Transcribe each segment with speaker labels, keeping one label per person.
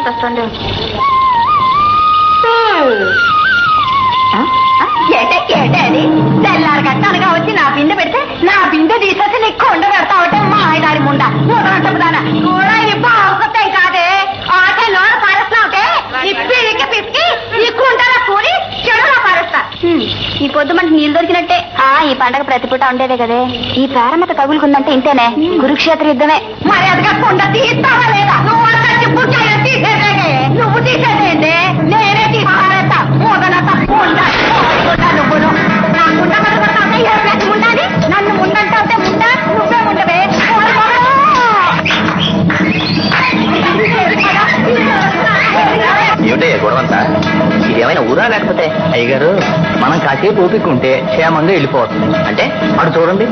Speaker 1: వస్తుంది ఏటే ఏటే అది తెల్లారి కట్టాలుగా వచ్చి నా బిందె పెడితే నా బిందె తీసేసి నీ కొండ పెడతావటే మా ఆయనాడి ముండ చెప్పుదానా కూడా ఇప్పుడు అవసరం కాదే ఆటే నోడ పారేస్తున్నావుటే ఈ పిడికి పిసికి ఈ కుండల కూడి చెడులా పారేస్తా ఈ పొద్దు మనకి నీళ్ళు దొరికినట్టే ఆ ఈ పండగ ప్రతిపూట ఉండేదే కదే ఈ ప్రారంభత తగులుకుందంటే ఇంతేనే కురుక్షేత్ర యుద్ధమే మరి అదిగా కుండ తీస్తావా లేదా నువ్వు అడగచ్చి పుట్టాయో తీసేదే నువ్వు తీసేదేంటి నేనే తీసుకోవాలట మూదనత కుండ కుండ నువ్వును నా కుండ మీద పడతావుటే ఏ ప్లేస్ ఉండాలి నన్ను ముందంటావుతే ముంద నువ్వే ఉండవే ఓరి మగడు.
Speaker 2: ఏమిటయ్యా గొడవంతా ఇదేమైనా ఊరా లేకపోతే అయ్యగారు మనం కాసేపు ఓపిక ఉంటే క్షేమంగా వెళ్ళిపోతుంది అంటే అటు చూడండి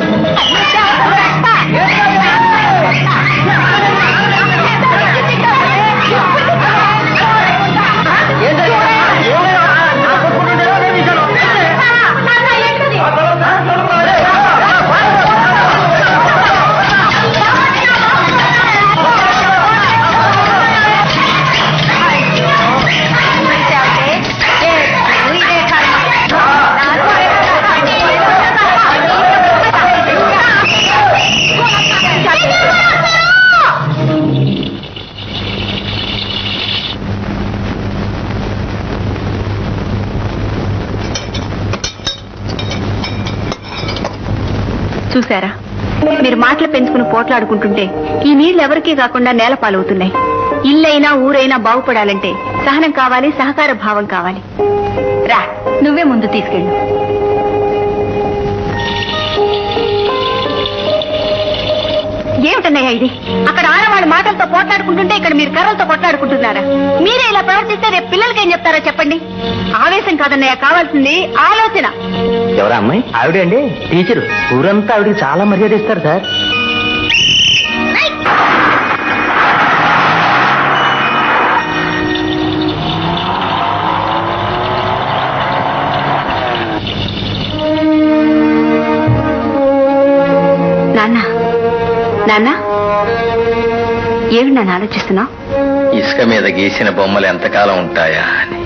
Speaker 1: చూసారా మీరు మాటలు పెంచుకుని పోట్లాడుకుంటుంటే ఈ నీళ్లు ఎవరికీ కాకుండా నేల పాలవుతున్నాయి ఇల్లైనా ఊరైనా బాగుపడాలంటే సహనం కావాలి సహకార భావం కావాలి రా నువ్వే ముందు తీసుకెళ్ళు ఏమిటన్నయ్యా ఇది అక్కడ ఆడవాళ్ళ మాటలతో పోట్లాడుకుంటుంటే ఇక్కడ మీరు కర్రలతో కొట్లాడుకుంటున్నారా మీరే ఇలా ప్రవర్తిస్తే రేపు పిల్లలకి ఏం చెప్తారో చెప్పండి ఆవేశం కాదన్నయ్య కావాల్సింది ఆలోచన
Speaker 2: ఎవరా అమ్మాయి ఆవిడే అండి టీచరు ఊరంతా ఆవిడకి చాలా మర్యాద ఇస్తారు సార్
Speaker 1: నాన్న నాన్న ఏమిటి నన్ను ఆలోచిస్తున్నావు
Speaker 2: ఇసుక మీద గీసిన బొమ్మలు ఎంతకాలం ఉంటాయా అని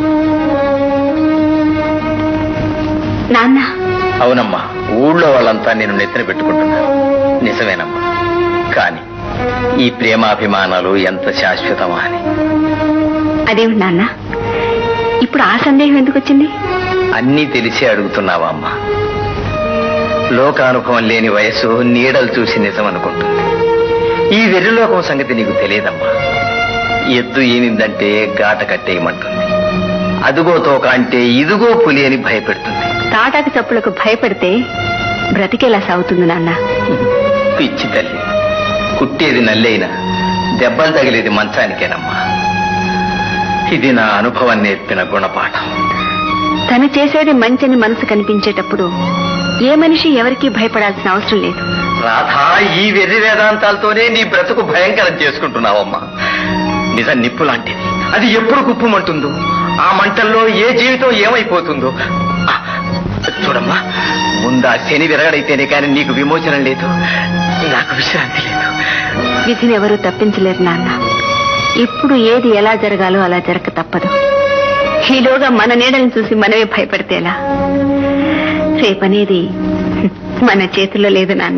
Speaker 1: నాన్న
Speaker 2: అవునమ్మా ఊళ్ళో వాళ్ళంతా నేను నెత్తిన పెట్టుకుంటున్నారు నిజమేనమ్మా కానీ ఈ ప్రేమాభిమానాలు ఎంత శాశ్వతమా అని
Speaker 1: అదేమిటి నాన్న ఇప్పుడు ఆ సందేహం ఎందుకు వచ్చింది
Speaker 2: అన్నీ తెలిసి అడుగుతున్నావా అమ్మా లోకానుభవం లేని వయసు నీడలు చూసి నిజం అనుకుంటుంది ఈ వెర్రిలోకం సంగతి నీకు తెలియదమ్మా ఎద్దు ఈనిందంటే గాట కట్టేయమంటుంది అదుగో తోక అంటే ఇదిగో పులి అని భయపెడుతుంది
Speaker 1: తాటాకి చప్పులకు భయపడితే బ్రతికేలా సాగుతుంది నాన్న
Speaker 2: పిచ్చి తల్లి కుట్టేది నల్లైనా దెబ్బలు తగిలేది మంచానికేనమ్మా ఇది నా అనుభవం నేర్పిన గుణపాఠం
Speaker 1: తను చేసేది మంచని మనసు కనిపించేటప్పుడు ఏ మనిషి ఎవరికీ భయపడాల్సిన అవసరం లేదు
Speaker 2: రాధా ఈ వెర్రి వేదాంతాలతోనే నీ బ్రతుకు భయంకరం చేసుకుంటున్నావమ్మా నిజం నిప్పు లాంటిది అది ఎప్పుడు కుప్పమంటుందో ఆ మంటల్లో ఏ జీవితం ఏమైపోతుందో ఆ, చూడమ్మా ముందా శని విరగడైతేనే కానీ నీకు విమోచనం లేదు నాకు విశ్రాంతి లేదు
Speaker 1: విధిని ఎవరూ తప్పించలేరు నాన్న ఇప్పుడు ఏది ఎలా జరగాలో అలా జరగక తప్పదు ఈలోగా మన నీడని చూసి మనమే భయపడితే ఎలా రేపనేది మన చేతుల్లో లేదు నాన్న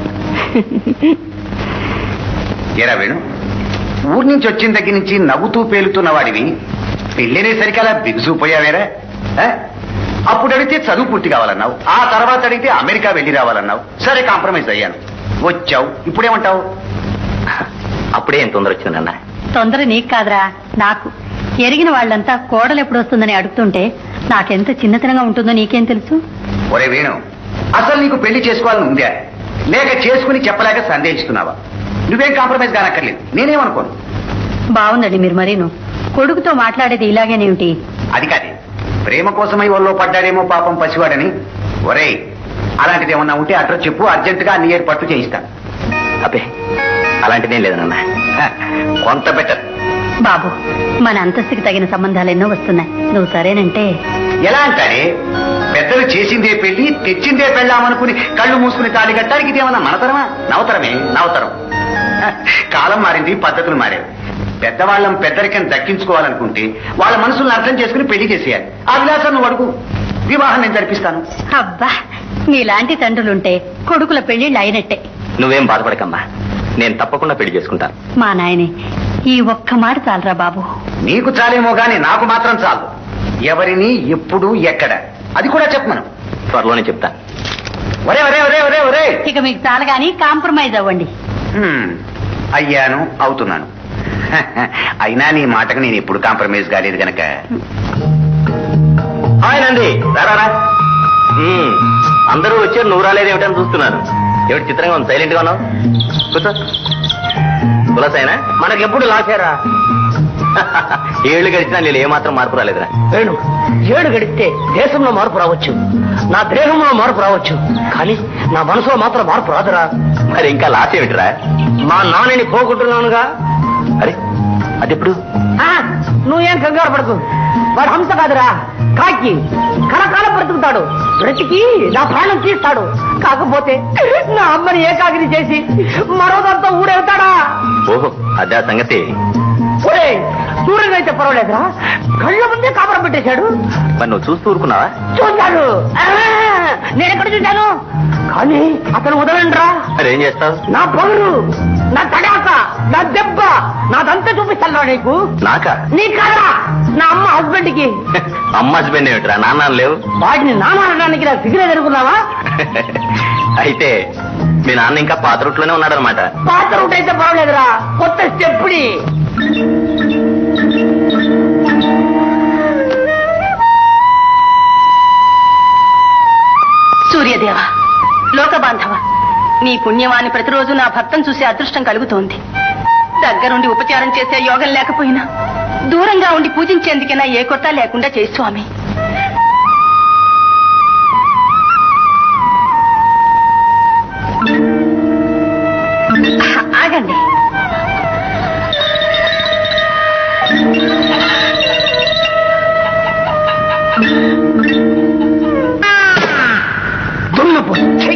Speaker 3: ఏరా వేణు ఊరి నుంచి వచ్చిన దగ్గర నుంచి నవ్వుతూ పేలుతున్న వాడివి పెళ్ళనేసరికి అలా బిగుసిపోయావేరా ఆ? అప్పుడు అడిగితే చదువు పూర్తి కావాలన్నావు ఆ తర్వాత అడిగితే అమెరికా వెళ్ళి రావాలన్నావు సరే కాంప్రమైజ్ అయ్యాను వచ్చావు ఇప్పుడేమంటావు
Speaker 2: అప్పుడే ఏం తొందర వచ్చిందన్న
Speaker 4: తొందర నీకు కాదురా నాకు ఎరిగిన వాళ్ళంతా కోడలు ఎప్పుడు వస్తుందని అడుగుతుంటే నాకెంత చిన్నతనంగా ఉంటుందో నీకేం తెలుసు
Speaker 3: ఒరే వేణు అసలు నీకు పెళ్లి చేసుకోవాలని ఉందా లేక చేసుకుని చెప్పలేక సందేహిస్తున్నావా నువ్వేం కాంప్రమైజ్ కానక్కర్లేదు నేనేమనుకోను
Speaker 4: బాగుందండి మీరు మరీను కొడుకుతో మాట్లాడేది ఇలాగేనేమిటి
Speaker 3: అది కాదే ప్రేమ కోసమై ఒళ్ళో పడ్డాడేమో పాపం పసివాడని ఒరే అలాంటిది ఏమన్నా ఉంటే అడ్రస్ చెప్పు అర్జెంటుగా అన్ని ఏర్పాట్లు చేయిస్తాను
Speaker 2: అబ్బే అలాంటిదేం లేదు నాన్న
Speaker 3: హ, కొంత బెటర్
Speaker 4: బాబు మన అంతస్తుకి తగిన సంబంధాలు ఎన్నో వస్తున్నాయి నువ్వు సరేనంటే
Speaker 3: ఎలా అంటారే పెద్దలు చేసిందే పెళ్లి తెచ్చిందే పెళ్ళామనుకుని కళ్ళు మూసుకుని తాళి కట్టడానికి ఇదేమన్నా మనతరమా నవతరమే నవతరం హ, కాలం మారింది పద్ధతులు మారాయి పెద్దవాళ్ళం పెద్దరికం దక్కించుకోవాలనుకుంటే వాళ్ళ మనసులను అర్థం చేసుకుని పెళ్లి చేసేయాలి ఆ విలాసం నువ్వు అడుగు వివాహం నేను జరిపిస్తాను
Speaker 4: అబ్బా నీలాంటి తండ్రులుంటే కొడుకుల పెళ్లిళ్ళు అయినట్టే
Speaker 2: నువ్వేం బాధపడకమ్మా నేను తప్పకుండా పెళ్లి చేసుకుంటాను
Speaker 4: మా నాయనే ఈ ఒక్క మాట చాలరా బాబు
Speaker 3: నీకు చాలేమో గాని నాకు మాత్రం చాలు ఎవరిని ఎప్పుడు ఎక్కడ అది కూడా చెప్పమను
Speaker 2: త్వరలోనే చెప్తాను
Speaker 3: ఒరే ఒరే ఒరే ఒరే ఒరే
Speaker 4: ఇక మీకు చాలు గాని కాంప్రమైజ్ అవ్వండి
Speaker 3: హ్మ్, అయ్యాను అవుతున్నాను అయినా నీ మాటకు నేను ఎప్పుడు కాంప్రమైజ్ కాలేదు గనక
Speaker 2: హాయ్ నంది రారా అందరూ వచ్చారు నువ్వు రాలేదేమిటని చూస్తున్నాను ఏమిటి చిత్రంగా ఉంది సైలెంట్ గా ఉన్నావు కూర్చో కులసైనా మనకెప్పుడు లాసారా ఏళ్ళు గడిచినా నేను ఏమాత్రం మార్పు రాలేదురా
Speaker 5: వేణు ఏడు గడిస్తే దేశంలో మార్పు రావచ్చు నా దేహంలో మార్పు రావచ్చు కానీ నా మనసులో మాత్రం మార్పు రాదురా
Speaker 2: మరి ఇంకా లాస్ ఏమిటిరా
Speaker 5: మా నాన్నని పోగొట్టున్నానుగా
Speaker 2: అరే అదెప్పుడు
Speaker 5: ఆ, నువ్వేం కంగారు పడకు వాడు హంస కాదురా కాకి కరకాలం బ్రతుకుతాడు బ్రతికి నా ప్రాణం తీస్తాడు కాకపోతే నా అమ్మని ఏకాగిరి చేసి మరోదంతా ఊడెళ్తాడా
Speaker 2: ఓహో అదే ఆ సంగతి
Speaker 5: ఒరే దూరంగా అయితే పర్వాలేదురా కళ్ళ ముందే కాపురం పెట్టేశాడు
Speaker 2: మరి నువ్వు చూస్తూ ఊరుకున్నావా
Speaker 5: చూశాడు ఆ, నేనెక్కడ చూశాను కానీ అతను వదలండ్రా
Speaker 2: మరి ఏం చేస్తావు
Speaker 5: నా పొగరు నా తడాక నా దెబ్బ నాదంతా చూపిస్తాను నీకు
Speaker 2: నాకా
Speaker 5: నీ కాదా నా అమ్మ హస్బెండ్ కి
Speaker 2: అమ్మ హస్బెండ్ ఏమిటిరా నాన్న లేవు
Speaker 5: వాటిని నానడానికి నాకు సిగ్గులేదు అనుకున్నావా
Speaker 2: అయితే మీ నాన్న ఇంకా పాత రూట్లోనే ఉన్నాడనమాట
Speaker 5: పాత రూట్ అయితే పర్వాలేదురా కొత్త స్టెప్ని
Speaker 1: సూర్యదేవ లోకబాంధవ నీ పుణ్యవాన్ని ప్రతిరోజు నా భర్తను చూసే అదృష్టం కలుగుతోంది దగ్గరుండి ఉపచారం చేసే యోగం లేకపోయినా దూరంగా ఉండి పూజించేందుకైనా ఏ కొత్త లేకుండా చేయి స్వామి ఆగండి
Speaker 5: దున్నపు ఛీ!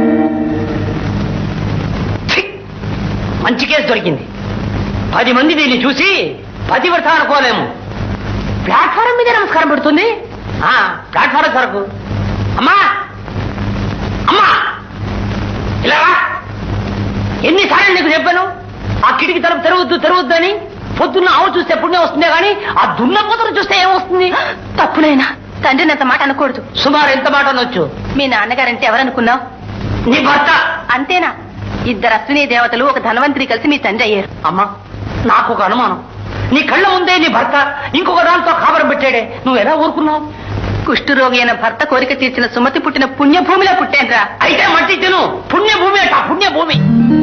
Speaker 5: ఛీ! మంచి కేసు దొరికింది పది మంది దీన్ని చూసి పతివ్రత అనుకోలేము ప్లాట్ఫారం మీద నమస్కారం పెడుతుంది ఆ, ప్లాట్ఫారం కొరకు అమ్మా అమ్మా ఇలా రా. ఎన్నిసార్లు నీకు చెప్పాను ఆ కిటికీ తలుపు తెరవద్దు తెరవద్దు అని పొద్దున్న ఆవు చూస్తే పుణ్యం వస్తుందే కానీ ఆ దున్నపోతను చూస్తే ఏమొస్తుంది
Speaker 1: తప్పునైనా తండ్రిని అంత మాట అనకూడదు
Speaker 5: సుమారు ఎంత మాట అనొచ్చు
Speaker 1: మీ నాన్నగారంటే ఎవరనుకున్నావు
Speaker 5: నీ భర్త
Speaker 1: అంతేనా ఇద్దరు అశ్విని దేవతలు ఒక ధనవంతుని కలిసి మీ తండ్రి అయ్యారు
Speaker 5: అమ్మా నాకు ఒక అనుమానం నీ కళ్ళ ముందే నీ భర్త ఇంకొక దాంతో కాపురం పెట్టాడే నువ్వు ఎలా ఊరుకున్నావు
Speaker 1: కుష్ఠరోగి అయిన భర్త కోరిక తీర్చిన సుమతి పుట్టిన పుణ్యభూమిలో పుట్టానురా
Speaker 5: అయితే మట్టి తిను పుణ్యభూమి అట పుణ్యభూమి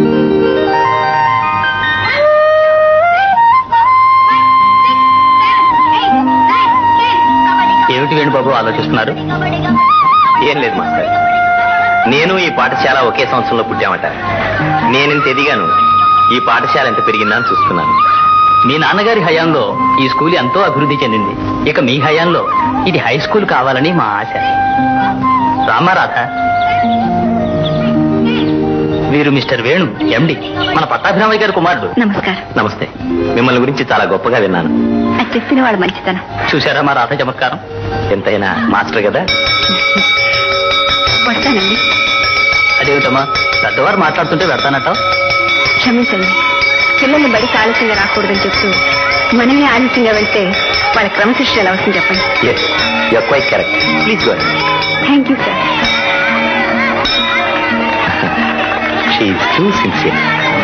Speaker 2: ఏమిటి వేణు బాబు ఆలోచిస్తున్నారు ఏం లేదు మాస్టర్ నేను ఈ పాఠశాల ఒకే సంవత్సరంలో పుట్టామట నేనెంత ఎదిగాను ఈ పాఠశాల ఎంత పెరిగిందా అని చూస్తున్నాను
Speaker 6: మీ నాన్నగారి హయాంలో ఈ స్కూల్ ఎంతో అభివృద్ధి చెందింది ఇక మీ హయాంలో ఇది హై స్కూల్ కావాలని మా ఆశ రామారాధ వీరు మిస్టర్ వేణు ఎండి మన పట్టాభిరామయ్య గారి కుమారుడు
Speaker 4: నమస్కారం
Speaker 2: నమస్తే మిమ్మల్ని గురించి చాలా గొప్పగా విన్నాను
Speaker 4: అది చెప్పిన వాడు మంచితనం
Speaker 6: చూశారా మా రాధ చమత్కారం
Speaker 2: ఎంతైనా మాస్టర్ కదా
Speaker 4: వస్తానండి
Speaker 6: అదేమిటమ్మా పెద్దవారు మాట్లాడుతుంటే పెడతానట
Speaker 4: క్షమించండి పిల్లల్ని బడికి ఆలస్యంగా రాకూడదని చెప్తూ మనమే ఆలస్యంగా వెళ్తే వాళ్ళ క్రమశిక్షణ ఎలా వస్తుంది చెప్పండి
Speaker 2: yes you quite correct please go
Speaker 4: thank you sir
Speaker 2: she is too sincere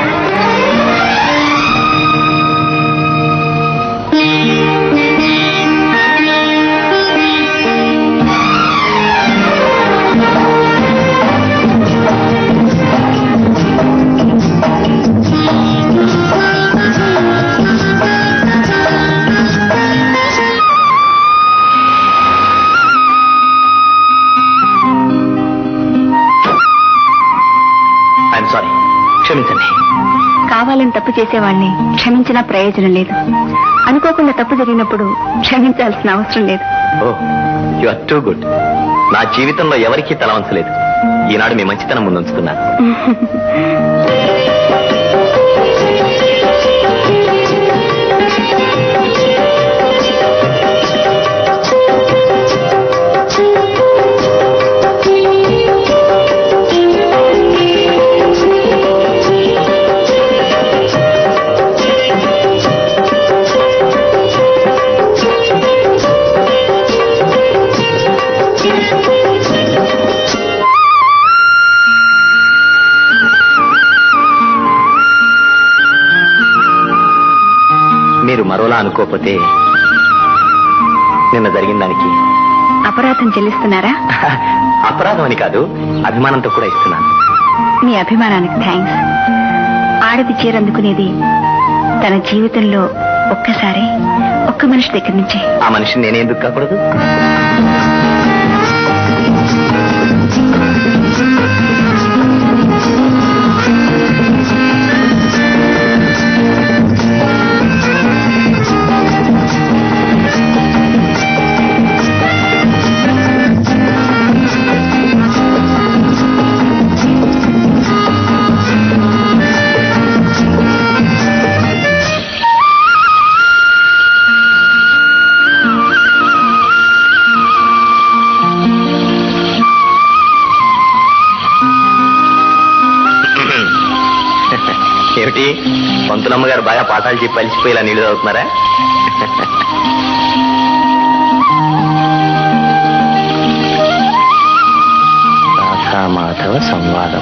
Speaker 2: I'm sorry క్షమించండి
Speaker 4: కావాలని తప్పు చేసేవాడిని క్షమించినా ప్రయోజనం లేదు అనుకోకుండా తప్పు జరిగినప్పుడు క్షమించాల్సిన అవసరం లేదు
Speaker 2: oh you are too good నా జీవితంలో ఎవరికీ తల వంచలేదు ఈనాడు మీ మంచితనం ముందుంచుతున్నాను
Speaker 6: ఏమన్నా అనుకోకపోతే నిన్న జరిగిన దానికి
Speaker 1: అపరాధం చెల్లిస్తున్నారా
Speaker 6: అపరాధం అని కాదు అభిమానంతో కూడా ఇస్తున్నాను
Speaker 1: మీ అభిమానానికి థ్యాంక్స్ ఆడది చీరందుకునేది తన జీవితంలో ఒక్కసారి ఒక్క మనిషి దగ్గర నుంచి
Speaker 6: ఆ మనిషిని నేనే ఎందుకు కాకూడదు ఏమిటి పంతులమ్మ గారు బాగా పాఠాలు చెప్పి అలిసిపోయి ఇలా నీళ్లు తాగుతున్నారా రాధామాధవ సంవాదం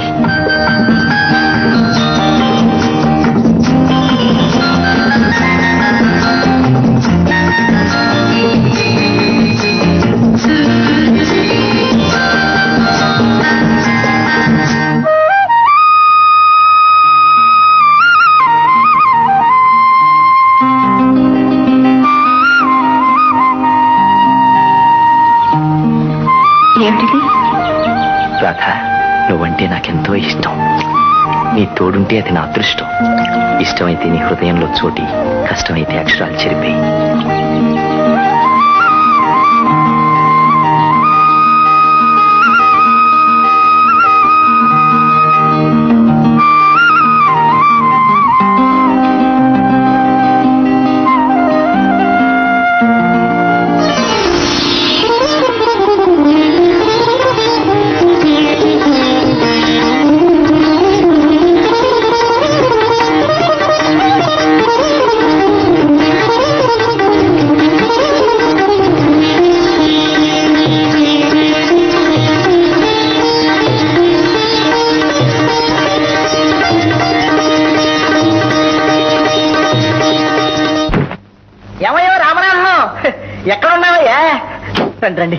Speaker 1: ఏమిటిది
Speaker 6: రాధ నువ్వంటే నాకెంతో ఇష్టం నీ తోడుంటే అది నా అదృష్టం ఇష్టమైతే నీ హృదయంలో చోటి కష్టమైతే అక్షరాలు చెరిపోయి
Speaker 5: ఏమయ్యో రామనాథం ఎక్కడ ఉన్నావయ్యా రండి రండి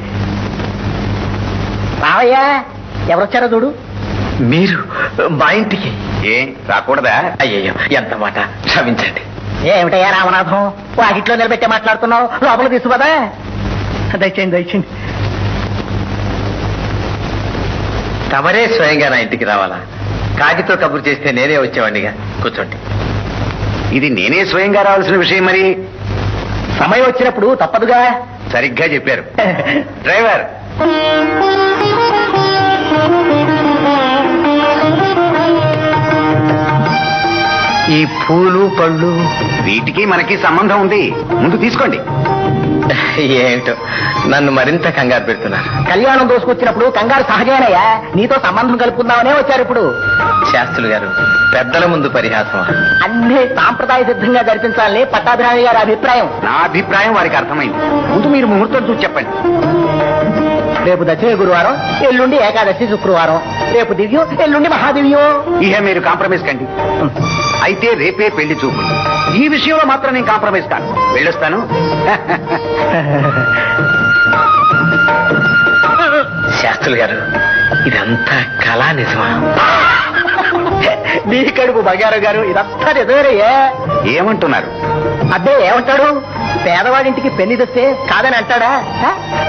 Speaker 5: రావయ్యా ఎవరొచ్చారో చూడు
Speaker 2: మీరు మా ఇంటికి
Speaker 3: ఏ రాకూడదా
Speaker 2: అయ్యయ్యో ఎంత మాట క్షమించండి
Speaker 5: ఏమిటయ్యా రామనాథం వాకిట్లో నిలబెట్టే మాట్లాడుతున్నావు లోపల తీసుకుపదా దయచేయండి దయచేయండి
Speaker 2: తమరే స్వయంగా నా ఇంటికి రావాలా కాకితో కబురు చేస్తే నేనే వచ్చేవాడినిగా కూర్చోండి
Speaker 3: ఇది నేనే స్వయంగా రావాల్సిన విషయం మరి
Speaker 5: సమయం వచ్చినప్పుడు తప్పదుగా
Speaker 3: సరిగ్గా చెప్పారు డ్రైవర్
Speaker 2: ఈ పూలు పళ్ళు
Speaker 3: వీటికి మనకి సంబంధం ఉంది ముందు తీసుకోండి
Speaker 2: ఏంటో నన్ను మరింత కంగారు పెడుతున్నారు
Speaker 5: కళ్యాణం దోసుకొచ్చినప్పుడు కంగారు సహజమేనయ్యా నీతో సంబంధం కలుపుకుందామనే వచ్చారు ఇప్పుడు
Speaker 2: శాస్త్రులు గారు పెద్దల ముందు పరిహాసం
Speaker 5: అన్ని సాంప్రదాయ సిద్ధంగా జరిపించాలని పట్టాభిరామి గారి అభిప్రాయం
Speaker 3: నా అభిప్రాయం వారికి అర్థమైంది ముందు మీరు ముహూర్తం చూసి చెప్పండి
Speaker 5: రేపు దశమి గురువారం ఎల్లుండి ఏకాదశి శుక్రవారం రేపు దివ్యం ఎల్లుండి మహాదివ్యం
Speaker 3: ఇహ మీరు కాంప్రమైజ్ కండి అయితే రేపే పెళ్లి చూపులు ఈ విషయంలో మాత్రం నేను కాంప్రమైజ్ కాను వెళ్ళొస్తాను
Speaker 2: శాస్త్రులు గారు ఇదంతా కళా నిజమా
Speaker 5: నీ కడుపు బంగారు గారు ఇదంతా నిజమేనయ్యా
Speaker 3: ఏమంటున్నారు
Speaker 5: అబ్బే ఏమంటాడు పేదవాడింటికి పెళ్లి తెస్తే కాదని అంటాడా ఆ?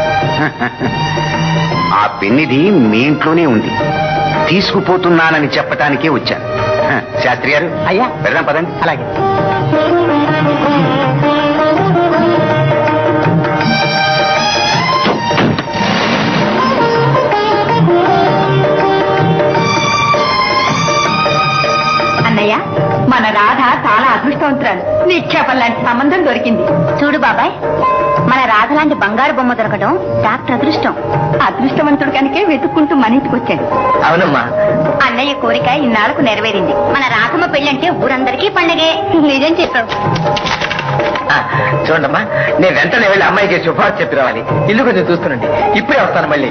Speaker 3: ఆ పెన్నిది మీ ఇంట్లోనే ఉంది తీసుకుపోతున్నానని చెప్పటానికే వచ్చాను హ, శాస్త్రి గారు
Speaker 5: అయ్యా
Speaker 3: వెళ్దాం పదండి
Speaker 5: అలాగే
Speaker 1: అన్నయ్య మన రాధ చాలా అదృష్టవంతురాలు నిక్షేపం లాంటి సంబంధం దొరికింది చూడు బాబాయ్ మన రాధ లాంటి బంగారు బొమ్మ దొరకడం డాక్టర్ అదృష్టం అదృష్టవంతుడు కనుకే వెతుక్కుంటూ మన ఇంటికి వచ్చాడు
Speaker 2: అవునమ్మా
Speaker 1: అన్నయ్య కోరిక ఇన్నాళ్లకు నెరవేరింది మన రాధమ్మ పెళ్ళంటే ఊరందరికీ పండగే నిజం చెప్పావు
Speaker 2: ఆ, చూడమ్మా నేను వెంటనే వెళ్ళి అమ్మాయికి శుభార్త చెప్పి రావాలి ఇల్లు కొంచెం చూస్తుండండి ఇప్పుడే వస్తాను మళ్ళీ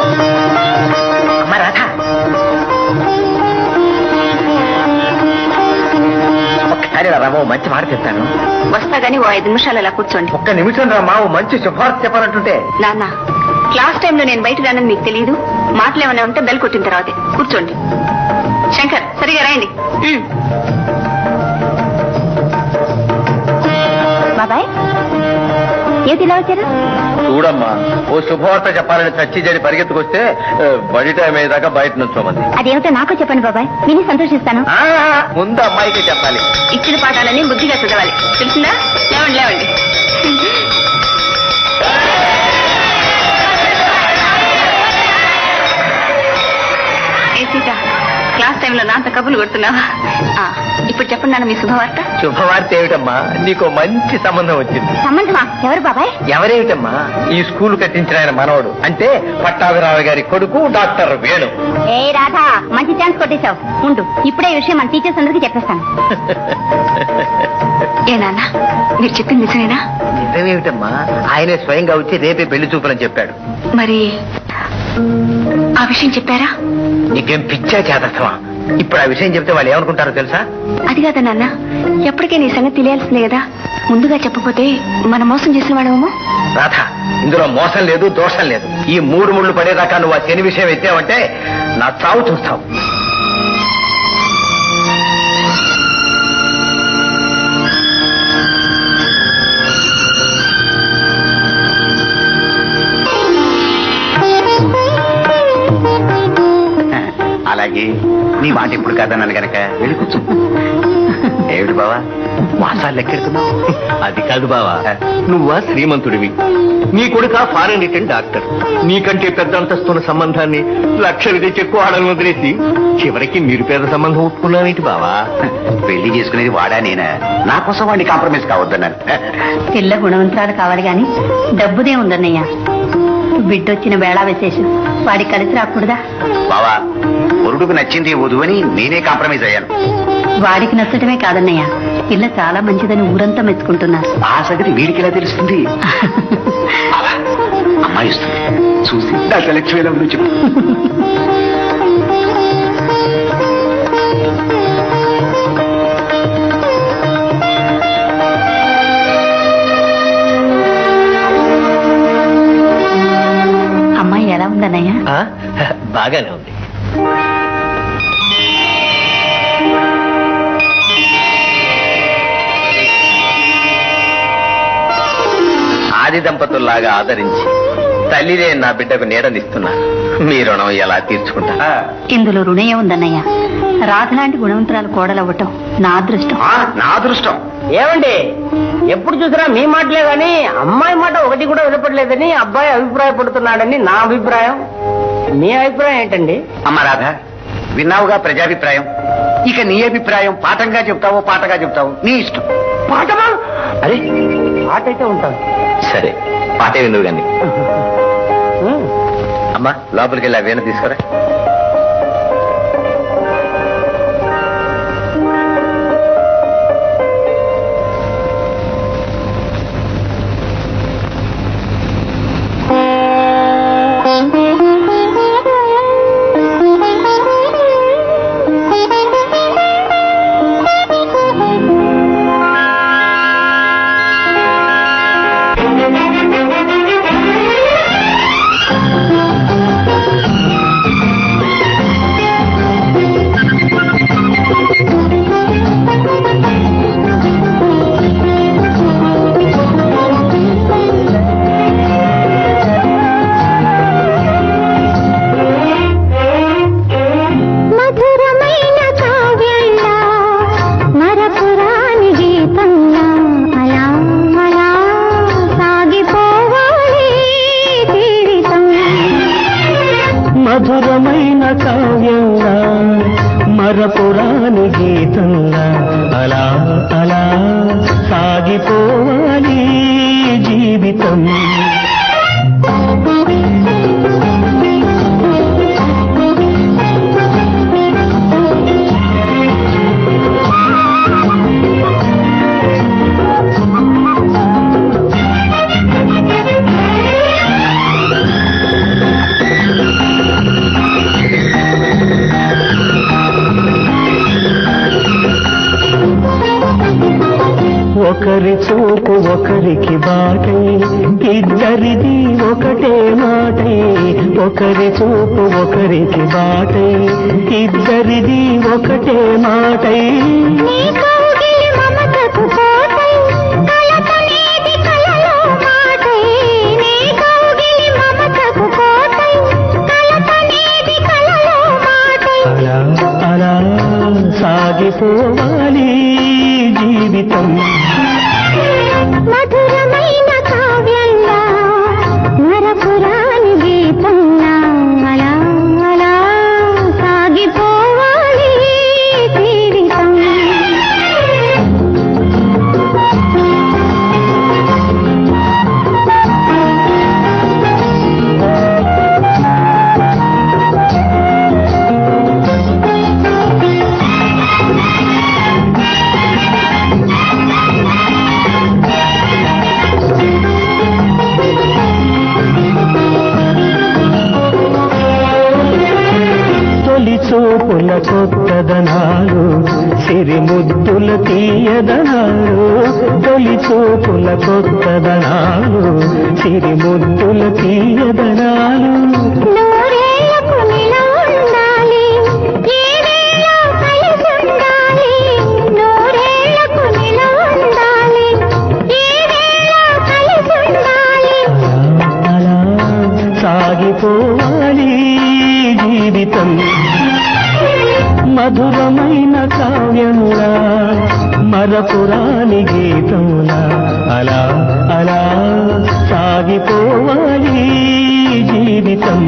Speaker 2: అమ్మ రాధ రామా ఓ మంచి మాట చెప్తాను
Speaker 1: వస్తా గానీ ఓ ఐదు నిమిషాలు అలా కూర్చోండి
Speaker 2: ఒక్క నిమిషం రామా ఓ మంచి శుభార్త చెప్పాలంటుంటే
Speaker 1: నాన్న క్లాస్ టైంలో నేను బయట రానని మీకు తెలియదు మాటలు ఏమైనా ఉంటే బెల్ కొట్టిన తర్వాతే కూర్చోండి శంకర్ సరిగా రాయండి ఉమ్. బాబాయ్ ఏది ఇలా వచ్చారు
Speaker 2: చూడమ్మా ఓ శుభవార్త చెప్పాలని చచ్చి జడి పరిగెత్తుకొస్తే ఆ, బడి టైం అయ్యేదాకా బయట నుంచోమంది
Speaker 1: అదేమిటో నాకు చెప్పండి బాబాయ్ విని సంతోషిస్తాను
Speaker 2: ఆ, ముందు అమ్మాయికి చెప్పాలి
Speaker 1: ఇచ్చిన పాఠాలన్నీ బుద్ధిగా చదవాలి తెలిసిందా లేవండి లేవండి ఏ సీత క్లాస్ టైంలో నాంత కబులు కొడుతున్నావా ఆ, ఇప్పుడు చెప్పండి నాన్న మీ శుభవార్త
Speaker 2: శుభవార్త ఏమిటమ్మా నీకు మంచి సంబంధం వచ్చింది
Speaker 1: సంబంధమా ఎవరు బాబాయ్
Speaker 2: ఎవరేమిటమ్మా ఈ స్కూల్ కట్టించిన ఆయన మనవడు అంటే పట్టాభిరావు గారి కొడుకు డాక్టర్ వేణు
Speaker 1: ఏ రాధా మంచి ఛాన్స్ కొట్టేశావు ఉండు ఇప్పుడే ఈ విషయం మన టీచర్స్ అందరికీ చెప్పేస్తాను ఏ నాన్న మీరు చెప్పింది నిజమేనా
Speaker 2: నిజమేమిటమ్మా ఆయనే స్వయంగా వచ్చి రేపే పెళ్లి చూపులని చెప్పాడు
Speaker 1: మరి ఆ విషయం చెప్పారా
Speaker 2: నీకేం పిచ్చా చేతస్తమా ఇప్పుడు ఆ విషయం చెప్తే వాళ్ళు ఏమనుకుంటారో తెలుసా
Speaker 1: అది కాదా నాన్న ఎప్పటికే నీ సంగతి తెలియాల్సిందే కదా ముందుగా చెప్పకపోతే మనం మోసం చేసిన వాడేమో
Speaker 2: రాధ ఇందులో మోసం లేదు దోషం లేదు ఈ మూడు ముళ్ళు పడేదాకా నువ్వు ఆ శని విషయం ఎత్తావంటే నా చావు చూస్తావు
Speaker 3: అలాగే నీ మాట ఇప్పుడు కాదన్నాను గనక వెళ్ళి కూర్చో ఏమిటి బావా వాసాలు లెక్కెడుతున్నావు
Speaker 6: అది కాదు బావా నువ్వా శ్రీమంతుడివి నీ కొడుక ఫారెన్ రిటర్న్ డాక్టర్ నీకంటే పెద్ద అంతస్తున్న సంబంధాన్ని లక్షలు తెచ్చి ఎక్కువ ఆడలను వదిలేసి చివరికి నిరుపేద సంబంధం ఒప్పుకున్నావేంటి బావా
Speaker 3: పెళ్లి చేసుకునేది వాడా నేనా నా కోసం వాడిని కాంప్రమైజ్ కావద్దన్నాను
Speaker 4: పిల్ల గుణవంతురాలు కావాలి గాని డబ్బుదే ఉందన్నయ్య బిడ్డొచ్చిన వేళ విశేషం వాడి కలిసి రాకూడదా
Speaker 3: బావా వరుడుకు నచ్చింది వధు అని నేనే కాంప్రమైజ్ అయ్యాను
Speaker 4: వాడికి నచ్చటమే కాదన్నయ్య పిల్ల చాలా మంచిదని ఊరంతా మెచ్చుకుంటున్నారు
Speaker 3: ఆ సంగతి వీడికి ఎలా తెలుస్తుంది బావా, అమ్మాయి ఇస్తుంది చూసి నా సెలెక్షన్ ఎలా ఉందో చెప్పు
Speaker 4: అమ్మాయి ఎలా ఉందన్నయ్య
Speaker 6: ఆ? బాగానే ఉంది
Speaker 2: ఆది దంపతుల్లాగా ఆదరించి తల్లిదే నా బిడ్డకు నీడనిస్తున్నారు మీ రుణం ఎలా తీర్చుకుంటా
Speaker 3: ఆ,
Speaker 4: ఇందులో రుణయే ఉందన్నయ్య రాధలాంటి గుణవంతురాలు కోడలవ్వటం నా అదృష్టం
Speaker 3: ఆ, నా అదృష్టం
Speaker 5: ఏమండి ఎప్పుడు చూసినా మీ మాటలే గాని అమ్మాయి మాట ఒకటి కూడా వినపడలేదని అబ్బాయి అభిప్రాయపడుతున్నాడని నా అభిప్రాయం మీ అభిప్రాయం ఏంటండి
Speaker 3: అమ్మ రాధ విన్నావుగా ప్రజాభిప్రాయం ఇక నీ అభిప్రాయం పాఠంగా చెప్తావో పాటగా చెప్తావో నీ ఇష్టం
Speaker 5: పాఠమా అరే పాట అయితే ఉంటాను
Speaker 6: సరే పాటే విందువు గాని
Speaker 2: అమ్మా లోపలికి వెళ్ళి ఆ వీణ తీసుకురా
Speaker 7: మధురమైన కావ్యంలా మరపురాని గీతంలా అలా అలా సాగిపోవాలి జీవితం
Speaker 8: మధురమైన కావ్యంగా మరపురాని గీతంగా అలా అలా సాగిపోవాలి జీవితం
Speaker 7: ఆ
Speaker 8: ఒకరి చూపు ఒకరికి బాటై ఇద్దరిది ఒకటే మాటై ఒకరి చూపు ఒకరికి బాటై ఇద్దరిది ఒకటే మాటై
Speaker 7: నీ కౌగిలి మమతకు కోటై కలతనేది కలలో మాటై నీ కౌగిలి మమతకు కోటై కలతనేది కలలో మాటై
Speaker 8: అలా అలా సాగిపోవాలి జీవితం
Speaker 7: మధురమైన కావ్యంగా నరపురాని గీతంగా అలా అలా సాగిపోవాలి జీవితం
Speaker 8: తొలి చూపుల కొత్తదనాలు సిరిముద్దుల తీయదనాలు తొలి చూపుల కొత్తదనాలు సిరిముద్దుల తీయదనాలు
Speaker 7: నూరేళ్లకు నిలవుండాలి ఏ వేళ కలిసుండాలి నూరేళ్లకు నిలవుండాలి ఏ వేళ కలిసుండాలి
Speaker 8: అలా సాగిపోవాలి జీవితం మధురమైన కావ్యంలా మరపురాని గీతంలా అలా అలా సాగిపోవాలి జీవితం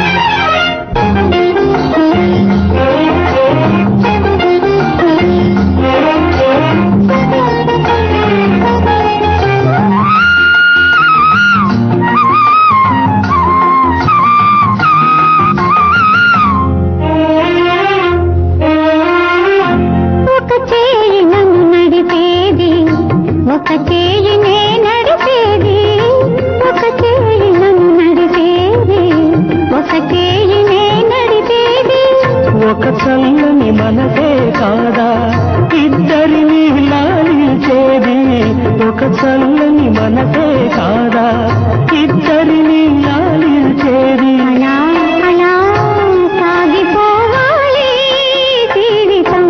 Speaker 7: ఒక చేయి నన్ను నడిపేది ఒక చేయి నే నడిపేది ఒక చేయి నన్ను నడిపేది ఒక చేయి నే నడిపేది
Speaker 8: ఒక చల్లని మనసే కాదా ఇద్దరిని లాలించేది ఒక చల్లని మనసే కాదా ఇద్దరిని లాలించేది
Speaker 7: అలా అలా సాగిపోవాలి జీవితం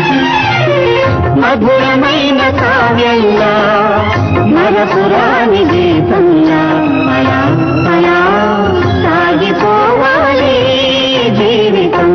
Speaker 8: మధురమైన కావ్యంగా మరపురాని గీతంగా
Speaker 7: అలా అలా సాగిపోవాలి
Speaker 8: జీవితం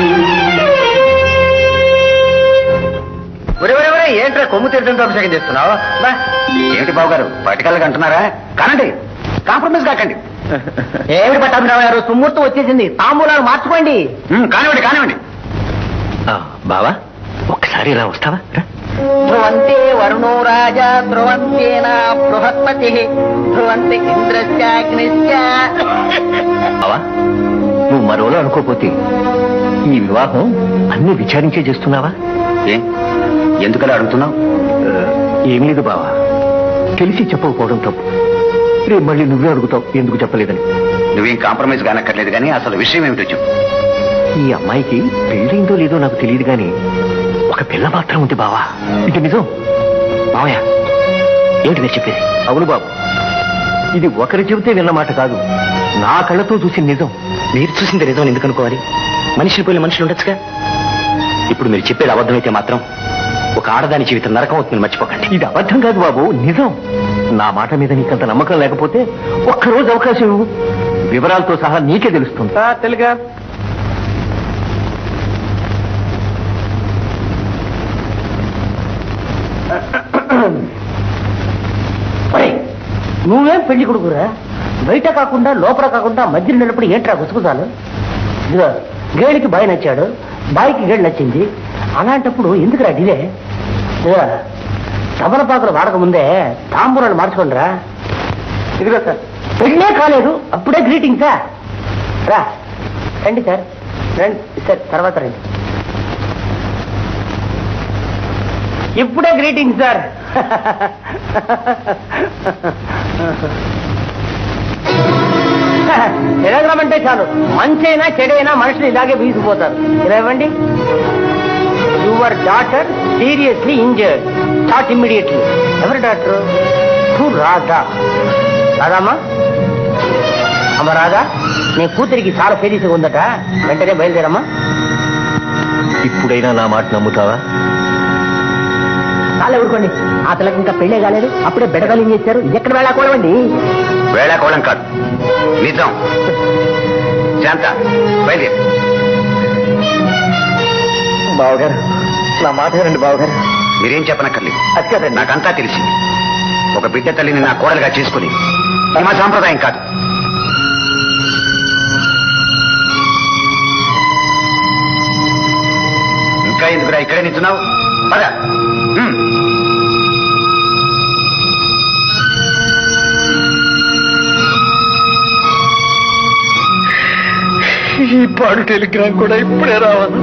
Speaker 3: ఒరే ఒరే ఒరే ఏంట్రా కొమ్ము తీర్థంతో అభిషేకం చేస్తున్నావు బా, ఏమిటి బాబు గారు పటికల్గా అంటున్నారా కానండి కాంప్రమైజ్ కాకండి
Speaker 5: ఏమిటి పట్టాభిరావు గారు సుమూర్తం వచ్చేసింది తాంబూలాలు మార్చుకోండి
Speaker 3: ఉమ్, కానివ్వండి కానివ్వండి
Speaker 6: బావా ఒక్కసారి ఇలా వస్తావా రా.
Speaker 5: ధ్రువంతే వరుణో రాజా ధ్రువంతేన బృహస్పతి ధ్రువంతి ఇంద్రశ్చాగ్నిశ్చ
Speaker 6: బావా నువ్వు మరోలో అనుకోపోతే ఈ వివాహం అన్ని విచారించే చేస్తున్నావా
Speaker 3: ఏ ఎందుకలా అడుగుతున్నావు
Speaker 6: ఆ, ఏం లేదు బావా తెలిసి చెప్పకపోవడం తప్పు రేపు మళ్ళీ నువ్వే అడుగుతావు ఎందుకు చెప్పలేదని
Speaker 3: నువ్వేం కాంప్రమైజ్ కానక్కర్లేదు కానీ అసలు విషయం ఏమిటో చెప్పు
Speaker 6: ఈ అమ్మాయికి పెళ్ళైందో లేదో నాకు తెలియదు కానీ ఒక పిల్ల మాత్రం ఉంది బావా ఇది నిజం బావయ్య ఏంటి నేను చెప్పేది అవును బాబు ఇది ఒకరి చెబితే విన్న మాట కాదు నా కళ్ళతో చూసిన నిజం
Speaker 5: మీరు చూసింది నిజం ఎందుకు అనుకోవాలి మనిషిని పోయిన మనుషులు ఉండొచ్చుగా ఇప్పుడు మీరు చెప్పేది అబద్ధమైతే మాత్రం ఒక ఆడదాని జీవితం నరకం అవుతుంది మర్చిపోకండి
Speaker 6: ఇది అబద్ధం కాదు బాబు నిజం నా మాట మీద నీకంత నమ్మకం లేకపోతే ఒక్కరోజు అవకాశం ఇవ్వు వివరాలతో సహా నీకే తెలుస్తుంది
Speaker 5: తెలుగా నువ్వేం పెళ్లి కొడుకురా బయట కాకుండా లోపల కాకుండా మధ్య నిలబడి ఏంట్రా గుసగుసాలు ఇదిగో గేడికి బాయ్ నచ్చాడు బాయ్కి గేడు నచ్చింది అలాంటప్పుడు ఎందుకురా డిలే ఇదిగో తమలపాకులు వాడకముందే తాంబూరాలు మార్చుకోండిరా ఇదిగో సార్ పెళ్ళే కాలేదు అప్పుడే గ్రీటింగ్సా రా రండి సార్ రండి సార్ తర్వాత రండి ఇప్పుడే గ్రీటింగ్ సార్ టెలిగ్రామ్ అంటే చాలు మంచైనా చెడైనా మనుషులు ఇలాగే వీసిపోతారు ఇలా ఇవ్వండి your daughter seriously injured start immediately ఎవరు డాక్టర్ హూ రాధా రాధమ్మా అమ్మ రాధా నీ కూతురికి చాలా సీరియస్గా ఉందట వెంటనే బయలుదేరమ్మా
Speaker 6: ఇప్పుడైనా నా మాట నమ్ముతావా
Speaker 5: చాలా ఊరుకోండి ఆ పిల్లకి ఇంకా పెళ్ళే కాలేదు అప్పుడే బెడగలింగ్ చేశారు ఇది ఎక్కడ వెళ్ళకూడవండి
Speaker 3: వేళాకోళం కాదు నిజం శాంత బయలుదేరు
Speaker 6: బావగారు నా మాట వినండి బావగారు
Speaker 3: మీరేం చెప్పనక్కర్లేదు
Speaker 6: అది కదండి
Speaker 3: నాకంతా తెలిసింది ఒక బిడ్డ తల్లిని నా కోడలుగా చేసుకుని మా సాంప్రదాయం కాదు ఇంకా ఎందుకురా ఇక్కడే నిల్చున్నావు పద హ్మ్.
Speaker 6: ఈ పాడు టెలిగ్రామ్ కూడా ఇప్పుడే రావాలి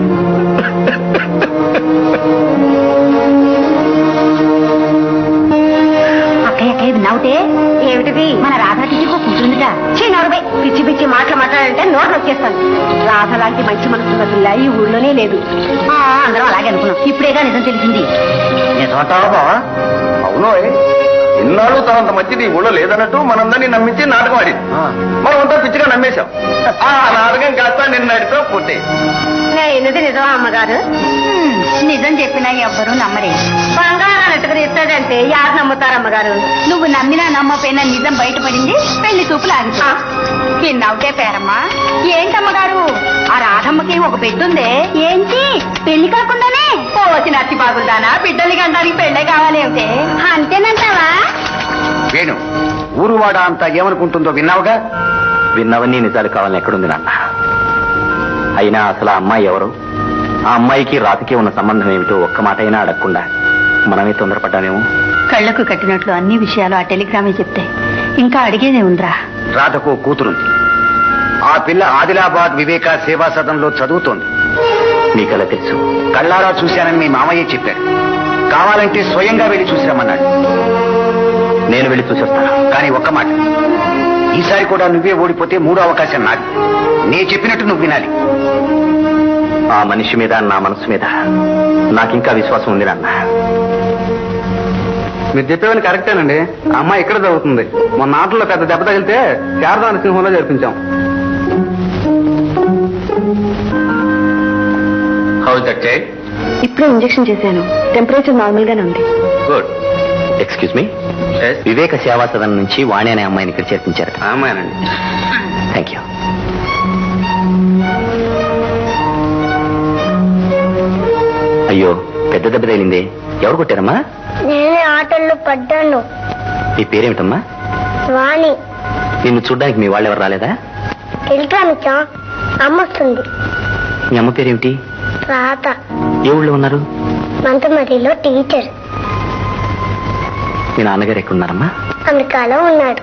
Speaker 1: అక్కయ్య అక్కయ్య విన్నావుతే ఏమిటిది మన రాధా టిచ్చికో కూర్చుందిట చిన్నరుబై పిచ్చి పిచ్చి మాటలు మాట్లాడంటే నోట్లు వచ్చేస్తాను రాధ లాంటి మంచి మనసున్న పిల్ల ఈ ఊళ్ళోనే లేదు ఆ, అందరం అలాగే అనుకున్నాం ఇప్పుడేగా నిజం తెలిసింది
Speaker 2: నిజమంటావా బావా అవును ఇన్నాళ్ళు తనంత మంచిది ఈ ఊళ్ళో లేదన్నట్టు మనందరినీ నమ్మించి నాటకం ఆడింది మనం అంతా పిచ్చిగా నమ్మేశాం ఆ నాటకం కాస్త నిన్న నడితో పూర్తి
Speaker 1: ఎన్నది నిజమా అమ్మగారు నిజం చెప్పినా ఎవ్వరూ నమ్మరే బంగారం ఎట్టుకుని ఇస్తాడంటే యారు నమ్ముతారు అమ్మగారు నువ్వు నమ్మినా నమ్మపోయినా నిజం బయటపడింది పెళ్లి చూపులు ఆగిపో విన్నావుతే పేరమ్మా ఏంటమ్మగారు ఆ రాధమ్మకి ఒక బిడ్డుందే ఏంటి పెళ్లి కాకుండానే పోసిన అచ్చి బాగుందానా బిడ్డలు కంటానికి పెళ్ళే కావాలి ఏమిటే అంతేనంటావా
Speaker 3: వేణు ఊరువాడ అంతా ఏమనుకుంటుందో విన్నావుగా
Speaker 2: విన్నవన్నీ నిజాలు కావాలని ఎక్కడుంది నాన్న అయినా అసలు ఆ అమ్మాయి ఎవరు ఆ అమ్మాయికి రాతకి ఉన్న సంబంధం ఏమిటో ఒక్క మాట అయినా అడగకుండా మనమే తొందరపడ్డామేమో
Speaker 4: కళ్ళకు కట్టినట్లు అన్ని విషయాలు ఆ టెలిగ్రామే చెప్తే ఇంకా అడిగేదే ఉందిరా
Speaker 3: రాధకు ఓ కూతురుంది ఆ పిల్ల ఆదిలాబాద్ వివేక సేవా సదనంలో చదువుతోంది
Speaker 2: మీకలా తెలుసు
Speaker 3: కళ్ళారా చూశానని మీ మామయ్య చెప్పాడు కావాలంటే స్వయంగా వెళ్ళి చూసిరమ్మన్నాడు
Speaker 2: నేను వెళ్ళి చూసొస్తాను
Speaker 3: కానీ ఒక్క మాట ఈసారి కూడా నువ్వే ఓడిపోతే మూడో అవకాశం నాది నే చెప్పినట్టు నువ్వు వినాలి
Speaker 2: ఆ మనిషి మీద నా మనసు మీద నాకింకా విశ్వాసం ఉంది నాన్న
Speaker 9: మీరు చెప్పేవని కరెక్టేనండి ఆ అమ్మాయి ఇక్కడ చదువుతుంది మొన్న ఆటల్లో పెద్ద దెబ్బ తగిలితే శారదా నరసింహంలో జరిపించాం
Speaker 2: హౌస్ దట్ చైల్డ్
Speaker 1: ఇప్పుడే ఇంజెక్షన్ చేశాను టెంపరేచర్ నార్మల్ గానే ఉంది
Speaker 2: గుడ్ ఎక్స్క్యూజ్ మీ వివేక సేవా సదనం నుంచి వాణి అనే అమ్మాయిని ఇక్కడ చేర్పించారు
Speaker 3: అమ్మాయినండి
Speaker 2: థ్యాంక్ యూ అయ్యో పెద్ద దెబ్బ తగిలింది ఎవరు కొట్టారమ్మా
Speaker 7: నేనే ఆటల్లో పడ్డాను
Speaker 2: నీ పేరేమిటమ్మా
Speaker 7: వాణి
Speaker 2: నిన్ను చూడ్డానికి మీ వాళ్ళు ఎవరు రాలేదా
Speaker 7: టెలిగ్రామ్ ఇచ్చా అమ్మ వస్తుంది
Speaker 2: మీ అమ్మ పేరేమిటి
Speaker 7: రాత
Speaker 2: ఏ ఊళ్ళో ఉన్నారు
Speaker 7: మంతమరిలో టీచర్
Speaker 2: మీ నాన్నగారు ఎక్కడున్నారమ్మా
Speaker 7: అమెరికాలో ఉన్నాడు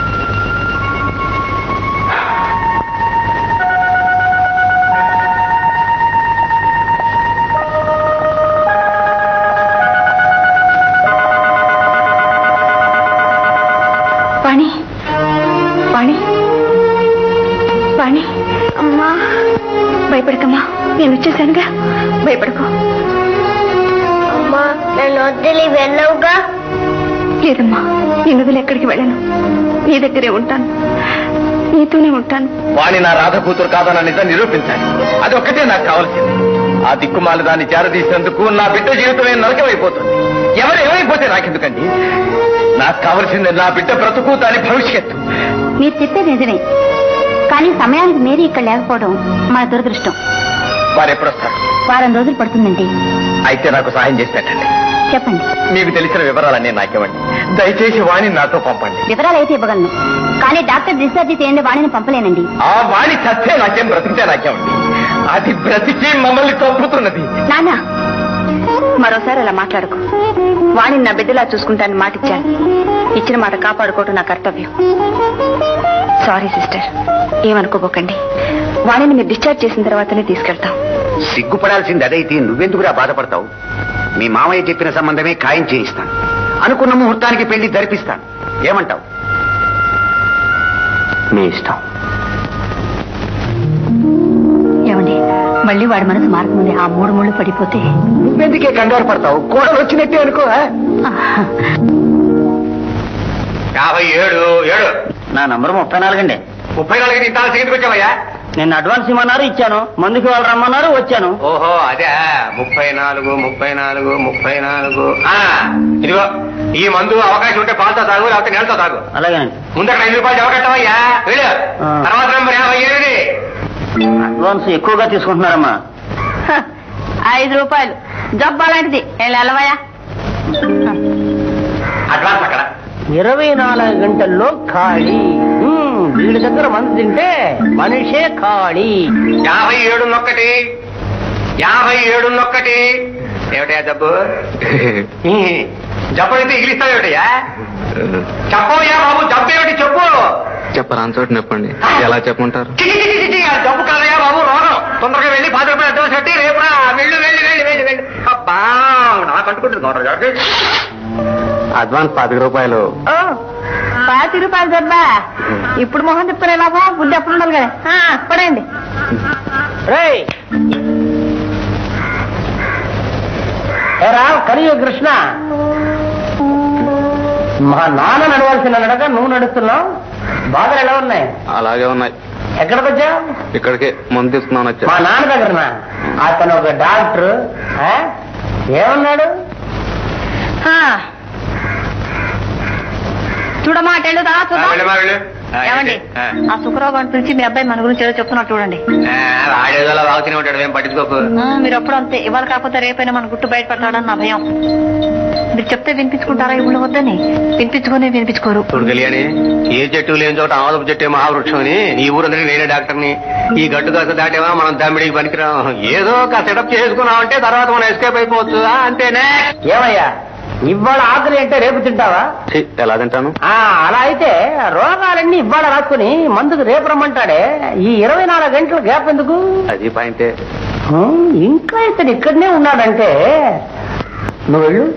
Speaker 4: వాణి వాణి వాణి
Speaker 7: అమ్మా
Speaker 4: భయపడకమ్మా నేను వచ్చేసానుగా భయపడకు
Speaker 7: అమ్మా నన్ను వదిలి వెళ్ళవుగా
Speaker 4: లేదమ్మా నేను వదిలి ఎక్కడికి వెళ్ళను నీ దగ్గరే ఉంటాను నీతోనే ఉంటాను
Speaker 2: వాణి నా రాధ కూతురు కాదన్న నిజం నిరూపించాలి అది ఒక్కటే నాకు కావాల్సింది ఆ దిక్కుమాల దాన్ని చేరదీసినందుకు నా బిడ్డ జీవితమే నరకమైపోతుంది ఎవరు ఏమైపోతే నాకెందుకండి నాకు కావలసింది నా బిడ్డ బ్రతుకు దాని భవిష్యత్తు
Speaker 4: మీరు చెప్పేది నిజమే కానీ సమయానికి మేరీ ఇక్కడ లేకపోవడం మన దురదృష్టం
Speaker 2: వారు ఎప్పుడొస్తారు
Speaker 4: వారం రోజులు పడుతుందండి
Speaker 2: అయితే నాకు సహాయం చేసి పెట్టండి
Speaker 4: చెప్పండి
Speaker 2: మీకు తెలిసిన వివరాలన్నీ నాకివ్వండి దయచేసి వాణి నాతో పంపండి
Speaker 4: వివరాలు అయితే ఇవ్వగలను కానీ డాక్టర్ డిశ్చార్జ్ చేయండి వాణిని పంపలేనండి
Speaker 2: ఆ వాణి చస్తే నాకేం బ్రతికితే నాకేమండి అది బ్రతికి మమ్మల్ని చంపుతున్నది
Speaker 4: నాన్న మరోసారి అలా మాట్లాడకు వాణిని నా బిడ్డలా చూసుకుంటానని మాట ఇచ్చాను ఇచ్చిన మాట కాపాడుకోవటం నా కర్తవ్యం సారీ సిస్టర్ ఏమనుకోబోకండి వాణిని మీరు డిశ్చార్జ్ చేసిన తర్వాతనే తీసుకెళ్తాం
Speaker 3: సిగ్గుపడాల్సింది అదైతే నువ్వెందుకురా బాధపడతావు మీ మామయ్య చెప్పిన సంబంధమే ఖాయం చేయిస్తాను అనుకున్న ముహూర్తానికి పెళ్లి జరిపిస్తాను ఏమంటావు
Speaker 2: మీ ఇష్టం
Speaker 4: ఏమండి
Speaker 1: మళ్ళీ వాడి మనసు మారుతుంది ఆ మూడు ముళ్ళు పడిపోతే
Speaker 3: నువ్వెందుకే కంగారు పడతావు కోడలు వచ్చినట్టే అనుకో ఆ?
Speaker 2: యాభై ఏడు ఏడు
Speaker 5: నా నంబర్ ముప్పై నాలుగండి
Speaker 2: ముప్పై నాలుగు ఇంత సీటుకు వచ్చావయ్యా
Speaker 5: నేను అడ్వాన్స్ ఇమ్మన్నారు ఇచ్చాను మందుకి వాళ్ళు రమ్మన్నారు వచ్చాను
Speaker 2: ఓహో అదే ముప్పై నాలుగు ముప్పై నాలుగు ముప్పై నాలుగు ఆ, ఇదిగో ఈ మందు అవకాశం ఉంటే పాలతో తాగు లేకపోతే నేలతో తాగు
Speaker 5: అలాగేనండి
Speaker 2: ముందర ఐదు రూపాయలు ఎవకట్టవయ్యా వెళ్ళు
Speaker 5: ఆ.
Speaker 2: తర్వాత నెంబర్ యాభై ఏడు
Speaker 5: అడ్వాన్స్ ఎక్కువగా తీసుకుంటున్నారమ్మా
Speaker 1: హ, ఐదు రూపాయలు జబ్బు అలాంటిది వెళ్ళవయ్యా
Speaker 2: అడ్వాన్స్ అక్కడ
Speaker 5: ఇరవై నాలుగు గంటల్లో ఖాళీ ఉమ్, వీడి దగ్గర మందు తింటే మనిషే ఖాళీ
Speaker 2: యాభై ఏడు నొక్కటి యాభై ఏడు నొక్కటి ఏమిటయా జబ్బు జబ్బు అయితే ఇగిలిస్తావు ఏమిటయ్యా చెప్పవయ్యా బాబు జబ్బు ఏమిటి చెప్పు
Speaker 9: చెప్పరా చోట చెప్పండి ఎలా చెప్పమంటారు
Speaker 2: చి, చి, చి, చి, చి, ఆ జబ్బు కాదయ్యా బాబు రోగం తొందరగా వెళ్ళి పది రూపాయలు అడ్వాన్స్ పెట్టి రేపు రా వెళ్ళు వెళ్ళి వెళ్ళి వెళ్ళి వెళ్ళి అబ్బా నాకు అంటుకుంటుంది గౌరవ గారికి.
Speaker 9: అడ్వాన్స్ పాతిక రూపాయలు
Speaker 1: పాతి రూపాయలు జబ్బా ఇప్పుడు మొహం తిప్పుకునే లాభం బుద్ధి ఎప్పుడు ఉండాలి కదా ఆ, పడండి
Speaker 5: రేయ్ ఏరా కలియు కృష్ణ మా నాన్న నడవాల్సిన నడక నువ్వు నడుస్తున్నావు బాధలు ఎలా ఉన్నాయి
Speaker 9: అలాగే ఉన్నాయి
Speaker 5: ఎక్కడికి వచ్చావు
Speaker 9: ఇక్కడికి మందు తీసుకున్నాను వచ్చా
Speaker 5: మా నాన్న దగ్గరనా అతను ఒక డాక్టర్ ఆ? ఏమన్నాడు
Speaker 1: ఆ. చూడమ్మా అటు వెళ్ళు తర్వాత
Speaker 2: ఆ,
Speaker 1: చూద్దాం
Speaker 2: వెళ్ళమ్మా, వెళ్ళు. ఆ,
Speaker 1: ఏమండి
Speaker 2: ఆ.
Speaker 1: ఆ సుఖరావు గారిని పిలిచి మీ అబ్బాయి మన గురించి ఏదో చెప్తున్నట్టు చూడండి
Speaker 2: ఆ, వాడేదో వాగుతూనే ఉంటాడు ఏం పట్టించుకోకు
Speaker 1: ఆ, మీరు అప్పుడు అంతే ఇవాళ కాకపోతే రేపైనా మన గుట్టు బయటపడతాడని నా భయం మీరు చెప్తే వినిపించుకుంటారా ఇప్పుడు వద్దని వినిపించుకొని వినిపించుకోరు
Speaker 2: చూడు కళ్యాణి ఏ చెట్టు లేని చోట ఆమదపు చెట్టే మహావృక్షం అని ఈ ఊరందరికీ నేనే డాక్టర్ని ఈ గట్టు కాస్త దాటేవా మనం దమ్మిడికి పనికిరాం ఏదో ఒక సెటప్ చేసుకున్నామంటే తర్వాత మనం ఎస్కేప్ అయిపోవచ్చు ఆ, అంతేనే
Speaker 5: ఏమయ్యా ఇవాళ ఆకలి అంటే రేపు తింటావా
Speaker 9: ఛీ, ఎలా తింటాను
Speaker 5: ఆ అలా అయితే రోగాలన్నీ ఇవాళ రాసుకుని మందుకు రేపు రమ్మంటాడే ఈ ఇరవై నాలుగు గంటల గ్యాప్ ఎందుకు
Speaker 9: అది పాయింటే
Speaker 5: ఆ, ఇంకా ఇతను ఇక్కడనే ఉన్నాడంటే నువ్వు వెళ్ళు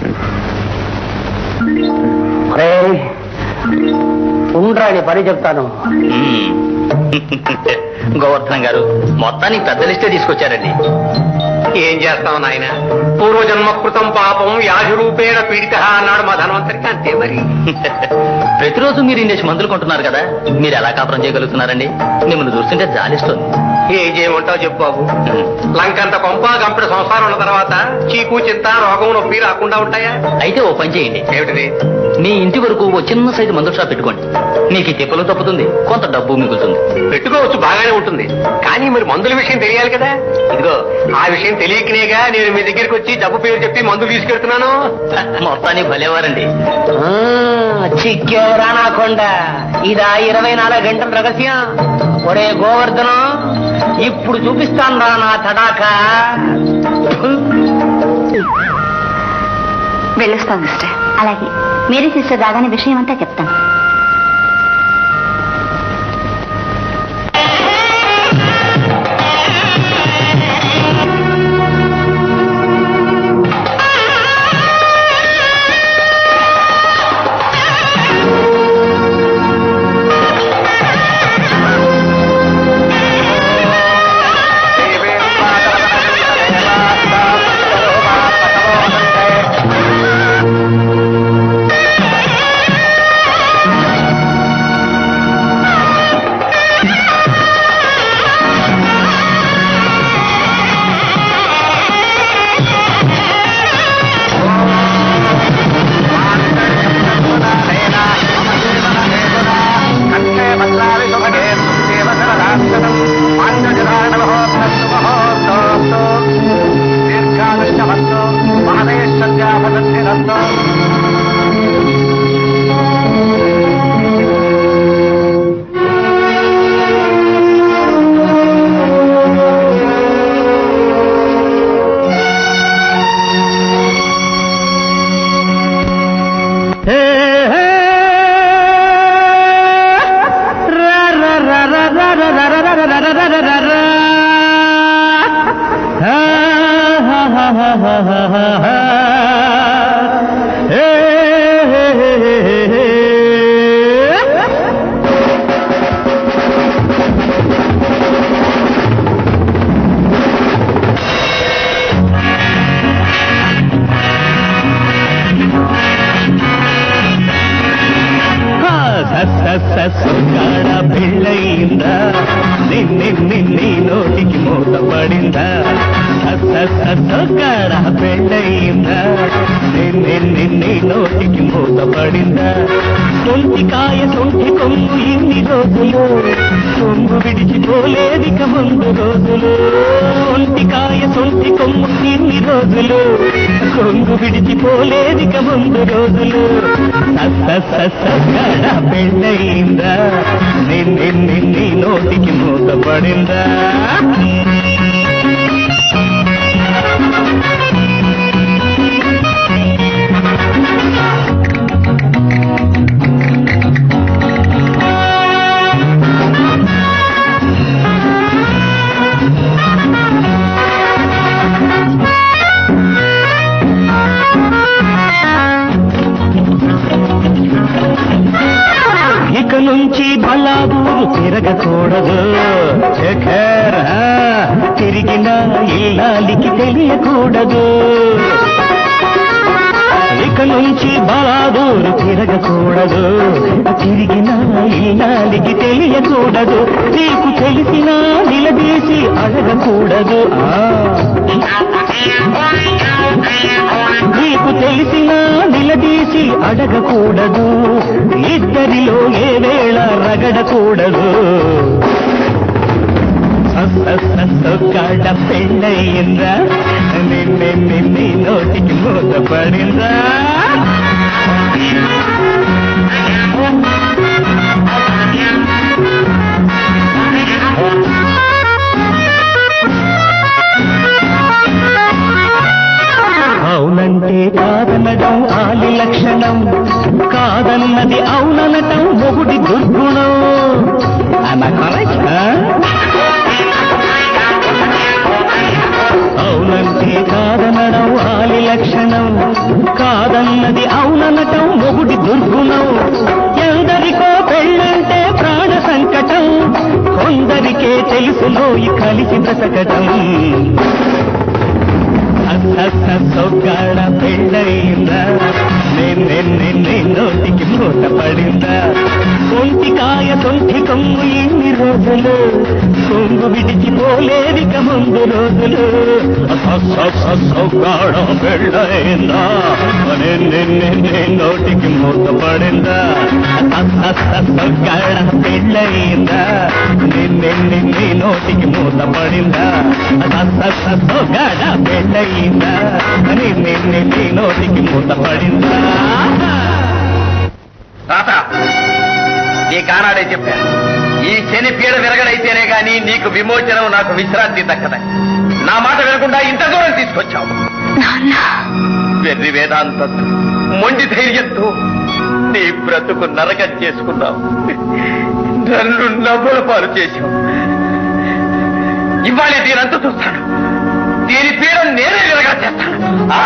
Speaker 5: ఒరేయ్, ఉండ్రా నీ పని చెప్తాను
Speaker 2: గోవర్ధన్ గారు మొత్తానికి పెద్ద లిస్టే తీసుకొచ్చారండి ఏం చేస్తాం నాయన పూర్వజన్మ కృతం పాపం వ్యాధి రూపేణ పీడిత అన్నాడు మా ధనవంతరికి అంతే మరి
Speaker 10: ప్రతిరోజు మీరు ఇన్ని మందులు కొంటున్నారు కదా మీరు ఎలా కాపురం చేయగలుగుతున్నారండి మిమ్మల్ని చూస్తుంటే జాలిస్తుంది
Speaker 2: ఏం చేయమంటావు చెప్పు బాబు లంకంత కొంప గంపెడు సంసారం ఉన్న తర్వాత చీకు చింత రోగం నొప్పి రాకుండా ఉంటాయా
Speaker 10: అయితే ఓ పని చేయండి
Speaker 2: ఏమిటిది
Speaker 10: మీ ఇంటి వరకు ఓ చిన్న సైజు మందుల షాప్ పెట్టుకోండి మీకు ఈ తిప్పలు తప్పుతుంది కొంత డబ్బు మిగులుతుంది
Speaker 2: పెట్టుకోవచ్చు బాగానే ఉంటుంది కానీ మరి మందుల విషయం తెలియాలి కదా ఇదిగో ఆ విషయం తెలియకనేగా నేను మీ దగ్గరికి వచ్చి డబ్బు పేరు చెప్పి మందులు తీసుకెళ్తున్నాను
Speaker 10: మొత్తానికి భలేవారండి
Speaker 5: ఆ, చిక్కేవరా నా కొండ ఇదా ఇరవై నాలుగు గంటల రహస్యం ఒరే గోవర్ధనం ఇప్పుడు చూపిస్తాను రా నా తడాక
Speaker 1: వెళ్ళొస్తాం సిస్టర్ అలాగే మీరే సిస్టర్ రాగానే విషయం అంతా చెప్తాను
Speaker 2: ఆ
Speaker 8: సొగ్గడ పెళ్ళయిందా నిన్నే నిన్నే నోటికి మూతపడిందా సొంటికాయ సొంటి కొమ్ము ఇన్ని రోజులు కొమ్ము విడిచిపోలేదిక ముందు రోజులు ఒంటికాయ సొంటి కొమ్ము ఇన్ని రోజులు కొంగు విడిచిపోలేదిక ముందు రోజులు సొగ్గడ పెళ్ళయిందా నిన్నే నిన్నే నోటికి మూతపడిందా ఇక నుంచి బలాదూరు తిరగకూడదు శేఖర్ ఆ, తిరిగిన ఇల్లాలికి తెలియకూడదు ఇక నుంచి బలాదూరు తిరగకూడదు తిరిగిన ఇల్లాలికి తెలియకూడదు నీకు తెలిసినా నిలదీసి అడగకూడదు ఆ నీకు తెలిసినా నిలదీసి అడగకూడదు ఇద్దరిలో ఏ వేళ రగడకూడదు సొగ్గడ పెళ్ళయిందా నిన్నే నిన్నే నోటికి మూతపడిందా అవునంటే కాదనడం ఆలి లక్షణం కాదన్నది అవుననటం మొగుడి దుర్గుణం అనకరా అవునంటే కాదనడం ఆలి లక్షణం కాదన్నది అవుననటం మొగుడి దుర్గుణం ఎందరికో పెళ్ళంటే ప్రాణ సంకటం కొందరికే తెలుసులోయి కలిసి బ్రతకటం సొగ్గాడ పెళ్ళయిందా నిన్నే నిన్నే నోటికి మూత పడిందా సొంటికాయ సొంటి కొమ్ము ఇన్ని రోజులు కొంగు విడిచిపోలేదిక ముందు రోజులు సొగ్గాడ పెళ్ళయిందా నిన్నే నిన్నే నోటికి మూత పడిందా సొగ్గాడ పెళ్ళయిందా నిన్నే నిన్నే నోటికి మూత పడిందా సొగ్గాడ పెళ్ళయిందా నిన్నే నిన్నే నోటికి మూత పడిందా
Speaker 2: తాత నీ కానాడే చెప్పాను ఈ శని పీడ విరగడైతేనే గాని నీకు విమోచనం నాకు విశ్రాంతి దక్కదని నా మాట వినకుండా ఇంత దూరం తీసుకొచ్చావు వెర్రి వేదాంతంతో మొండి ధైర్యంతో నీ బ్రతుకు నరకం చేసుకున్నావు నన్ను నవ్వుల పాలు చేశావు ఇవాళ దీనంత చూస్తాను దీని పీడ నేనే విరగా చేస్తాను ఆ!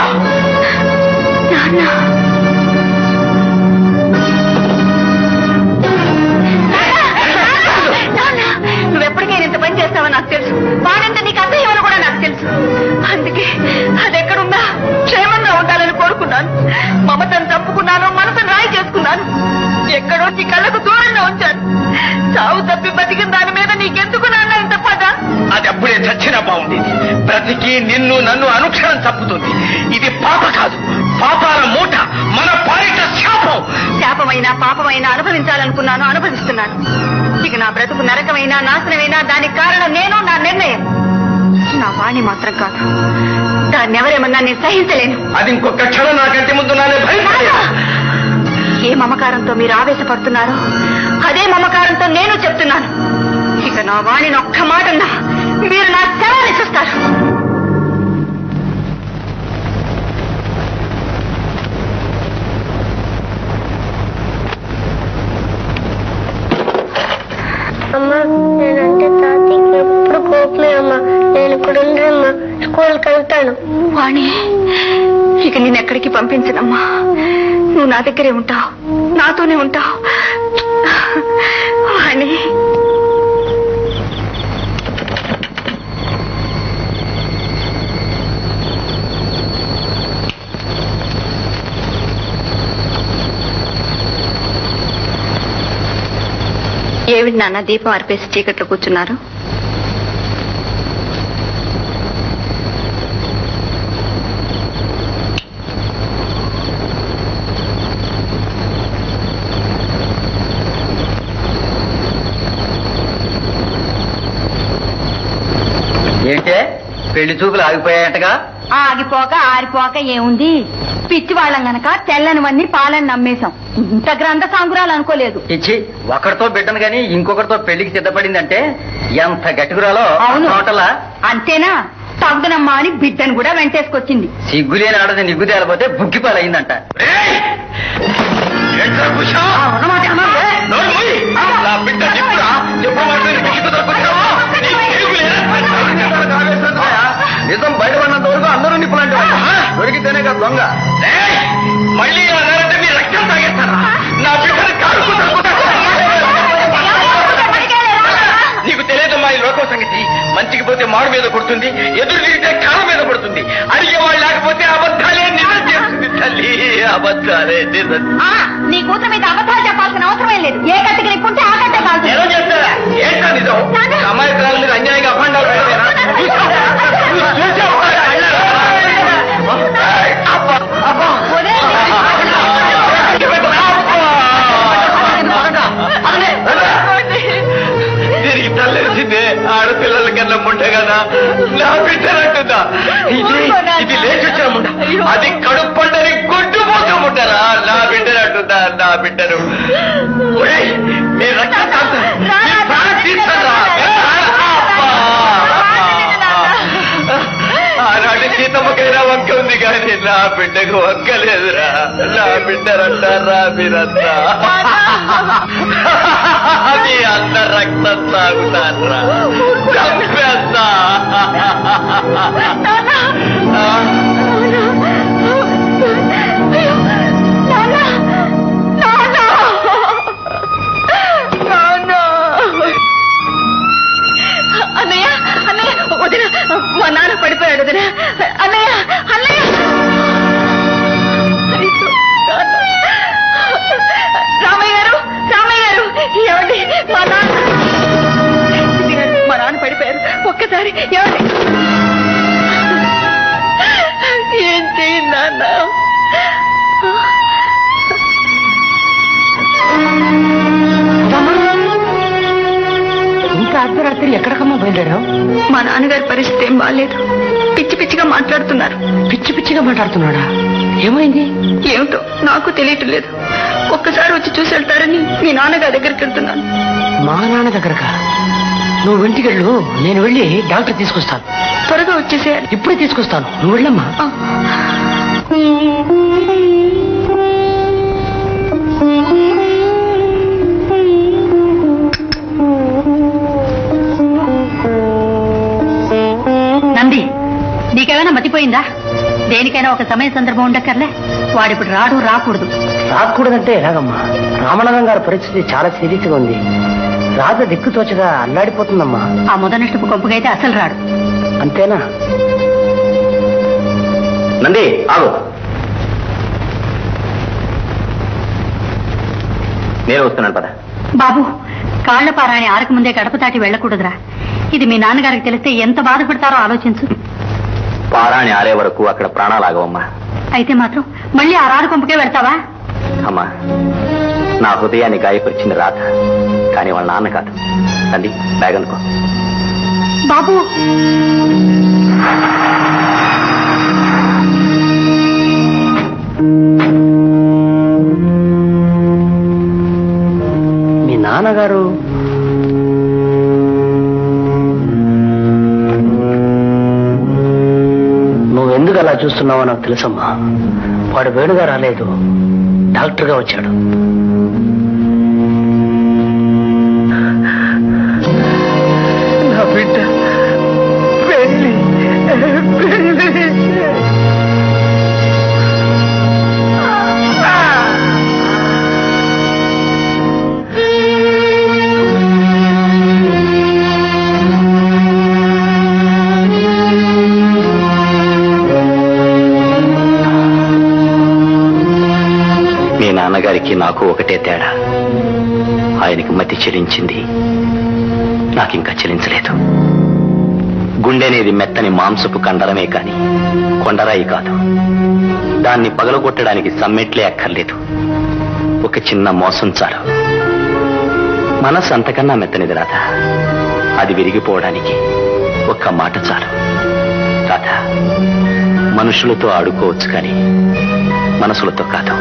Speaker 1: నువ్వెప్పటికైనా ఇంత పని చేస్తావని నాకు తెలుసు వాడంటే నీకు అసహ్యమని కూడా నాకు తెలుసు అందుకే అది ఎక్కడున్నా క్షేమంగా ఉండాలని కోరుకున్నాను మమతను చంపుకున్నాను మనసును రాయి చేసుకున్నాను ఎక్కడో నీ కళ్ళకు దూరంగా ఉంచాను చావు తప్పి బతికిన దాని మీద నీకెందుకు నాన్న ఇంత పద
Speaker 2: అది అప్పుడే చచ్చినా బాగుండేది బ్రతికి నిన్ను నన్ను అనుక్షణం చంపుతుంది ఇది పాప కాదు పాపాల మూట మన పాలిట శాపం
Speaker 1: శాపమైనా పాపమైనా అనుభవించాలనుకున్నాను అనుభవిస్తున్నాను ఇక నా బ్రతుకు నరకమైనా నాశనమైనా దానికి కారణం నేను నా నిర్ణయం నా వాణి మాత్రం కాదు దాన్ని ఎవరేమన్నా నేను సహించలేను
Speaker 2: అది ఇంకొక క్షణం నాకంటే ముందు నానే భయపడేది
Speaker 1: ఏ మమకారంతో మీరు ఆవేశపడుతున్నారో అదే మమకారంతో నేను చెప్తున్నాను ఇక నా వాణిని ఒక్క మాటన్నా మీరు నా శవాన్ని చూస్తారు
Speaker 7: అమ్మా నేనంటే తాతయ్యకి ఎప్పుడు కోపమే అమ్మా నేను ఇక్కడ ఉండమ్మా స్కూల్కి వెళ్తాను
Speaker 1: వాణి ఇక నేను ఎక్కడికి పంపించనమ్మా నువ్వు నా దగ్గరే ఉంటావు నాతోనే ఉంటావు వాణి ఏమిటి నాన్న దీపం అర్పేసి చీకట్లో కూర్చున్నారు
Speaker 2: పెళ్లి చూపులు ఆగిపోయాయటగా
Speaker 1: ఆగిపోక ఆరిపోక ఏముంది పిచ్చి వాళ్ళం గనక తెల్లనివన్నీ పాలని నమ్మేశాం ఇంత గ్రంథ సాంగురాలు అనుకోలేదు
Speaker 2: ఇచ్చి ఒకరితో బిడ్డను గాని ఇంకొకరితో పెళ్లికి సిద్ధపడిందంటే ఎంత గట్టిగురాలో
Speaker 1: అవును.
Speaker 2: టోటలా
Speaker 1: అంతేనా తగ్గునమ్మా అని బిడ్డను కూడా వెంటేసుకొచ్చింది
Speaker 2: సిగ్గులేని ఆడది నిగ్గు తేలపోతే బుగ్గిపాలయ్యిందంట నిజం బయటపడినంత వరకు అందరూ నిప్పులంటే దొరికితేనే కదా దొంగ మళ్ళీ అన్నారంటే మీ రక్తం తాగేస్తారా నా బిడ్డను కారుకు నీకు తెలియదమ్మా ఈ లోకం సంగతి మంచికి పోతే మాడు మీద కొడుతుంది ఎదురు తిరిగితే కాళ్ళ మీద పడుతుంది అడిగే వాళ్ళు లేకపోతే అబద్ధాలే నిజం చేస్తుంది తల్లి అబద్ధాలే నిజం
Speaker 1: ఆ, నీ కూతురు మీద అబద్ధాలు చెప్పాల్సిన అవసరం ఏం లేదు ఏ కట్టుకు నిప్పుంటే ఆ కట్టే కాదు
Speaker 2: నిజం చేస్తారా ఏంటా నిజం అమాయకురాల మీద అన్యాయంగా అభండాలు పెడతారా? చూసావా? నువ్వు చూసావా? అబ్బా, అబ్బా. తిరిగి తల్లేసిందే ఆడపిల్లల కన్నా ముండ కదా నా బిడ్డనంటుందా ఇది ఇది లేచొచ్చిన ముండ అది కడుపండని గుడ్డు పోతాముంటారా నా బిడ్డనంటుందా నా బిడ్డను ఒరేయ్, మీ రక్తం కాదు. మీ ప్రాణం తీస్తారా? ఆనాటి సీతమ్మకైనా వంక ఉంది కానీ నా బిడ్డకు వంకలేదురా నా బిడ్డరంటారా మీరంతా అది అంత రక్తం తాగుతారా చంపేస్తా
Speaker 1: అన్నయ్య అన్నయ్య వదిన మా నాన్న పడిపోయాడు వదిన అన్నయ్య అన్నయ్య అయ్యో, నాన్న. రామయ్య గారు రామయ్య గారు ఏమండి మా నాన్న ఇదిగోండి, మా నాన్న పడిపోయారు ఒక్కసారి ఏమండి ఏం చేయండి నాన్న
Speaker 5: ఇంకా అర్ధరాత్రి ఎక్కడికమ్మా బయలుదేరావు
Speaker 4: మా నాన్నగారి పరిస్థితి ఏం బాగాలేదు పిచ్చి పిచ్చిగా మాట్లాడుతున్నారు
Speaker 5: పిచ్చి పిచ్చిగా మాట్లాడుతున్నాడా ఏమైంది
Speaker 4: ఏమిటో నాకు తెలియటం లేదు ఒక్కసారి వచ్చి చూసి వెళ్తారని మీ నాన్నగారి దగ్గరికి వెళ్తున్నాను
Speaker 5: మా నాన్న దగ్గరకా నువ్వు ఇంటికెళ్ళు నేను వెళ్ళి డాక్టర్ తీసుకొస్తాను
Speaker 4: త్వరగా వచ్చేసేయాలి
Speaker 5: ఇప్పుడే తీసుకొస్తాను నువ్వు వెళ్ళమ్మా
Speaker 4: ఆ.
Speaker 1: నంది నీకేమైనా మతిపోయిందా దేనికైనా ఒక సమయ సందర్భం ఉండక్కర్లే వాడిప్పుడు రాడు రాకూడదు
Speaker 5: రాకూడదంటే ఎలాగమ్మా రామనాథం గారి పరిస్థితి చాలా సీరియస్గా ఉంది రాజ దిక్కుతోచగా అల్లాడిపోతుందమ్మా
Speaker 1: ఆ మొదనష్టపు కొంపకైతే అసలు రాడు
Speaker 5: అంతేనా
Speaker 6: నంది ఆగు నేను వస్తున్నాను పద
Speaker 1: బాబు కాళ్ల పారాని ఆరక ముందే గడప దాటి వెళ్ళకూడదురా ఇది మీ నాన్నగారికి తెలిస్తే ఎంత బాధపడతారో ఆలోచించు
Speaker 6: పారాణి ఆరే వరకు అక్కడ ప్రాణాలాగవమ్మా
Speaker 1: అయితే మాత్రం మళ్ళీ ఆ రాడు కొంపకే వెళ్తావా
Speaker 6: అమ్మా నా హృదయాన్ని గాయపరిచింది రాధ కానీ వాళ్ళ నాన్న కాదు నంది బ్యాగ్ అనుకో
Speaker 1: బాబు
Speaker 5: మీ నాన్నగారు నువ్వెందుకు అలా చూస్తున్నావో నాకు తెలుసమ్మా వాడు వేణుగా రాలేదు డాక్టర్గా వచ్చాడు
Speaker 2: నా బిడ్డ పెళ్లి పెళ్లి
Speaker 6: మీ నాన్నగారికి నాకు ఒకటే తేడా ఆయనకి మతి చెలించింది నాకింకా చెలించలేదు గుండె అనేది మెత్తని మాంసపు కండరమే కాని కొండరాయి కాదు దాన్ని పగలగొట్టడానికి సమ్మెట్లే అక్కర్లేదు ఒక చిన్న మోసం చాలు మనసు అంతకన్నా మెత్తనిది రాదా అది విరిగిపోవడానికి ఒక్క మాట చాలు
Speaker 11: మనుషులతో ఆడుకోవచ్చు కానీ మనసులతో కాదు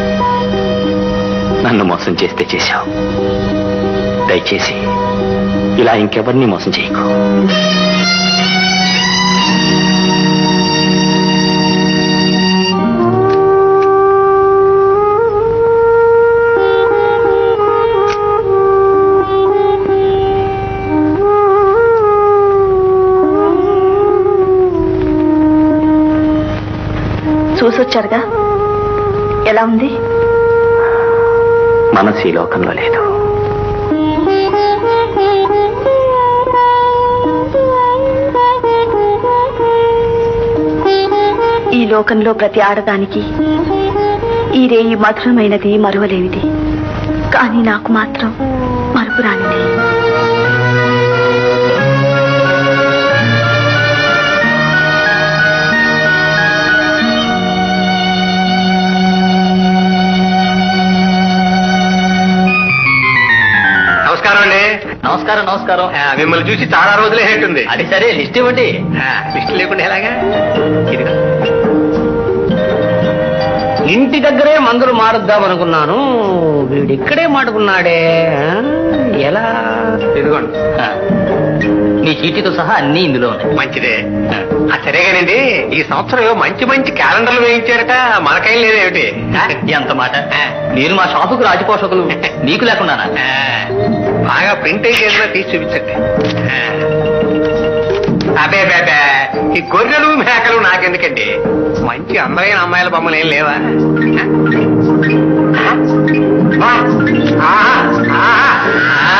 Speaker 11: నన్ను మోసం చేస్తే చేశావు దయచేసి ఇలా ఇంకెవరిని మోసం చేయకు
Speaker 4: చూసొచ్చారుగా ఎలా ఉంది
Speaker 11: మనసు ఈ లోకంలో లేదు
Speaker 4: ఈ లోకంలో ప్రతి ఆడదానికి ఈ రేయి మధురమైనది మరువలేనిది కానీ నాకు మాత్రం మరుపురానిది
Speaker 2: నమస్కారం అండి
Speaker 10: నమస్కారం నమస్కారం
Speaker 2: ఆ, మిమ్మల్ని చూసి చాలా రోజులే హేటుంది
Speaker 10: అది సరే లిస్ట్ ఇవ్వండి
Speaker 2: లిస్ట్ లేకుండా ఎలాగా ఇదిగో
Speaker 5: ఇంటి దగ్గరే మందులు మారుద్దాం అనుకున్నాను వీడు ఇక్కడే మాడుకున్నాడే ఆ? ఎలా
Speaker 2: ఇదిగోండి
Speaker 10: ఆ, నీ చీటీతో సహా అన్ని ఇందులో ఉన్నాయి
Speaker 2: మంచిదే ఆ, సరేగానండి ఈ సంవత్సరం ఏవో మంచి మంచి క్యాలెండర్లు వేయించారట మనకేం లేదేమిటి ఆ?
Speaker 10: ఎంత మాట మీరు మా షాపుకు రాజపోషకులు నీకు లేకుండానా
Speaker 2: ఆ, బాగా ప్రింట్ అయ్యి ఏదైనా తీసి చూపించండి ఆ. అబే బేబే ఈ గొర్రెలు మేకలు నాకెందుకండి మంచి అందమైన అమ్మాయిల బొమ్మలు ఏం లేవా ఆ? ఆ, ఆ, ఆ,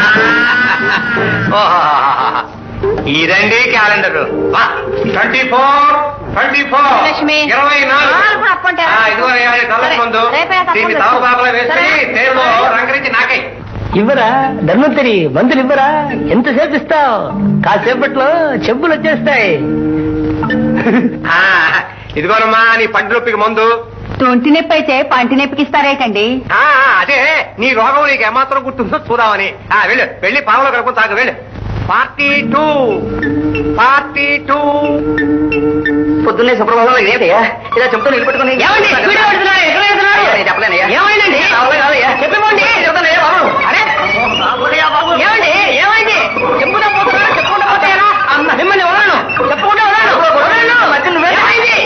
Speaker 2: ఓహో. ఇదండి calendar twenty four twenty four
Speaker 1: Lakshmi.
Speaker 2: ఇరవై
Speaker 1: ఆ, ఇప్పుడు అప్పంటారా?
Speaker 2: నాలుగు ఇదిగో దళం
Speaker 1: సరే,
Speaker 2: ముందు
Speaker 1: రేపే తప్పకుండా
Speaker 2: దీన్ని
Speaker 1: తెచ్చు.
Speaker 2: దావబాబులో వేసుకుని
Speaker 1: సరే.
Speaker 2: తేరులో రంగరించి నాకై
Speaker 5: ఇవ్వరా ధన్వంతరి మందులు ఇవ్వరా ఎంతసేపు ఇస్తావు కాసేపట్లో చెప్పులు వచ్చేస్తాయి
Speaker 2: ఆ, ఇదిగోనమ్మా నీ పంటి నొప్పికి మందు
Speaker 1: తొంటి నొప్పి అయితే పంటి నొప్పికి ఇస్తారేటండి
Speaker 2: ఆ, ఆ, అదే నీ రోగం నీకు ఏమాత్రం గుర్తుందో చూద్దామని ఆ, వెళ్ళు వెళ్ళి పాలలో కడుపుని తాగు వెళ్ళు పార్టీ టూ పార్టీ టూ
Speaker 10: పొద్దున్నే సుప్రభాతం ఏంటయ్యా ఇలా చెప్తా నిలబెట్టుకుని
Speaker 5: ఏమండి? వీడియో పెడుతున్నారు, ఎక్కడ పెడుతున్నారు?
Speaker 10: చెప్పలేనయ్యా
Speaker 5: ఏమైందండి? చెప్పిపోండి. అరే? ఏమండి? ఏమైంది? చెప్పుకుంటూ పోతున్నారా? చెప్పుకుంటూ పోతాయనా? మిమ్మల్ని వదలను. చెప్పుకుంటూ వదలను. వదలను. ఏమైంది?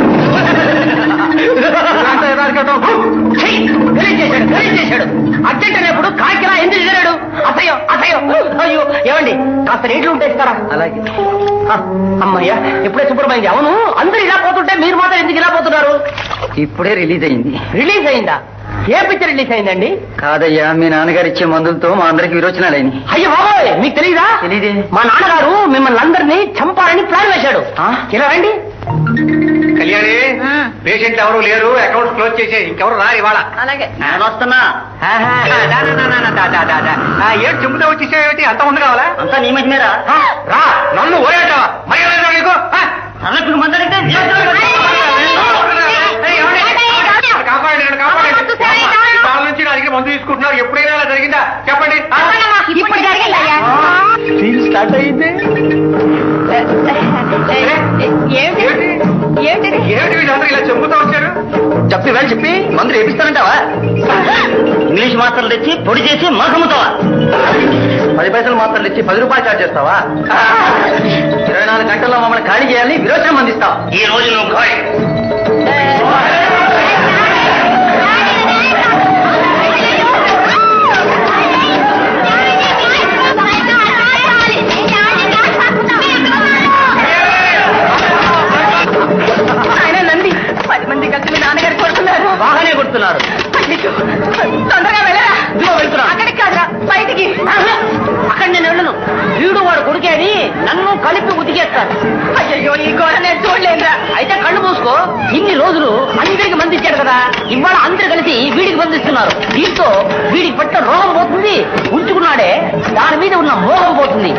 Speaker 5: ఛీ! గలీజ్ చేశాడు, గలీజ్ చేశాడు. అర్జెంట్ అనేప్పుడు కాకిలా ఎందుకు ఎగిరాడు అసహ్యం అసహ్యం అయ్యో ఏమండి కాస్త నీళ్లు ఉంటే ఇస్తారా అలాగే అమ్మయ్యా ఇప్పుడే శుభ్రమైంది అవును అందరు ఇలా పోతుంటే మీరు మాత్రం ఎందుకు ఇలా పోతున్నారు
Speaker 10: ఇప్పుడే రిలీజ్ అయింది
Speaker 5: రిలీజ్ అయిందా ఏ పిక్చర్ రిలీజ్ అయిందండి
Speaker 10: కాదయ్యా మీ నాన్నగారు ఇచ్చే మందులతో మా అందరికి విరోచనాలైన
Speaker 5: అయ్యో బాబోయ్ మీకు తెలీదా
Speaker 10: తెలీదే.
Speaker 5: మా నాన్నగారు మిమ్మల్ని అందరినీ చంపాలని ప్లాన్ వేశాడు
Speaker 10: ఆ?
Speaker 5: ఇలా రండి
Speaker 2: కళ్యాణి పేషెంట్లు ఎవరు లేరు అకౌంట్ క్లోజ్ చేసే ఇంకెవరు రా ఇవాళ
Speaker 1: అలాగే
Speaker 10: నేను వస్తున్నా
Speaker 2: ఆహా, దా, దా, దా, దా, దా, దా, దా, దా. ఆ, ఏడు చెబుతా వచ్చేసేమిటి అంత ఉంది కావాలా
Speaker 10: అంతా నీ మధ్య మీద
Speaker 2: ఆ, రా నన్ను ఓరేటావా మరి ఎలా రా నీకు ఆ?
Speaker 10: అన్నకు మందడితే
Speaker 2: ఏయ్, ఏమండి? నన్ను కాపాడండి నన్ను కాపాడండి ఈ కాలం నుంచి నా దగ్గర మందు తీసుకుంటున్నారు ఎప్పుడైనా అలా జరిగిందా చెప్పండి ఆ?
Speaker 1: ఇప్పుడు జరిగిందయ్యా
Speaker 5: సీన్ స్టార్ట్ అయింది
Speaker 1: ఏమిటి ఏమిటిది
Speaker 2: ఏమిటి వీళ్ళందరూ ఇలా చెబుతూ వచ్చారు
Speaker 10: చెప్పి వెళ్ళి చెప్పి మందులు వేపిస్తానంటావా ఇంగ్లీష్ మాత్రలు తెచ్చి పొడి చేసి మగముతావా పది పైసలు మాత్రలు తెచ్చి పది రూపాయలు చార్జ్ చేస్తావా ఇరవై నాలుగు గంటల్లో మమ్మల్ని ఖాళీ చేయాలని విరోచనం అందిస్తావా
Speaker 2: ఈ రోజు నువ్వు ఖాళీ
Speaker 1: ఆయన నంది పది మంది కలిసి మీ నాన్నగారు కొడుతున్నారు
Speaker 5: బాగానే కొడుతున్నారు
Speaker 1: అయ్యో, తొందరగా వెళ్ళరా
Speaker 5: ఇదిగో వెళ్తున్నా.
Speaker 1: అక్కడికి కాదురా బయటికి
Speaker 5: అక్కడ నేను వెళ్ళను వీడు వాడు కొడుకే అని నన్ను కలిపి ఉతికేస్తారు
Speaker 1: అయ్యో ఈ గోడ నేను చూడలేదురా
Speaker 5: అయితే కళ్ళు మూసుకో ఇన్ని రోజులు అందరికి మంది ఇచ్చాడు కదా ఇవాళ అందరు కలిసి వీడికి బంధిస్తున్నారు దీంతో వీడికి పట్టిన రోగం పోతుంది ఉంచుకున్నాడే దాని మీద ఉన్న మోహం పోతుంది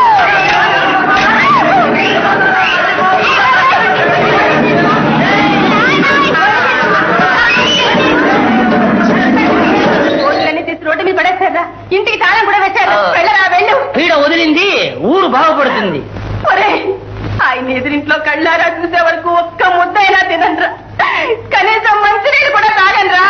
Speaker 1: ఓట్లన్నీ తీసి రోడ్డు మీద పడేశారా ఇంటికి తాళం కూడా వేశారు
Speaker 5: ఆ.
Speaker 1: వెళ్ళరా వెళ్ళు
Speaker 5: పీడ వదిలింది ఊరు బాగుపడుతుంది
Speaker 1: ఒరే ఆయన ఎదురింట్లో కళ్ళు కళ్ళారా చూసే వరకు ఒక్క ముద్దైనా తినరా కనీసం మంచినీళ్ళు కూడా తాగనరా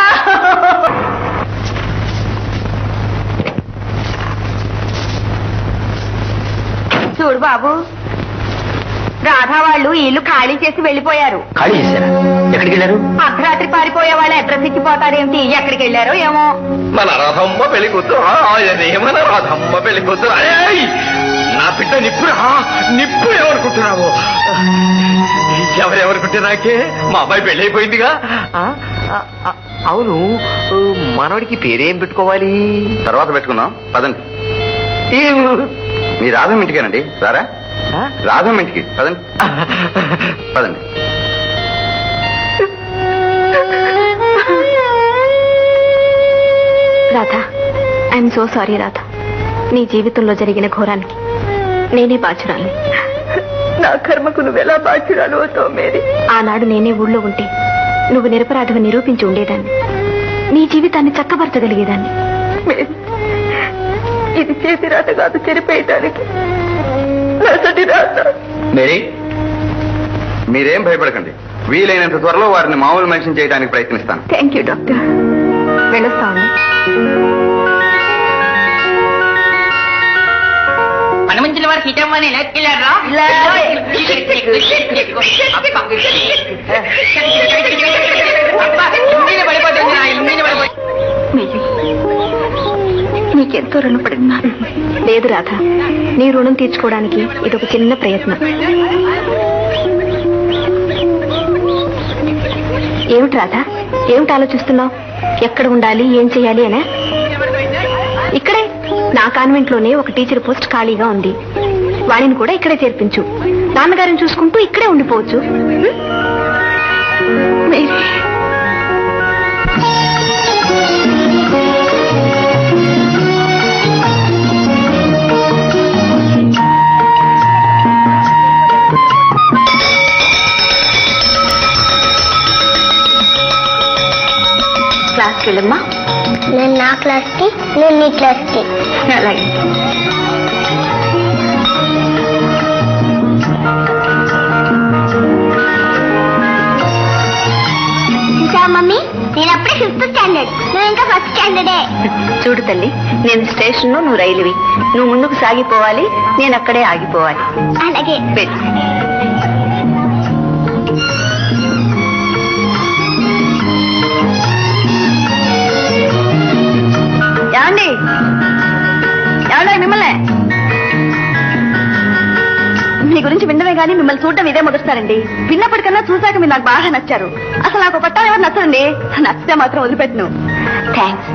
Speaker 1: చూడు బాబు రాధా వాళ్ళు ఈ ఇల్లు ఖాళీ చేసి వెళ్ళిపోయారు
Speaker 11: ఖాళీ చేశారా ఎక్కడికి వెళ్ళారు
Speaker 1: అర్ధరాత్రి పారిపోయే వాళ్ళు అడ్రస్ ఇచ్చిపోతారేమిటి ఎక్కడికి వెళ్ళారో ఏమో
Speaker 2: మన రాధమ్మ పెళ్లి కూతురు ఆయనేమన రాధమ్మ పెళ్లి కూతురు ఏయ్! నా బిడ్డ నిప్పురా నిప్పు ఏమనుకుంటున్నావు ఎవరెవరుకుంటున్నాకే మా అబ్బాయి పెళ్లి అయిపోయిందిగా
Speaker 6: ఆ, ఆ, ఆ, అవును ఆ, మనవడికి పేరేం పెట్టుకోవాలి
Speaker 3: తర్వాత పెట్టుకుందాం పదండి మీ రాధం ఇంటికేనండి రారా
Speaker 6: ఆ?
Speaker 3: రాధం ఇంటికి పదండి పదండి
Speaker 4: Radha I'm so sorry Radha నీ జీవితంలో జరిగిన ఘోరానికి నేనే బాచురాలి
Speaker 1: నా కర్మకు నువ్వెలా బాధ్యురాలు అవుతావు మేరీ
Speaker 4: ఆనాడు నేనే ఊళ్ళో ఉంటే నువ్వు నిరపరాధిగా నిరూపించి ఉండేదాన్ని నీ జీవితాన్ని చక్కబరచగలిగేదాన్ని
Speaker 1: మేరీ, ఇది చేతి రాత కాదు చెరిపేయటానికి నసటి రాత
Speaker 3: మేరీ మీరేం భయపడకండి వీలైనంత త్వరలో వారిని మామూలు మనిషిని చేయడానికి ప్రయత్నిస్తాను
Speaker 4: థ్యాంక్ యూ డాక్టర్ వెళ్ళొస్తామండి
Speaker 5: పనిమంచిన వారికి ఇటమ్మని లేకెళ్ళారా పడిపోతుంది ఇంజిన్ పడిపోతుంది
Speaker 4: మేరీ నీకెంతో రుణపడినా లేదు రాధ నీ రుణం తీర్చుకోవడానికి ఇదొక చిన్న ప్రయత్నం ఏమిటి రాధ ఏమిటి ఆలోచిస్తున్నావు ఎక్కడ ఉండాలి ఏం చేయాలి అనే ఇక్కడే నా కాన్వెంట్ లోనే ఒక టీచర్ పోస్ట్ ఖాళీగా ఉంది వాడిని కూడా ఇక్కడే చేర్పించు నాన్నగారిని చూసుకుంటూ ఇక్కడే ఉండిపోవచ్చు హ్మ్? మేరీ క్లాస్కి వెళ్ళమ్మా
Speaker 7: నేను నా క్లాస్కి నువ్వు నీ క్లాస్కి
Speaker 4: అలాగే
Speaker 7: చూసావా మమ్మీ నేను అప్పుడే ఫిఫ్త్ స్టాండర్డ్ నువ్వు ఇంకా ఫస్ట్ స్టాండర్డే
Speaker 4: చూడు తల్లి నేను స్టేషన్ నువ్వు రైలువి నువ్వు ముందుకు సాగిపోవాలి నేను అక్కడే ఆగిపోవాలి
Speaker 7: అలాగే
Speaker 4: వెళ్ళు. ఏమండి ఏమండి మిమ్మల్ని మీ గురించి విన్నమే కానీ మిమ్మల్ని చూడటం ఇదే మొదటిసారండి విన్నప్పటికన్నా చూశాక మీరు నాకు బాగా నచ్చారు అసలు నాకు పట్టాలు ఎవరు నచ్చండి నచ్చితే మాత్రం వదిలిపెట్టను థ్యాంక్స్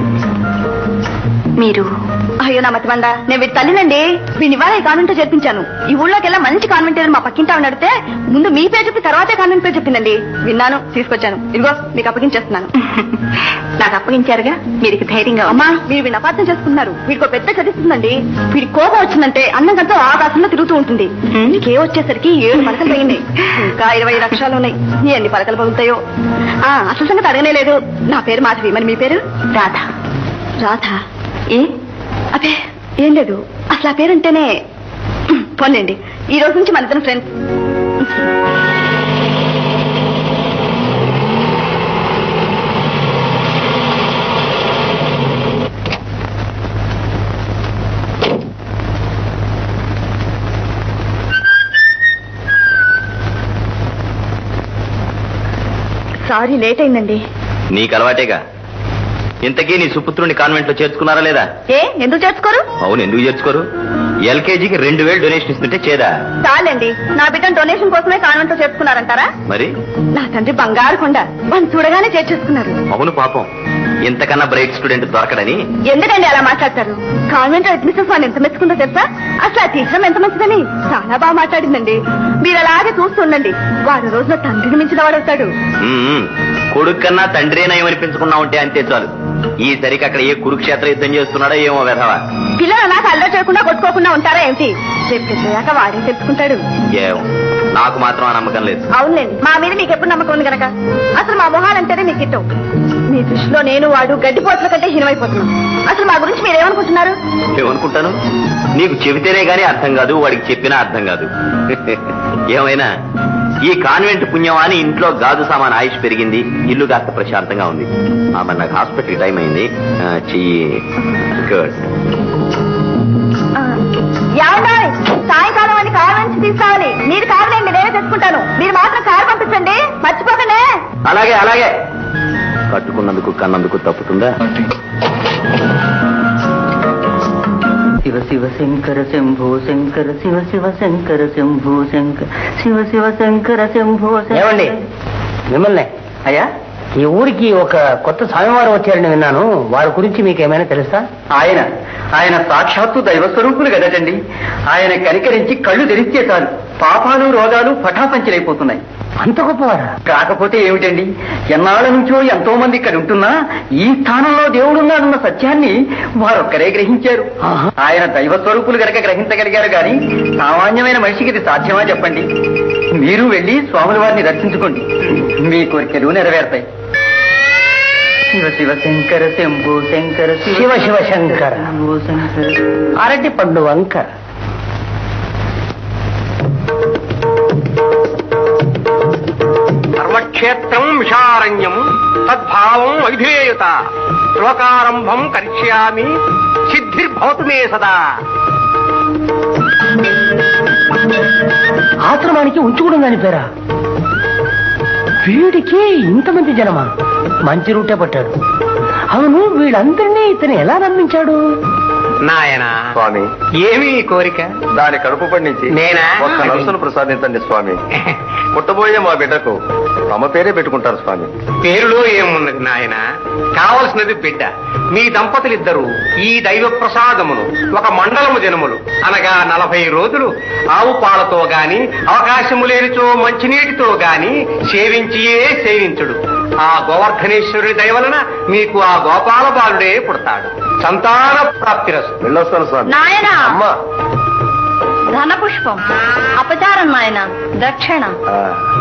Speaker 4: మీరు అయ్యో నా మతిమండ నేను వీడి తల్లినండి వీడిని ఇవాళ ఈ కాన్వెంట్ చేర్పించాను ఈ ఊళ్ళోకెల్లా మంచి కాన్వెంట్ ఏదని మా పక్కింటి ఆవిడ అడిగితే ముందు మీ పేరు చెప్పి తర్వాతే కాన్వెంట్ పేరు చెప్పిందండి విన్నాను తీసుకొచ్చాను ఇదిగో మీకు అప్పగించేస్తున్నాను నాకు అప్పగించారుగా వీరికి ధైర్యంగా అమ్మా మీరు వీడిని అపార్థం చేసుకున్నారు వీడికి ఒక పెద్ద చదిస్తుందండి వీడి కోపం వచ్చిందంటే అన్నం కంటే ఆకాశంలో తిరుగుతూ ఉంటుంది నీకే వచ్చేసరికి ఏడు పలకలు పోయింది ఇంకా ఇరవై లక్షలు ఉన్నాయి ఎన్ని పలకలు పగులుతాయో ఆ, అసలు సంగతి అడగనే లేదు నా పేరు మాధవి మరి మీ పేరు రాధ రాధ ఏ అదే ఏం లేదు అసలు ఆ పేరంటేనే పోన్లేండి ఈ రోజు నుంచి మన ఇద్దరం ఫ్రెండ్స్ సారీ లేట్ అయిందండి
Speaker 11: నీకు అలవాటేగా ఇంతకీ నీ సుపుత్రుని కాన్వెంట్ లో చేర్చుకున్నారా లేదా
Speaker 4: ఏ ఎందుకు చేర్చుకోరు
Speaker 11: అవును ఎందుకు చేర్చుకోరు ఎల్కేజీకి రెండు వేలు డొనేషన్ ఇస్తుంటే చేదా
Speaker 4: చాలండి నా బిడ్డను డొనేషన్ కోసమే కాన్వెంట్ లో చేర్చుకున్నారంటారా
Speaker 11: మరి
Speaker 4: నా తండ్రి బంగారు కొండ వాళ్ళు చూడగానే చేర్చేసుకున్నారు
Speaker 11: అవును పాపం ఇంతకన్నా బ్రైట్ స్టూడెంట్ దొరకడని
Speaker 4: ఎందుకండి అలా మాట్లాడతారు కాన్వెంట్ అడ్మిషన్స్ వాళ్ళు ఎంత మెచ్చుకుందో తెలుసా అసలు ఆ టీచర్ ఎంత మంచిదని చాలా బాగా మాట్లాడిందండి మీరు అలాగే చూస్తుండండి వారం రోజుల తండ్రిని మించిన వాడవుతాడు
Speaker 11: మ్మ్. కొడుకు కన్నా తండ్రేనా ఏమనిపించుకున్నా ఉంటే అంతే చాలు ఈ సరికి అక్కడ ఏ కురుక్షేత్ర యుద్ధం చేస్తున్నాడో ఏమో వెధవా
Speaker 4: పిల్లలు అలాగ అల్లరి చేయకుండా కొట్టుకోకుండా ఉంటారా ఏంటి రేపు పెద్దయ్యాక వాడే తెలుసుకుంటాడు
Speaker 11: ఏమో నాకు మాత్రం ఆ నమ్మకం లేదు
Speaker 4: అవునులేండి మా మీద మీకు ఎప్పుడు నమ్మకం ఉంది కనుక అసలు మా మొహాలంటేనే మీకు ఇష్టం మీ దృష్టిలో నేను వాడు గడ్డిపోట్ల కంటే హీనమైపోతున్నాం అసలు మా గురించి మీరు ఏమనుకుంటున్నారు
Speaker 11: ఏమనుకుంటాను నీకు చెబితేనే గానీ అర్థం కాదు వాడికి చెప్పినా అర్థం కాదు ఏమైనా ఈ కాన్వెంట్ పుణ్యం అని ఇంట్లో గాజు సామాన్ ఆయుష్ పెరిగింది ఇల్లు కాస్త ప్రశాంతంగా ఉంది ఆ, మరి నాకు హాస్పిటల్ టైం అయింది ఆ, చెయ్యి గుడ్
Speaker 4: ఏమంటారు సాయంకాలం అని కారు నుంచి తీసుకోవాలి మీరు కారులేండి నేనే తెచ్చుకుంటాను మీరు మాత్రం కారు పంపించండి మర్చిపోకండి
Speaker 11: అలాగే అలాగే కట్టుకున్నందుకు కన్నందుకు తప్పుతుందా
Speaker 5: శివ శివ శంకర శంభో శంకర శివ శివ శంకర శంభో శంకర శివ శివ శంకర శంభో ఏమండి మిమ్మల్ని అయ్యా ఈ ఊరికి ఒక కొత్త స్వామివారు వచ్చారని విన్నాను వారి గురించి మీకు ఏమైనా తెలుసా
Speaker 10: ఆయన ఆయన సాక్షాత్తు దైవ స్వరూపులు కదటండి ఆయన కనికరించి కళ్ళు తెరిస్తే చాలు పాపాలు రోగాలు పటాపంచలైపోతున్నాయి
Speaker 5: అంత గొప్పవారా
Speaker 10: కాకపోతే ఏమిటండి ఎన్నాళ్ళ నుంచో ఎంతో మంది ఇక్కడ ఉంటున్నా ఈ స్థానంలో దేవుడున్నాడన్న సత్యాన్ని వారొక్కరే గ్రహించారు ఆయన దైవ స్వరూపులు గనక గ్రహించగలిగారు గాని సామాన్యమైన మనిషికి ఇది సాధ్యమా చెప్పండి మీరు వెళ్ళి స్వాముల వారిని దర్శించుకోండి మీ కోరికలు నెరవేరుతాయి శివ శివ శంకర శంభు శంకర
Speaker 5: శివ శివ శంకర అరటి పండు వంకర
Speaker 12: ధర్మక్షేత్రం విషారణ్యం తద్భావం వైధేయత శ్లోకారంభం కరిష్యామి సిద్ధిర్భవతు మే సదా
Speaker 5: ఆశ్రమానికి ఉంచుకోవడం దాని పేరా వీడికి ఇంతమంది జనమా మంచి రూటే పట్టాడు అవును వీళ్ళందరినీ ఇతను ఎలా నమ్మించాడు
Speaker 12: నాయనా
Speaker 2: స్వామి
Speaker 12: ఏమి ఈ కోరిక
Speaker 2: దాని కడుపు పండించి
Speaker 12: నేనా?
Speaker 2: ఒక్క నర్సును ప్రసాదించండి స్వామి పుట్టబోయే మా బిడ్డకు తమ పేరే పెట్టుకుంటారు స్వామి
Speaker 12: పేరులో ఏమున్నది నాయన కావలసినది బిడ్డ మీ దంపతులిద్దరూ ఈ దైవ ప్రసాదమును ఒక మండలము జనములు అనగా నలభై రోజులు ఆవు పాలతో గాని అవకాశము లేనిచో మంచినీటితో గాని సేవించియే సేవించుడు ఆ గోవర్ధనేశ్వరుడి దయవలన మీకు ఆ గోపాల బాలుడే పుడతాడు సంతాన ప్రాప్తిరస్తు
Speaker 2: వెళ్ళొస్తాను స్వామి
Speaker 4: నాయనా
Speaker 2: అమ్మా
Speaker 4: ధన పుష్పం అపచారం నాయన దక్షిణ
Speaker 2: ఆ.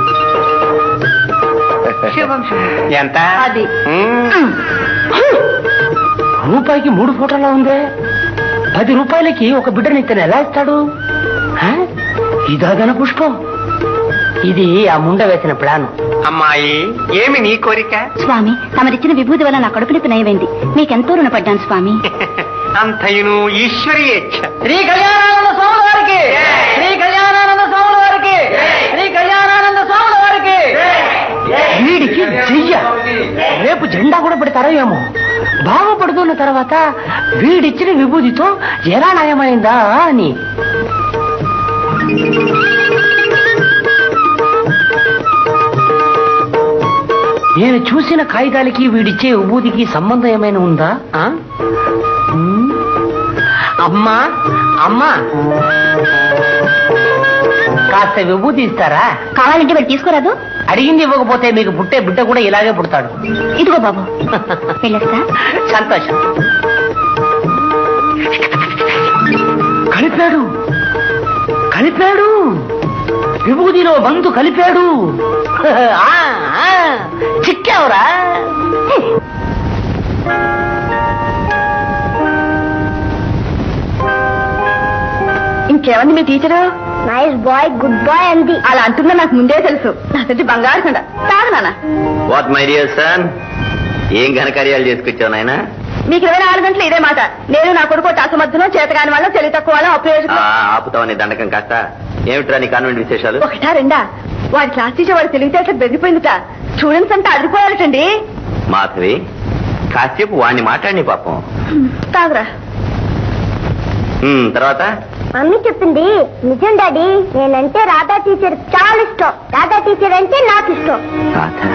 Speaker 4: శుభం శుభం
Speaker 12: ఎంత
Speaker 4: అది
Speaker 12: మ్మ్.
Speaker 5: రూపాయికి మూడు ఫోటోలా ఉందే పది రూపాయలకి ఒక బిడ్డని ఇతను ఎలా ఇస్తాడు హ? ఇదా ధన పుష్పం ఇది ఆ ముండ వేసిన ప్లాన్
Speaker 12: అమ్మాయి ఏమి నీ కోరిక
Speaker 4: స్వామి తమరిచ్చిన విభూతి వల్ల నా కడుపునొప్పి నయమైంది మీకెంతో రుణపడ్డాను స్వామి
Speaker 12: అంతయును ఈశ్వరి ఇచ్ఛ
Speaker 5: శ్రీ కళ్యాణానంద స్వాముల వారికి శ్రీ కళ్యాణానంద స్వాముల వారికి శ్రీ కళ్యాణానంద స్వాముల వారికి వీడికి చెయ్య రేపు జెండా కూడా పెడతారో ఏమో బాగుపడుతున్న తర్వాత వీడిచ్చిన విభూతితో ఎలా నయమైందా అని నేను చూసిన కాగితాలకి వీడిచ్చే విభూతికి సంబంధం ఏమైనా ఉందా ఆ? ఉమ్. అమ్మా అమ్మా కాస్త విభూతి ఇస్తారా
Speaker 4: కావాలంటే మరి తీసుకోరాదు
Speaker 5: అడిగింది ఇవ్వకపోతే మీకు పుట్టే బిడ్డ కూడా ఇలాగే పుడతాడు
Speaker 4: ఇదిగో బాబు వెళ్ళొస్తా
Speaker 5: సంతోషం కలిపాడు కలిపాడు విభూతిలో బంధు కలిపాడు ఆ, ఆ, చిక్కావురా
Speaker 4: ఇంకేమంది మీ teacher nice boy good boy అంది అలా అంటుందో నాకు ముందే తెలుసు నా తల్లి బంగారు కొండ తాగు నాన్న
Speaker 11: వాట్ మై డియర్ సన్ ఏం ఘనకార్యాలు చేసుకొచ్చావు నాయనా
Speaker 4: మీకు ఇరవై నాలుగు గంటలు ఇదే మాట నేను నా కొడుకు తాసమర్థనం చేతగాని వాళ్ళం తెలివి తక్కువ వాళ్ళం అప్రయోజకం
Speaker 11: ఆ, ఆపుతావని దండకం కాస్త ఏమిట్రా నీ కాన్వెంట్ విశేషాలు
Speaker 4: ఒకటా రెండా వాడి క్లాస్ టీచర్ వాడి తెలివితేటలు బెదిరిపోయిందిట స్టూడెంట్స్ అంతా అదిరిపోయారటండి
Speaker 11: మాధవి కాసేపు వాణ్ణి మాట్లాడి పాపం
Speaker 4: తాగురా
Speaker 11: ఉమ్, తర్వాత
Speaker 7: మమ్మీ చెప్పింది నిజం డాడీ నేనంటే రాధా టీచర్ చాలా ఇష్టం రాధా టీచర్ అంటే నాకు ఇష్టం
Speaker 11: రాధ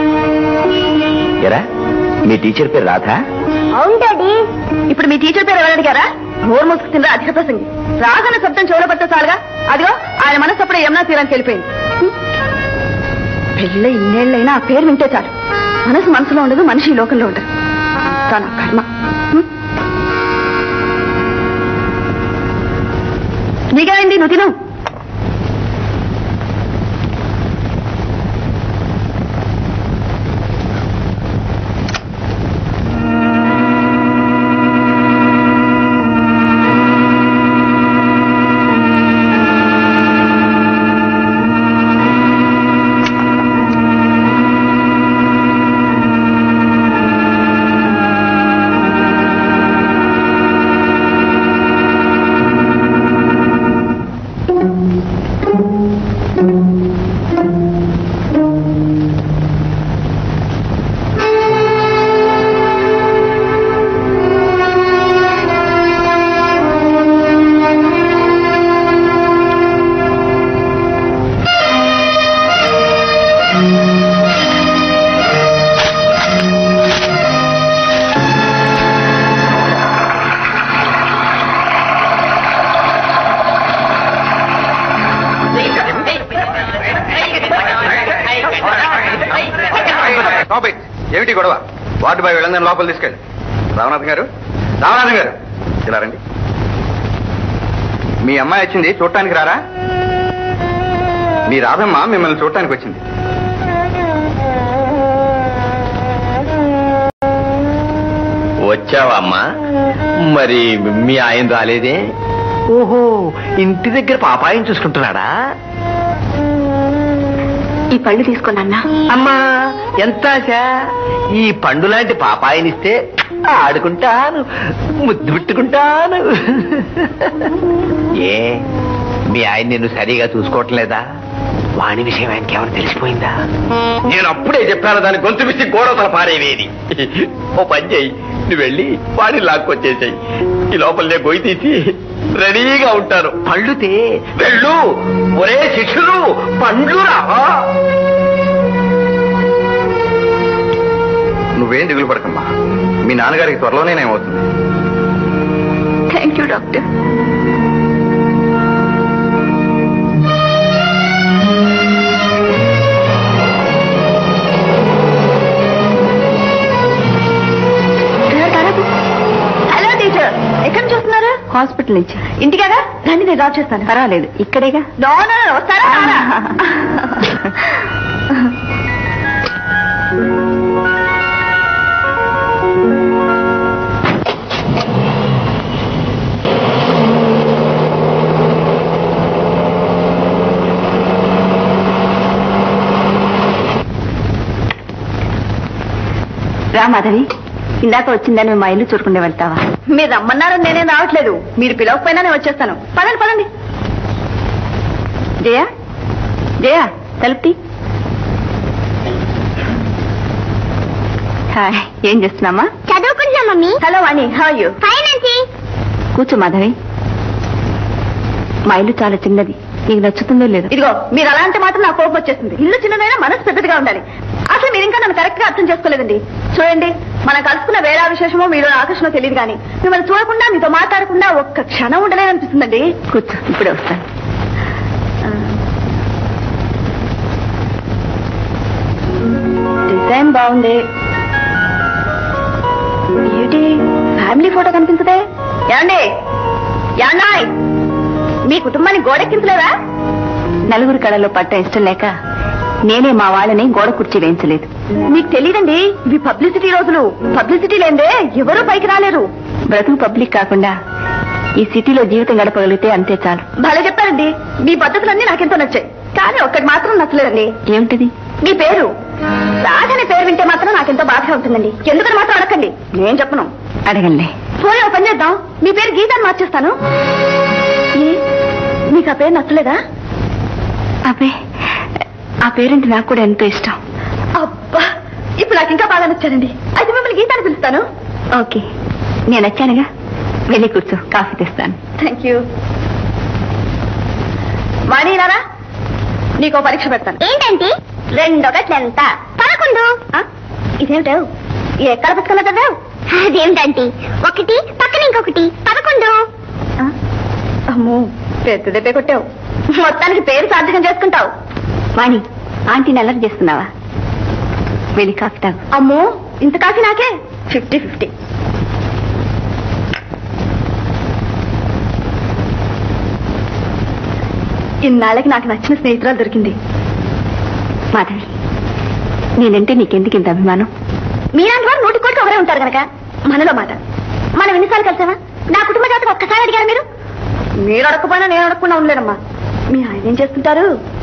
Speaker 11: ఎరా మీ టీచర్ పేరు రాధా
Speaker 7: అవును డాడీ
Speaker 4: ఇప్పుడు మీ టీచర్ పేరు ఎవరు అడిగారా నోరు మూసుకు తిందా అధిక ప్రసంగి రాగన్న శబ్దం చెవులో పడితే చాలుగా అదిగో ఆయన మనసు అప్పుడే యమునా తీరానికి వెళ్ళిపోయింది పెళ్ళ ఇన్నేళ్ళైనా ఆ పేరు వింటే చాలు మనసు మనసులో ఉండదు మనిషి ఈ లోకంలో ఉండదు తన కర్మ హ్మ్? నీకేమైంది నువ్వు తిను
Speaker 9: స్టాప్ ఇట్ ఏమిటి గొడవ వార్డు బాయ్ వెళ్ళందని లోపల తీసుకెళ్ళి రామనాథ్ గారు రామనాథ్ గారు ఇలా రండి మీ అమ్మాయి వచ్చింది చూడటానికి రారా మీ రాధమ్మ మిమ్మల్ని చూడటానికి వచ్చింది
Speaker 6: వచ్చావా అమ్మా మరి మీ ఆయన రాలేదే ఓహో ఇంటి దగ్గర పాపాయం చూసుకుంటున్నాడా
Speaker 4: ఈ పళ్ళు తీసుకున్నా
Speaker 6: అమ్మా ఎంత ఆశ ఈ పండు లాంటి పాపాయనిస్తే ఆడుకుంటాను ముద్దు పెట్టుకుంటాను ఏ మీ ఆయన నిన్ను సరిగా చూసుకోవట్లేదా వాణి విషయం ఆయనకి ఏమైనా తెలిసిపోయిందా నేను అప్పుడే చెప్పాను దాని గొంతు పిసి గోడవతల పారేవేది ఓ పని చేయి నువ్వు వెళ్ళి వాడిని లాక్కొచ్చేసాయి ఈ లోపలనే గొయ్యి తీసి రెడీగా ఉంటారు పళ్ళుతే వెళ్ళు ఒరే శిష్యులు పండ్లురా
Speaker 9: నువ్వేం దిగులు పడకమ్మా మీ నాన్నగారికి త్వరలోనేమవుతుంది
Speaker 4: thank you doctor hello teacher ఎక్కడి నుంచి వస్తున్నారు హాస్పిటల్ నుంచి ఇంటికాగా రండి నేను డ్రాప్ చేస్తాను పర్వాలేదు ఇక్కడేగా నో నో వస్తారా రా మాధవి ఇందాక వచ్చిందని మా ఇల్లు చూడకుండా వెళ్తావా మీరు రమ్మన్నారని నేనేం రావట్లేదు మీరు పిలవకపోయినా నేను వచ్చేస్తాను పదండి పదండి జయ జయ తలుపుతి హాయ్ ఏం చేస్తున్నామా
Speaker 7: చదువుకుంటున్నా mummy
Speaker 4: hello Vani how you
Speaker 7: fine aunty
Speaker 4: కూర్చో మాధవి మా ఇల్లు చాలా చిన్నది నీకు నచ్చుతుందో లేదో ఇదిగో మీరు అలా అంటే మాత్రం నా కోపం వచ్చేస్తుంది ఇల్లు చిన్నదైనా మనసు పెద్దదిగా ఉండాలి అసలు మీరు ఇంకా నన్ను కరెక్ట్ గా అర్థం చేసుకోలేదండి చూడండి మనం కలుసుకున్న వేళ విశేషమో మీలో ఆకర్షణ తెలియదు కానీ మిమ్మల్ని చూడకుండా మీతో మాట్లాడకుండా ఒక్క క్షణం ఉండలేదనిపిస్తుందండి కూర్చో ఇప్పుడే వస్తాను డిజైన్ బాగుంది ఏంటి ఫ్యామిలీ ఫోటో కనిపించదే ఏమండి ఏమన్నాయ్ మీ కుటుంబాన్ని గోడెక్కించలేదా నలుగురు కళలో పట్ట ఇష్టం లేక నేనే మా వాళ్ళని గోడ కుర్చీ వేయించలేదు మీకు తెలియదండి ఇవి పబ్లిసిటీ రోజులు పబ్లిసిటీ లేదే ఎవరూ పైకి రాలేరు బ్రతుకు పబ్లిక్ కాకుండా ఈ సిటీలో జీవితం గడపగలిగితే అంతే చాలు భలే చెప్పారండి మీ పద్ధతులన్నీ నాకెంతో నచ్చాయి కానీ ఒక్కటి మాత్రం నచ్చలేదండి ఏమిటిది మీ పేరు రాజని పేరు వింటే మాత్రం నాకెంతో బాధగా ఉంటుందండి ఎందుకని మాత్రం అడగండి నేను చెప్పను అడగండి పోయి ఒక పని చేద్దాం మీ పేరు గీతాన్ని మార్చేస్తాను ఏ మీకు ఆ పేరు నచ్చలేదా అబ్బే ఆ పేరంటే నాకు కూడా ఎంతో ఇష్టం అబ్బా ఇప్పుడు నాకు ఇంకా బాగా నచ్చారండి అయితే మిమ్మల్ని గీతాన్ని పిలుస్తాను ఓకే నేను వచ్చానుగా వెళ్ళి కూర్చో కాఫీ తెస్తాను థ్యాంక్ యూ వాణినారా నీకో పరీక్ష పెడతాను
Speaker 7: ఏంటంటే
Speaker 4: రెండొకట్లు ఎంత
Speaker 7: పదకొండు
Speaker 4: ఆ? ఇదేమిటావు ఎక్కడ పుస్తకంలో చదివావు
Speaker 7: అదేమిటంటే ఒకటి పక్కన ఇంకొకటి పదకొండు
Speaker 4: ఆ? అమ్మో పెద్ద దెబ్బే కొట్టావు మొత్తానికి పేరు సార్థకం చేసుకుంటావు వాణి ఆంటీని అల్లరి చేస్తున్నావా వెళ్ళి కాఫీ తాగు అమ్మో ఇంత కాఫీ నాకే ఫిఫ్టీ ఫిఫ్టీ ఇన్నాళ్ళకి నాకు నచ్చిన స్నేహితురాలు దొరికింది మాధవి నేనంటే నీకెందుకు ఇంత అభిమానం మీలాంటి వారు నూటి కోట్లు ఒకరే ఉంటారు కనుక మనలో మాట మనం ఎన్నిసార్లు కలిసావా నా కుటుంబ జాతకు ఒక్కసారి అడిగారు మీరు మీరు అడగకపోయినా నేను అడగకుండా ఉండలేనమ్మా మీ ఆయన ఏం చేస్తుంటారు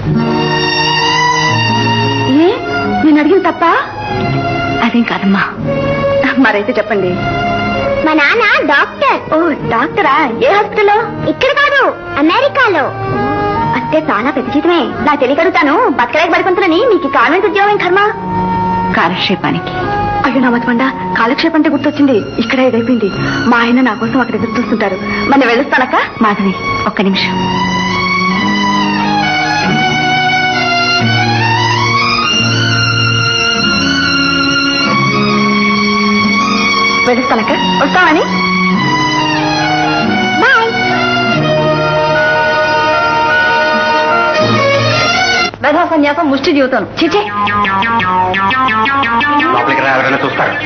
Speaker 4: ఏ నేను అడిగిన తప్ప అదేం కాదమ్మా మరైతే చెప్పండి
Speaker 7: మా నాన్న డాక్టర్
Speaker 4: ఓ డాక్టరా ఏ హాస్పిటల్లో
Speaker 7: ఇక్కడ కాదు అమెరికాలో
Speaker 4: అంటే చాలా పెద్ద జీతమే నా తెలియగలుగుతాను బతకలేక పడిపోతున్నని మీకు కాన్వెంట్ ఉద్యోగం కర్మ కాలక్షేపానికి అయ్యో నా మతమండ కాలక్షేపం అంటే గుర్తొచ్చింది ఇక్కడ ఇదైపోయింది మా ఆయన నా కోసం అక్కడ ఎదురు చూస్తుంటారు మన వెళ్ళొస్తానక్క మాధవి ఒక్క నిమిషం వెళ్ళొస్తానక్క వస్తామని
Speaker 7: బాయ్
Speaker 4: వెధవ సన్యాసం ముష్టి జీవితం చిచే
Speaker 3: లోపలికి రా ఎవరైనా చూస్తారు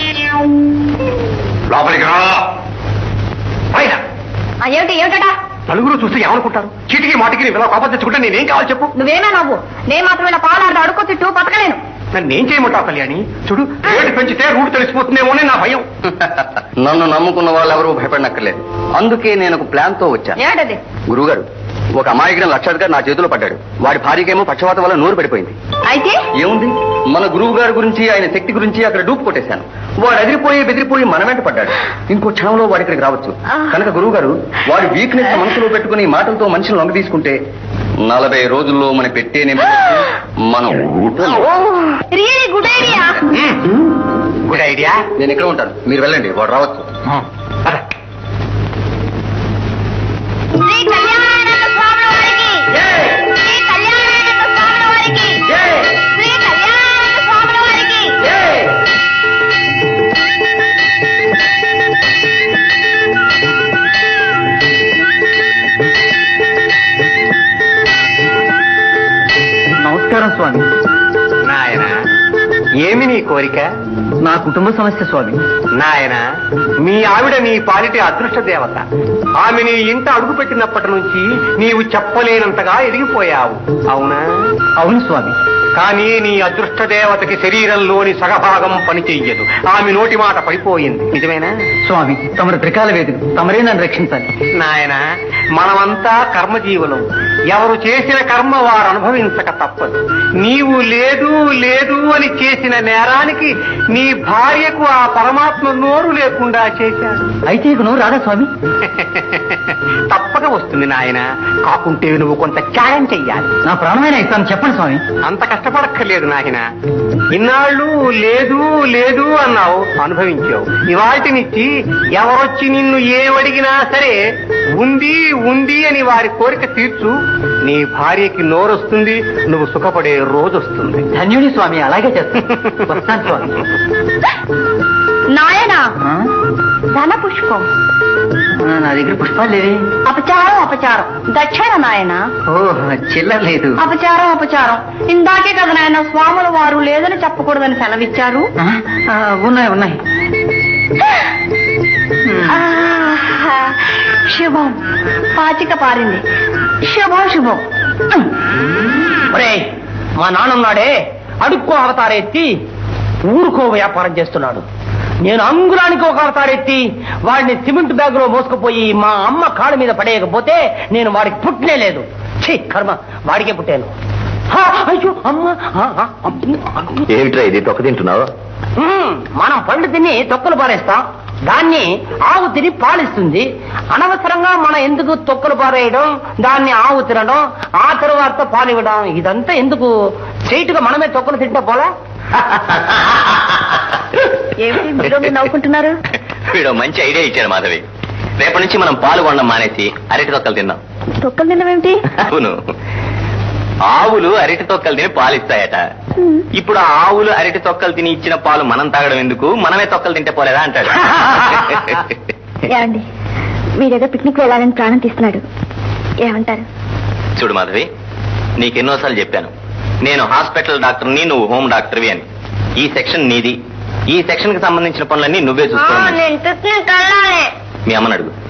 Speaker 3: లోపలికి రా పైన
Speaker 4: ఏమిటి ఏమిటా
Speaker 12: నలుగురు చూస్తే ఏమనుకుంటారు చీటికి మాటికి నీ ఇలా కోపం తెచ్చుకుంటే నేనేం కావాలి చెప్పు
Speaker 4: నువ్వేమే నవ్వు నేను మాత్రమే పాలాడు అడుక్కో తిట్టు బతకలేను
Speaker 12: నన్ను ఏం చేయమంటావు కళ్యాణి చూడు రేటు పెంచితే రూట్ తెలిసిపోతుందేమోనే నా భయం
Speaker 2: నన్ను నమ్ముకున్న వాళ్ళు ఎవరూ భయపడనక్కర్లేదు అందుకే నేను ఒక ప్లాన్ తో వచ్చాను
Speaker 4: ఏమిటది
Speaker 2: గురుగారు ఒక అమాయకుడు లక్షాధికారి నా చేతిలో పడ్డాడు వాడి భార్యకేమో పక్షవాతం వల్ల నోరు పడిపోయింది
Speaker 4: అయితే
Speaker 2: ఏముంది మన గురువు గారి గురించి ఆయన శక్తి గురించి అక్కడ డూపు కొట్టేశాను వాడు ఎదిరిపోయి బెదిరిపోయి మన వెంట పడ్డాడు ఇంకో క్షణంలో వాడి ఇక్కడికి రావచ్చు కనుక గురువు గారు వాడి వీక్నెస్ మనసులో పెట్టుకుని ఈ మాటలతో మనిషిని లొంగ తీసుకుంటే నలభై రోజుల్లో మన పెట్టే మనం
Speaker 4: really good idea
Speaker 12: good idea
Speaker 2: నేను ఎక్కడ ఉంటాను మీరు వెళ్ళండి వాడు రావచ్చు
Speaker 1: శ్రీ కళ్యాణానంద స్వాముల వారికి శ్రీ కళ్యాణానంద స్వాముల వారికి శ్రీ కళ్యాణానంద స్వాముల వారికి
Speaker 5: నమస్కారం స్వామి
Speaker 12: నాయన ఏమి నీ కోరిక
Speaker 5: నా కుటుంబ సమస్య స్వామి
Speaker 12: నాయన మీ ఆవిడ నీ పాలిటి అదృష్ట దేవత ఆమె నీ ఇంట అడుగుపెట్టినప్పటి నుంచి నీవు చెప్పలేనంతగా ఎదిగిపోయావు అవునా
Speaker 5: అవును స్వామి
Speaker 12: కానీ నీ అదృష్ట దేవతకి శరీరంలోని సగభాగం పనిచెయ్యదు ఆమె నోటి మాట పడిపోయింది నిజమేనా
Speaker 5: స్వామి తమరు త్రికాల వేదుడు తమరే నన్ను రక్షించాలి
Speaker 12: నాయన మనమంతా కర్మజీవులం ఎవరు చేసిన కర్మ వారు అనుభవించక తప్పదు నీవు లేదు లేదు అని చేసిన నేరానికి నీ భార్యకు ఆ పరమాత్మ నోరు లేకుండా చేశాడు
Speaker 5: అయితే ఇక నువ్వు రాదా స్వామి
Speaker 12: తప్పక వస్తుంది నాయన కాకుంటే నువ్వు కొంత త్యాగం చెయ్యాలి
Speaker 5: నా ప్రాణమైన ఇస్తాను చెప్పండి స్వామి
Speaker 12: అంత కష్టపడక్కర్లేదు నాయన ఇన్నాళ్ళు లేదు లేదు అన్నావు అనుభవించావు ఇవాటినిచ్చి ఎవరొచ్చి నిన్ను ఏమడిగినా సరే ఉంది ఉంది అని వారి కోరిక తీర్చు నీ భార్యకి నోరొస్తుంది నువ్వు సుఖపడే రోజు వస్తుంది
Speaker 5: ధన్యుడి స్వామి అలాగే చేస్తాను వస్తాను స్వామి
Speaker 4: నాయనా
Speaker 5: ఆ?
Speaker 4: ధన పుష్పం
Speaker 5: ఆ, నా దగ్గర పుష్పాలు లేవే
Speaker 4: అపచారం అపచారం దక్షిణ నాయన
Speaker 5: ఓ చిల్లర లేదు
Speaker 4: అపచారం అపచారం ఇందాకే కదా నాయన స్వాముల వారు లేదని చెప్పకూడదని సెలవిచ్చారు
Speaker 5: ఆ, ఆ, ఉన్నాయి ఉన్నాయి
Speaker 4: ఆహా, శుభం పాచిక పారింది శుభం శుభం
Speaker 5: ఒరేయ్, మా నాన్నున్నాడే అడుక్కో అవతారెత్తి ఊరుకో వ్యాపారం చేస్తున్నాడు నేను అంగుళానికి ఒక అవతారెత్తి వాడిని సిమెంట్ బ్యాగ్ లో మోసుకుపోయి మా అమ్మ కాళ్ళ మీద పడేయకపోతే నేను వాడికి పుట్టనే లేదు ఛీ కర్మ వాడికే పుట్టాను హా, అయ్యో అమ్మ ఆ, ఆ, అమ్మ.
Speaker 11: ఏమిట్రా ఇది తొక్క తింటున్నావు
Speaker 5: మ్మ్, మనం పండు తిని తొక్కలు పారేస్తాం దాన్ని ఆవు తిని పాలిస్తుంది అనవసరంగా మనం ఎందుకు తొక్కలు పారేయడం దాన్ని ఆవు తినడం ఆ తరువాత పాలివ్వడం ఇదంతా ఎందుకు స్ట్రైట్ గా మనమే తొక్కలు తింటా పోలా
Speaker 4: ఏమిటి మీరు మీరు నవ్వుకుంటున్నారు
Speaker 11: వీడు మంచి ఐడియా ఇచ్చాడు మాధవి రేపటి నుంచి మనం పాలు కొనడం మానేసి అరటి తొక్కలు తిన్నాం
Speaker 4: తొక్కలు తినవేమిటి
Speaker 11: అవును ఆవులు అరటి తొక్కలు తిని పాలు ఇస్తాయట ఇప్పుడు ఆ ఆవులు అరటి తొక్కలు తిని ఇచ్చిన పాలు మనం తాగడం ఎందుకు మనమే తొక్కలు తింటే పోలేదా అంటాడు
Speaker 4: ఏమండి మీరేదో పిక్నిక్ వెళ్ళాలని ప్రాణం తీస్తున్నాడు ఏమంటారు
Speaker 11: చూడు మాధవి నీకెన్నోసార్లు చెప్పాను నేను హాస్పిటల్ డాక్టర్ని నువ్వు హోమ్ డాక్టర్వి అని ఈ సెక్షన్ నీది ఈ సెక్షన్ కి సంబంధించిన పనులన్నీ నువ్వే చూసుకోవాలి
Speaker 1: నేను పిక్నిక్ వెళ్ళాలి
Speaker 11: మీ అమ్మని అడుగు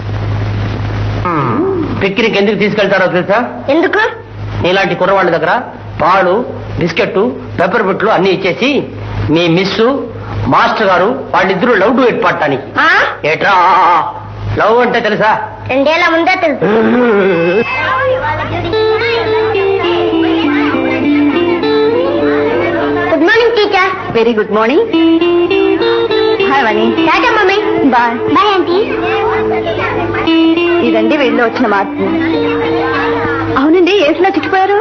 Speaker 5: పిక్నిక్ ఎందుకు తీసుకెళ్తారో తెలుసా
Speaker 1: ఎందుకు
Speaker 5: ఇలాంటి కుర్రవాళ్ళ దగ్గర పాలు బిస్కెట్ పెప్పర్ బిట్లు అన్ని ఇచ్చేసి మీ మిస్సు మాస్టర్ గారు వాళ్ళిద్దరూ లవ్ డు పట్టడానికి
Speaker 1: ఆ?
Speaker 5: ఏట్రా లవ్ అంటే తెలుసా
Speaker 1: రెండేళ్ల ముందే తెలుసు good morning teacher
Speaker 4: very good morning hi Vani
Speaker 1: tata mummy
Speaker 4: bye
Speaker 1: bye aunty
Speaker 4: ఇదండి వెళ్ళి వచ్చిన మార్పు అవునండి ఏసులో చిక్కిపోయారు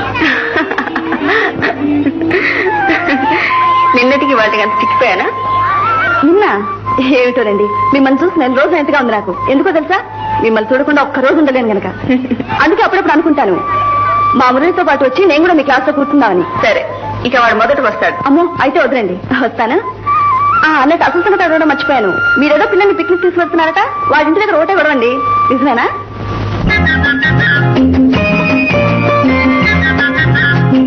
Speaker 4: నిన్నటికి వాటికి అంత చిక్కిపోయానా నిన్న ఏమిటోనండి మిమ్మల్ని చూసి నెల రోజులు ఎంతగా ఉంది నాకు ఎందుకో తెలుసా మిమ్మల్ని చూడకుండా ఒక్క రోజు ఉండలేను గనక అందుకే అప్పుడప్పుడు అనుకుంటాను మా మురళితో పాటు వచ్చి నేను కూడా మీ క్లాస్ లో కూర్చుందామని సరే ఇక వాడు మొదట వస్తాడు అమ్మో అయితే వదలండి వస్తానా ఆ, అన్నట్టు అసలు సంగతి అడగడం మర్చిపోయాను మీరేదో పిల్లల్ని పిక్నిక్ తీసుకెళ్తున్నారట వాళ్ళ ఇంటి దగ్గర ఒకటే గొడవండి నిజమేనా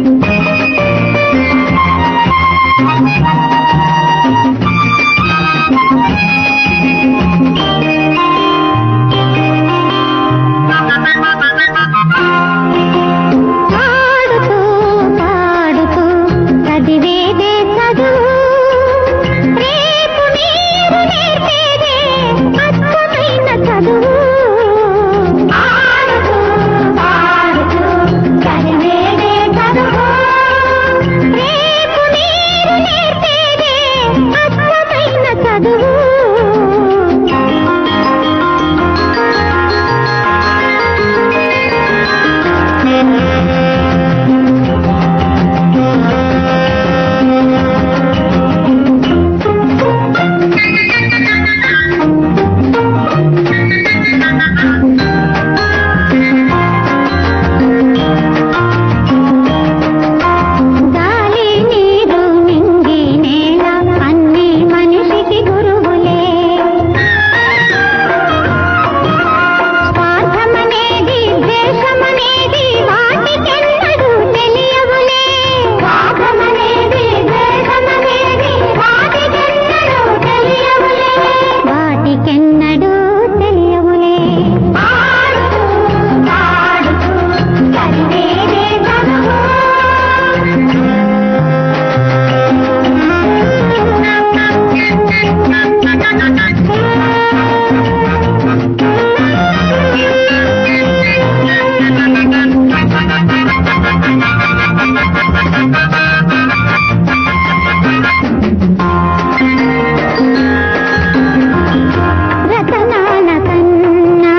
Speaker 7: రతనాల కన్నా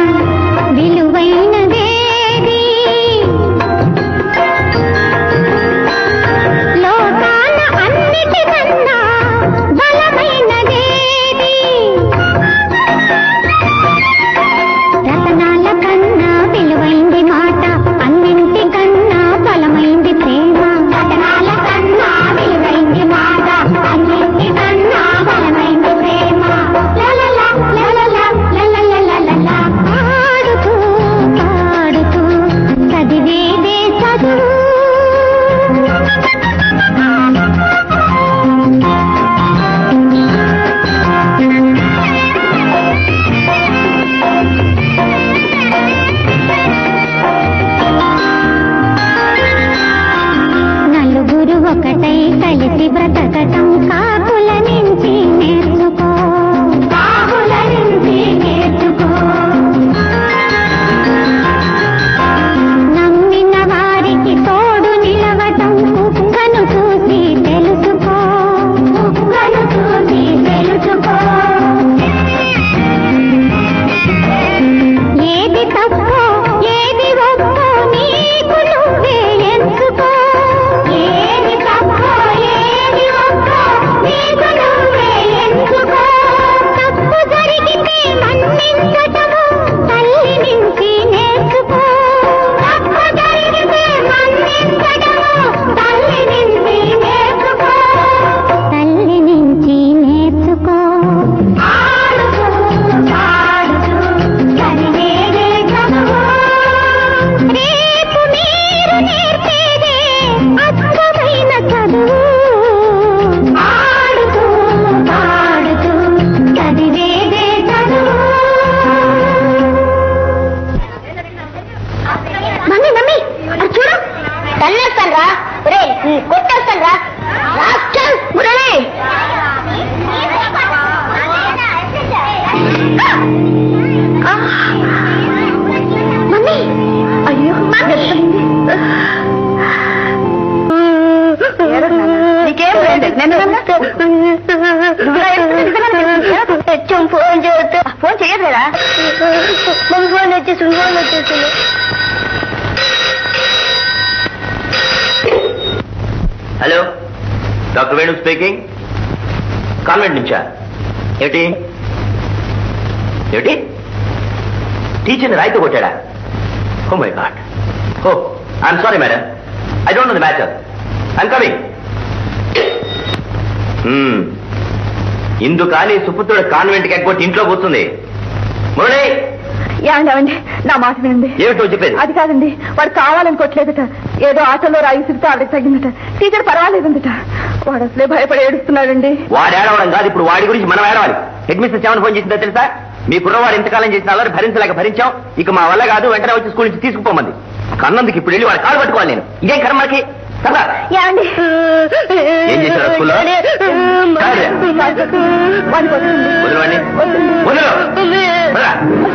Speaker 7: విలువైనదేది లోకాల అన్నిటికన్నా బలమైనదేది రతనాల కన్నా విలువైంది మాట అన్నింటికన్నా బలమైంది ప్రేమ రతనాల కన్నా విలువైంది మాట అన్నింటికన్నా బలమైంది ప్రేమ లలలా, లలలా, లలలలలలా. పాడుతూ పాడుతూ చదివేదే చదువు నలుగురు ఒకటై కలిసి బ్రతకటం కాకుల నుంచి నేర్చుకో కాకుల నుంచి నేర్చుకో నమ్మిన వారికి తోడు నిలవటం కుక్కను చూసి తెలుసుకో కుక్కను చూసి తెలుసుకో ఏది తప్పో ఏది ఒప్పో నీకు నువ్వే ఎంచుకో ఏది తప్పో ఏది ఒప్పో నీకు నువ్వే ఎంచుకో తప్పు జరిగితే మన్నించటము తల్లి నుంచి నేర్చుకో తప్పు జరిగితే మన్నించటము తల్లి నుంచి నేర్చుకో తల్లి నుంచి నేర్చుకో ఆడుతూ పాడుతూ చదివేదే చదువు రేపు మీరు నేర్పేదే అద్భుతమైన చదువు ఆడుతూ పాడుతూ చదివేదే చదువు మమ్మీ మమ్మీ అది చూడు తన్నేస్తాను రా రే కొట్టేస్తాను రా రాస్కల్ మురళి మమ్మీ అయ్యో నీకేం లేదు హెచ్ఎం ఫోన్ చేస్తే ఫోన్ చేయట్లేదా మమ్మీ ఫోన్ వచ్చేసి ఫోన్ వచ్చేసింది
Speaker 11: hello doctor Venu speaking convent నుంచా ఏమిటి ఏమిటి టీచర్ని రాయితో కొట్టాడా oh my God oh I'm sorry madam I don't know the matter I'm coming ఇందుక నీ సుపుత్రుడు కాన్వెంట్కి ఎగ్గొట్టి ఇంట్లో కూర్చుంది మురళి
Speaker 4: ఏమండి ఏమండి నా మాట వినండి
Speaker 11: ఏమిటో చెప్పేది
Speaker 4: అది కాదండి వాడు కావాలని కొట్టలేదట ఏదో ఆటోలో రాయి సిరితే ఆవిడకి తగ్గిందట టీచర్ పర్వాలేదందట వాడు అసలే భయపడి ఏడుస్తున్నాడండి
Speaker 11: వాడు ఏడవడం కాదు ఇప్పుడు వాడి గురించి మనం ఏడవాలి హెడ్ మిస్టర్ సెవెన్ ఫోన్ చేసిందో తెలుసా మీ కుర్రవాడు ఎంతకాలం చేసిన అల్లరి భరించలేక భరించాం ఇక మా వల్ల కాదు వెంటనే వచ్చి స్కూల్ నుంచి తీసుకుపోమంది కన్నందుకు ఇప్పుడు వెళ్ళి వాడు కాలు పట్టుకోవాలి నేను ఇదేం కర్మ మనకి కదా
Speaker 4: ఏమండి
Speaker 11: ఏం చేశారు స్కూల్లో కాదురా.
Speaker 4: వాడికి వద్దండి.
Speaker 11: వదలవండి వదలు వదలా.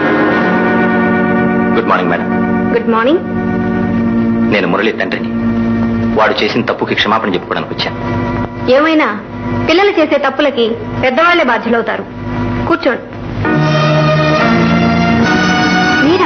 Speaker 11: Good morning madam
Speaker 4: good morning
Speaker 11: నేను మురళి తండ్రిని వాడు చేసిన తప్పుకి క్షమాపణ చెప్పుకోవడానికి వచ్చాను
Speaker 4: ఏమైనా పిల్లలు చేసే తప్పులకి పెద్దవాళ్లే బాధ్యులవుతారు కూర్చోండి మీరా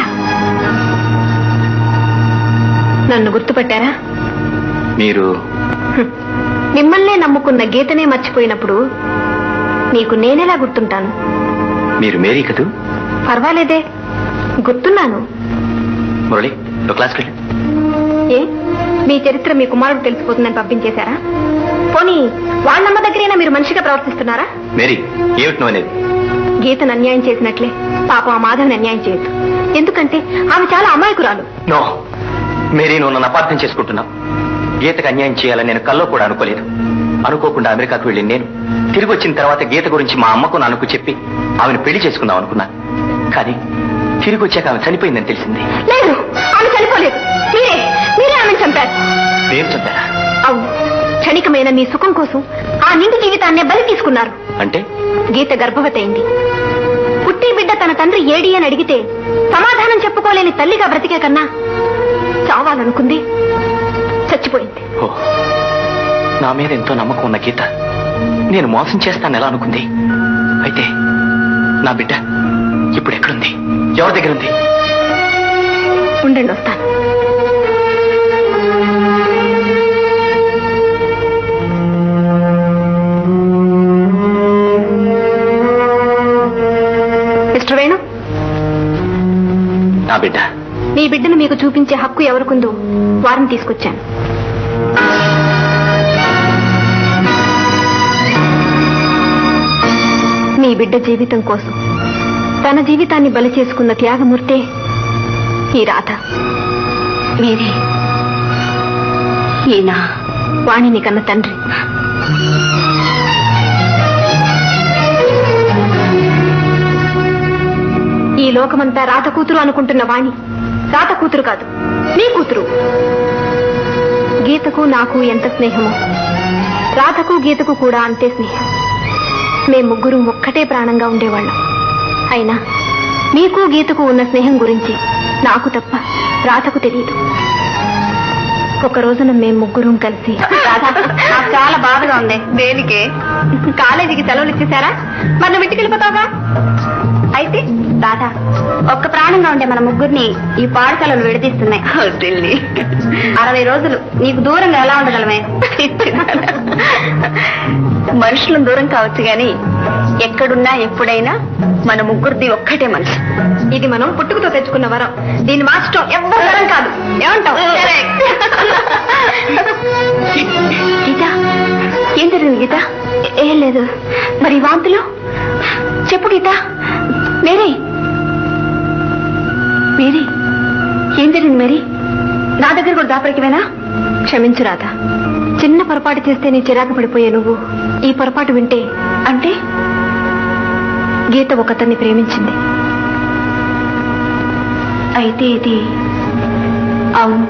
Speaker 4: నన్ను గుర్తుపట్టారా
Speaker 11: మీరు
Speaker 4: హ్మ్. మిమ్మల్నే నమ్ముకున్న గీతనే మర్చిపోయినప్పుడు నీకు నేనెలా గుర్తుంటాను
Speaker 11: మీరు మేరీ కదూ
Speaker 4: పర్వాలేదే గుర్తున్నాను
Speaker 11: మురళి నువ్వు క్లాస్కి వెళ్ళి
Speaker 4: ఏ మీ చరిత్ర మీ కుమారుడు తెలిసిపోతుందని పంపించేశారా పోనీ వాళ్ళమ్మ దగ్గరైనా మీరు మనిషిగా ప్రవర్తిస్తున్నారా
Speaker 11: మేరీ ఏమిటి నువ్వు అనేది
Speaker 4: గీతను అన్యాయం చేసినట్లే పాపం ఆ మాధవిని అన్యాయం చేయొద్దు ఎందుకంటే ఆమె చాలా అమాయకురాలు
Speaker 11: నో మేరీ నువ్వు నన్ను అపార్థం చేసుకుంటున్నావు గీతకు అన్యాయం చేయాలని నేను కల్లో కూడా అనుకోలేదు అనుకోకుండా అమెరికాకు వెళ్ళిన నేను తిరిగి వచ్చిన తర్వాత గీత గురించి మా అమ్మకు నాన్నకు చెప్పి ఆమెను పెళ్లి చేసుకుందాం అనుకున్నాను కానీ తిరిగి వచ్చాక ఆమె చనిపోయిందని తెలిసింది
Speaker 4: లేదు ఆమె చనిపోలేదు మీరే మీరే ఆమెను చంపారు
Speaker 11: నేను చంపారా
Speaker 4: అవును క్షణికమైన మీ సుఖం కోసం ఆ నిండు జీవితాన్నే బలి తీసుకున్నారు
Speaker 11: అంటే
Speaker 4: గీత గర్భవతి అయింది పుట్టి బిడ్డ తన తండ్రి ఏడి అని అడిగితే సమాధానం చెప్పుకోలేని తల్లిగా బ్రతికే కన్నా చావాలనుకుంది చచ్చిపోయింది
Speaker 11: ఓ నా మీద ఎంతో నమ్మకం ఉన్న గీత నేను మోసం చేస్తాను ఎలా అనుకుంది అయితే నా బిడ్డ ఇప్పుడు ఎక్కడుంది ఎవరి దగ్గర ఉంది
Speaker 4: ఉండండి వస్తాను మిస్టర్ వేణు
Speaker 11: నా బిడ్డ
Speaker 4: మీ బిడ్డను మీకు చూపించే హక్కు ఎవరికుందో వారిని తీసుకొచ్చాను మీ బిడ్డ జీవితం కోసం తన జీవితాన్ని బలి చేసుకున్న త్యాగమూర్తే ఈ రాధ మీరే ఈయన వాణిని కన్న తండ్రి ఈ లోకమంతా రాత కూతురు అనుకుంటున్న వాణి రాత కూతురు కాదు నీ కూతురు గీతకు నాకు ఎంత స్నేహమో రాధకు గీతకు కూడా అంతే స్నేహం మేం ముగ్గురు ఒక్కటే ప్రాణంగా ఉండేవాళ్ళం అయినా మీకు గీతకు ఉన్న స్నేహం గురించి నాకు తప్ప రాధకు తెలియదు ఒక రోజున మేం ముగ్గురం కలిసి నాకు చాలా బాధగా ఉంది దేనికే కాలేజీకి సెలవులు ఇచ్చేసారా మరి నువ్వు ఇంటికి వెళ్ళిపోతావుగా అయితే దాదా ఒక్క ప్రాణంగా ఉండే మన ముగ్గురిని ఈ పాఠశాలలు విడదీస్తున్నాయి ఢిల్లీ అరవై రోజులు నీకు దూరంగా ఎలా ఉండగలమే మనుషులు దూరం కావచ్చు గాని ఎక్కడున్నా ఎప్పుడైనా మన ముగ్గురిది ఒక్కటే మనసు ఇది మనం పుట్టుకతో తెచ్చుకున్న వరం దీన్ని మార్చడం ఎవ్వరు వరం కాదు ఏమంటావు గీత ఏం జరిగింది గీత ఏం లేదు మరి ఈ వాంతులు చెప్పు గీత మేరీ మేరీ ఏం జరిగింది మేరీ నా దగ్గర కూడా దాపరికమేనా క్షమించు రాధా చిన్న పొరపాటు చేస్తే నీ చిరాకు పడిపోయే నువ్వు ఈ పొరపాటు వింటే అంటే గీత ఒకతన్ని ప్రేమించింది అయితే ఇది అవును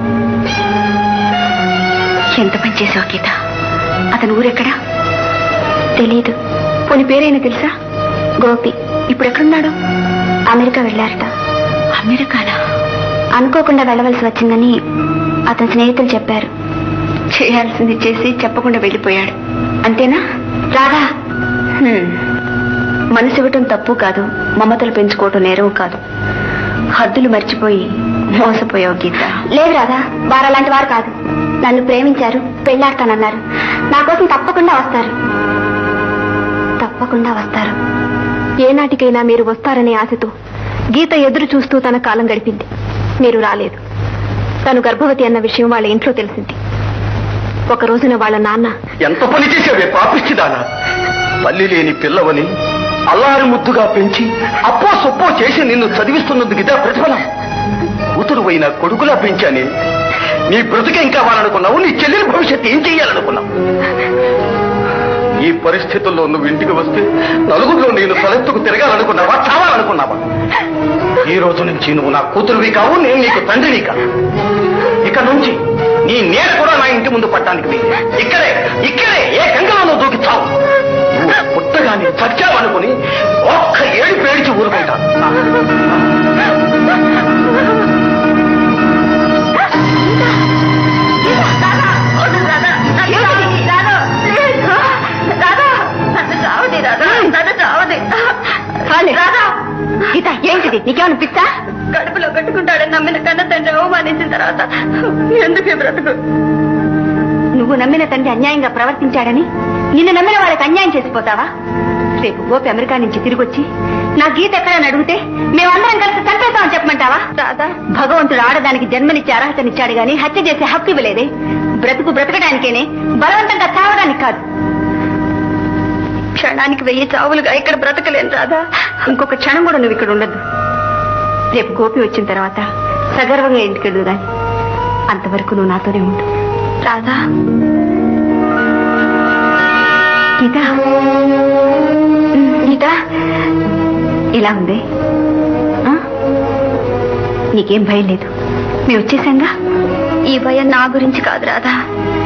Speaker 4: ఎంత పని చేసావు గీత అతను ఊరెక్కడా తెలీదు పోని పేరైనా తెలుసా గోపి ఇప్పుడు ఎక్కడున్నాడు అమెరికా వెళ్ళారట అమెరికానా అనుకోకుండా వెళ్ళవలసి వచ్చిందని అతని స్నేహితులు చెప్పారు చేయాల్సింది చేసి చెప్పకుండా వెళ్ళిపోయాడు అంతేనా రాధా హ్మ్. మనసు ఇవ్వటం తప్పు కాదు మమతలు పెంచుకోవటం నేరం కాదు హద్దులు మర్చిపోయి మోసపోయావు గీత లేదు రాధా వారు అలాంటి వారు కాదు నన్ను ప్రేమించారు పెళ్ళాడతానన్నారు నా కోసం తప్పకుండా వస్తారు తప్పకుండా వస్తారు ఏనాటికైనా మీరు వస్తారనే ఆశతో గీత ఎదురు చూస్తూ తన కాలం గడిపింది మీరు రాలేదు తను గర్భవతి అన్న విషయం వాళ్ళ ఇంట్లో తెలిసింది ఒక రోజున వాళ్ళ నాన్న
Speaker 2: ఎంత పని చేసావే పాపిచ్చిదానా తల్లి లేని పిల్లవని అల్లారి ముద్దుగా పెంచి అప్పో సొప్పో చేసి నిన్ను చదివిస్తున్నందుకు ఇదే ప్రతిఫలం కూతురు అయిన కొడుకులా పెంచానే నీ బ్రతుకేం కావాలనుకున్నావు నీ చెల్లెలి భవిష్యత్తు ఏం చెయ్యాలనుకున్నావు ఈ పరిస్థితుల్లో నువ్వు ఇంటికి వస్తే నలుగురిలో నేను తలెత్తుకు తిరగాలనుకున్నావా చావాలనుకున్నావా ఈ రోజు నుంచి నువ్వు నా కూతురువి కావు నేను నీకు తండ్రిని కాదు ఇక నుంచి నీ నేర కూడా నా ఇంటి ముందు పట్టడానికి వీలు. ఇక్కడే ఇక్కడే ఏ గంగలో నువ్వు దూకి చావు నువ్వు పుట్టగాని చచ్చావనుకుని ఒక్క ఏడు పేడిచి ఊరుకుంటాను
Speaker 4: గీత ఏంటిది నీకేమైనా పిచ్చా కడుపులో కట్టుకుంటాడని నమ్మిన కన్న తండ్రి అవమానించిన తర్వాత ఎందుకే బ్రతుకు నువ్వు నమ్మిన తండ్రి అన్యాయంగా ప్రవర్తించాడని నిన్ను నమ్మిన వాళ్ళకి అన్యాయం చేసిపోతావా రేపు గోపి అమెరికా నుంచి తిరిగి వచ్చి నా గీత ఎక్కడని అడిగితే మేమందరం కలిసి చంపేస్తామని చెప్పమంటావా రాదా భగవంతుడు ఆడదానికి జన్మనిచ్చి అర్హతనిచ్చాడు గాని హత్య చేసే హక్కు ఇవ్వలేదే బ్రతుకు బ్రతకడానికేనే బలవంతంగా చావడానికి కాదు క్షణానికి వెయ్యి చావులుగా ఇక్కడ బ్రతకలేను రాదా ఇంకొక క్షణం కూడా నువ్వు ఇక్కడ ఉండదు రేపు గోపి వచ్చిన తర్వాత సగర్వంగా ఇంటికి వెళ్ళు గాని అంతవరకు నువ్వు నాతోనే ఉండు రాధా గీత గీత ఇలా ఉంది ఆ? నీకేం భయం లేదు మేము వచ్చేసాంగా ఈ భయం నా గురించి కాదు రాధా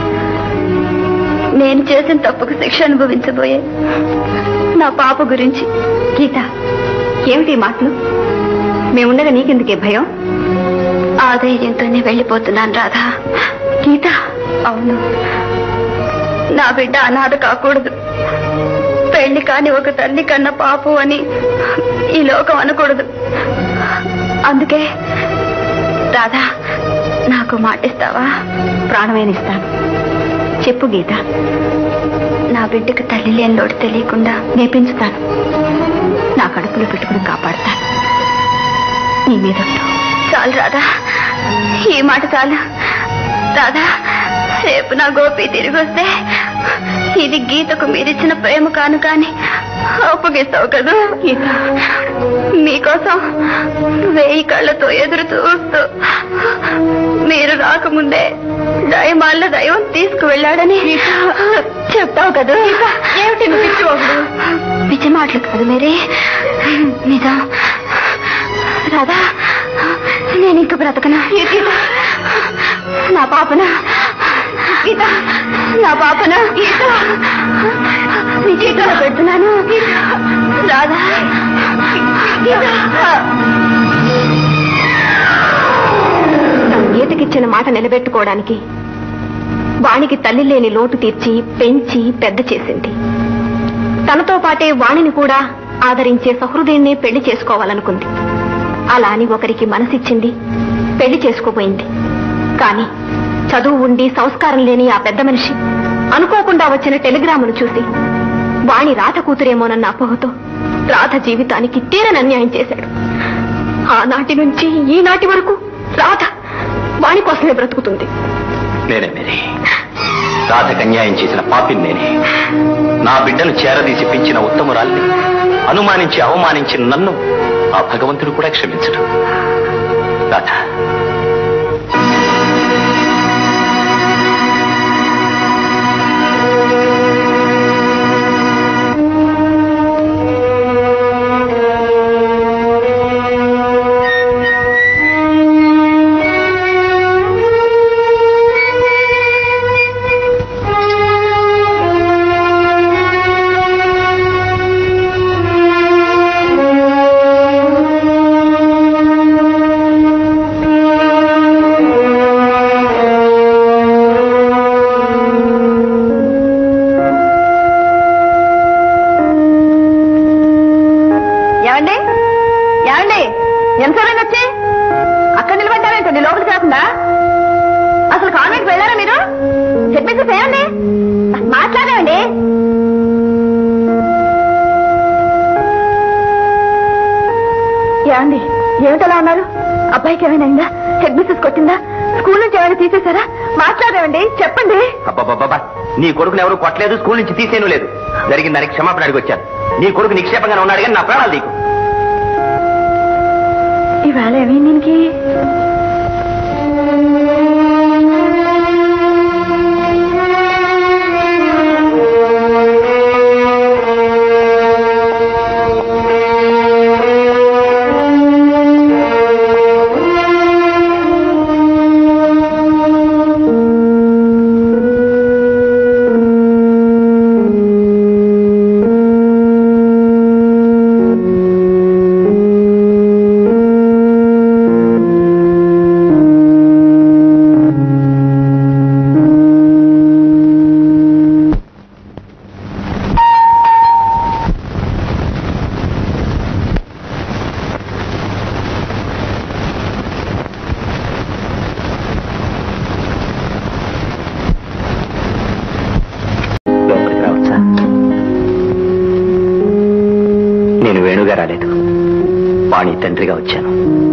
Speaker 4: నేను చేసిన తప్పుకు శిక్ష అనుభవించబోయే నా పాప గురించి గీత ఏమిటి ఈ మాటలు మేముండగా నీకెందుకే భయం ఆ ధైర్యంతోనే వెళ్ళిపోతున్నాను రాధా గీత అవును నా బిడ్డ అనాథ కాకూడదు పెళ్లి కాని ఒక తల్లి కన్న పాపు అని ఈ లోకం అనకూడదు అందుకే రాధా నాకు మాటిస్తావా ప్రాణమైన ఇస్తాను చెప్పు గీత నా బిడ్డకు తల్లి లేని లోటు తెలియకుండా నేపించుతాను నా కడుపులో పెట్టుకుని కాపాడుతాను నీ మీద చాలు రాధా ఈ మాట చాలు రాధా రేపు నా గోపి తిరిగి వస్తే ఇది గీతకు మీరిచ్చిన ప్రేమ కాను కాని అప్పగిస్తావు కదా గీత మీకోసం వేయి కళ్ళతో ఎదురు చూస్తూ మీరు రాకముందే దయమాల దైవం తీసుకువెళ్ళాడని చెప్తావు కదా ఏమిటి నువ్వు పిచ్చిపోకుడు పిచ్చి మాటలు కాదు మేరీ నిజం రాధా నేను ఇంక బ్రతకను నా పాపన గీత నా పాపన గీత నీ చేతిలో పెడుతున్నాను రాధా గీతకిచ్చిన మాట నిలబెట్టుకోవడానికి వాణికి తల్లి లేని లోటు తీర్చి పెంచి పెద్ద చేసింది తనతో పాటే వాణిని కూడా ఆదరించే సహృదయాన్నే పెళ్లి చేసుకోవాలనుకుంది అలా అని ఒకరికి మనసిచ్చింది పెళ్లి చేసుకోబోయింది కానీ చదువు ఉండి సంస్కారం లేని ఆ పెద్ద మనిషి అనుకోకుండా వచ్చిన టెలిగ్రామును చూసి వాణి రాధ కూతురేమోనన్న అపోహతో రాధ జీవితానికి తీరని అన్యాయం చేశాడు ఆనాటి నుంచి ఈనాటి వరకు రాధ వాణి కోసమే బ్రతుకుతుంది
Speaker 11: నేనే మేరీ రాధకు అన్యాయం చేసిన పాపిని నేనే నా బిడ్డను చేరదీసి పెంచిన ఉత్తమురాల్ని అనుమానించి అవమానించిన నన్ను ఆ భగవంతుడు కూడా క్షమించడు రాధ
Speaker 4: ఏమండి ఏమండి ఎంతసేపు వచ్చి అక్కడ నిలబడ్డారేంటండి లోపలికి రాకుండా అసలు కాన్వెంట్ వెళ్ళారా మీరు చెప్పేసి ఏమండి మాట్లాడామండి ఏమండి ఏమిటలా ఉన్నారు అబ్బాయికి ఏమైనా అయిందా హెడ్ మిస్సెస్ కొట్టిందా స్కూల్ నుంచి ఏమైనా తీసేశారా మాట్లాడామండి చెప్పండి
Speaker 11: అబ్బబ్బబ్బబ్బా నీ కొడుకుని ఎవరు కొట్టలేదు స్కూల్ నుంచి తీసేను లేదు జరిగిన దానికి క్షమాపణ అడిగి వచ్చాను నీ కొడుకు నిక్షేపంగా ఉన్నాడు కానీ నా ప్రాణాలు నీకు
Speaker 4: ఈవేళ ఏమి దీనికి
Speaker 11: లోపలికి రావచ్చా నేను వేణుగా రాలేదు వాణి తండ్రిగా వచ్చాను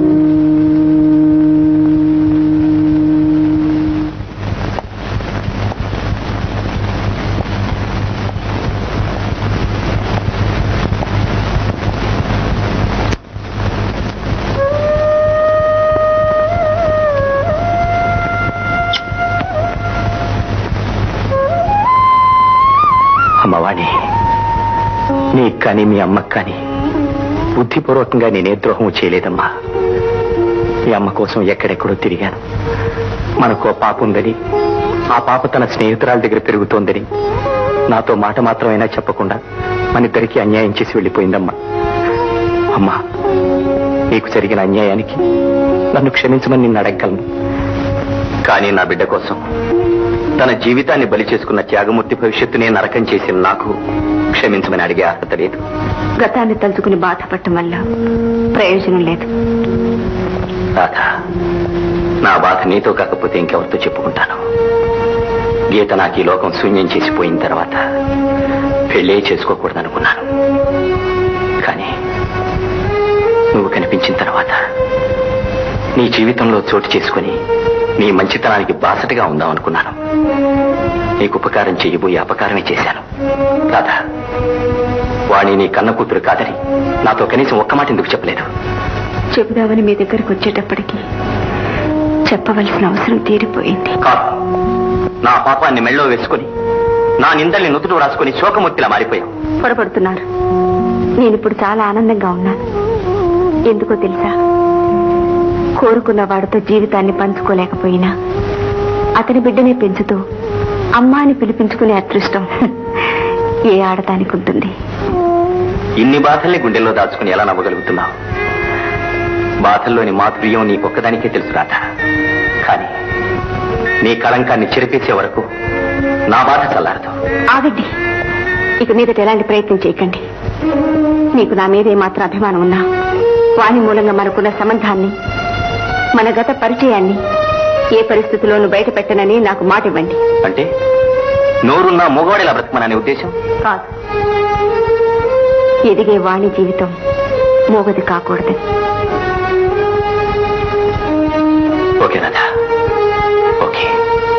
Speaker 11: అమ్మవాణి నీకు కానీ మీ అమ్మకు కానీ బుద్ధిపూర్వకంగా నేనే ద్రోహం చేయలేదమ్మా మీ అమ్మ కోసం ఎక్కడెక్కడో తిరిగాను మనకో పాప ఉందని ఆ పాప తన స్నేహితురాల దగ్గర పెరుగుతోందని నాతో మాట మాత్రమైనా చెప్పకుండా మన ఇద్దరికి అన్యాయం చేసి వెళ్ళిపోయిందమ్మా అమ్మా నీకు జరిగిన అన్యాయానికి నన్ను క్షమించమని నిన్ను అడగగలను కానీ నా బిడ్డ కోసం తన జీవితాన్ని బలి చేసుకున్న త్యాగమూర్తి భవిష్యత్తునే నరకం చేసిన నాకు క్షమించమని అడిగే అర్హత లేదు
Speaker 4: గతాన్ని తలుచుకుని బాధపడటం వల్ల ప్రయోజనం లేదు
Speaker 11: రాధ నా బాధ నీతో కాకపోతే ఇంకెవరితో చెప్పుకుంటాను గీత నాకు ఈ లోకం శూన్యం చేసిపోయిన తర్వాత పెళ్ళే చేసుకోకూడదనుకున్నాను కానీ నువ్వు కనిపించిన తర్వాత నీ జీవితంలో చోటు చేసుకుని నీ మంచితనానికి బాసటగా ఉందాం అనుకున్నాను నీకు ఉపకారం చేయబోయే అపకారమే చేశాను రాధా వాణి నీ కన్న కూతురు కాదని నాతో కనీసం ఒక్క మాట ఎందుకు చెప్పలేదు
Speaker 4: చెబుదామని మీ దగ్గరకు వచ్చేటప్పటికి చెప్పవలసిన అవసరం తీరిపోయింది
Speaker 11: కాదు నా పాపాన్ని మెళ్ళో వేసుకుని నా నిందల్ని నుదుట రాసుకుని శోకమూర్తిలా మారిపోయావు
Speaker 4: పొరపడుతున్నారు నేను ఇప్పుడు చాలా ఆనందంగా ఉన్నాను ఎందుకో తెలుసా కోరుకున్న వాడితో జీవితాన్ని పంచుకోలేకపోయినా అతని బిడ్డనే పెంచుతూ అమ్మా అని పిలిపించుకునే అదృష్టం ఏ ఆడదానికి ఉంటుంది
Speaker 11: ఇన్ని బాధల్ని గుండెల్లో దాచుకుని ఎలా నవ్వగలుగుతున్నావు బాధల్లోని మాధుర్యం నీకొక్కదానికే తెలుసు రాధ కానీ నీ కళంకాన్ని చెరిపేసే వరకు నా బాధ చల్లారదు
Speaker 4: ఆగండి ఇక మీదట ఎలాంటి ప్రయత్నం చేయకండి మీకు నా మీద ఏమాత్రం అభిమానం ఉన్నా వాణి మూలంగా మనకున్న సంబంధాన్ని మన గత పరిచయాన్ని ఏ పరిస్థితిలోనూ బయట పెట్టనని నాకు మాట ఇవ్వండి
Speaker 11: అంటే నోరున్న మొగోడేలా బ్రతకమనే ఉద్దేశం
Speaker 4: కాదు ఎదిగే వాణి జీవితం మోగది కాకూడదు
Speaker 11: ఓకే రాధా ఓకే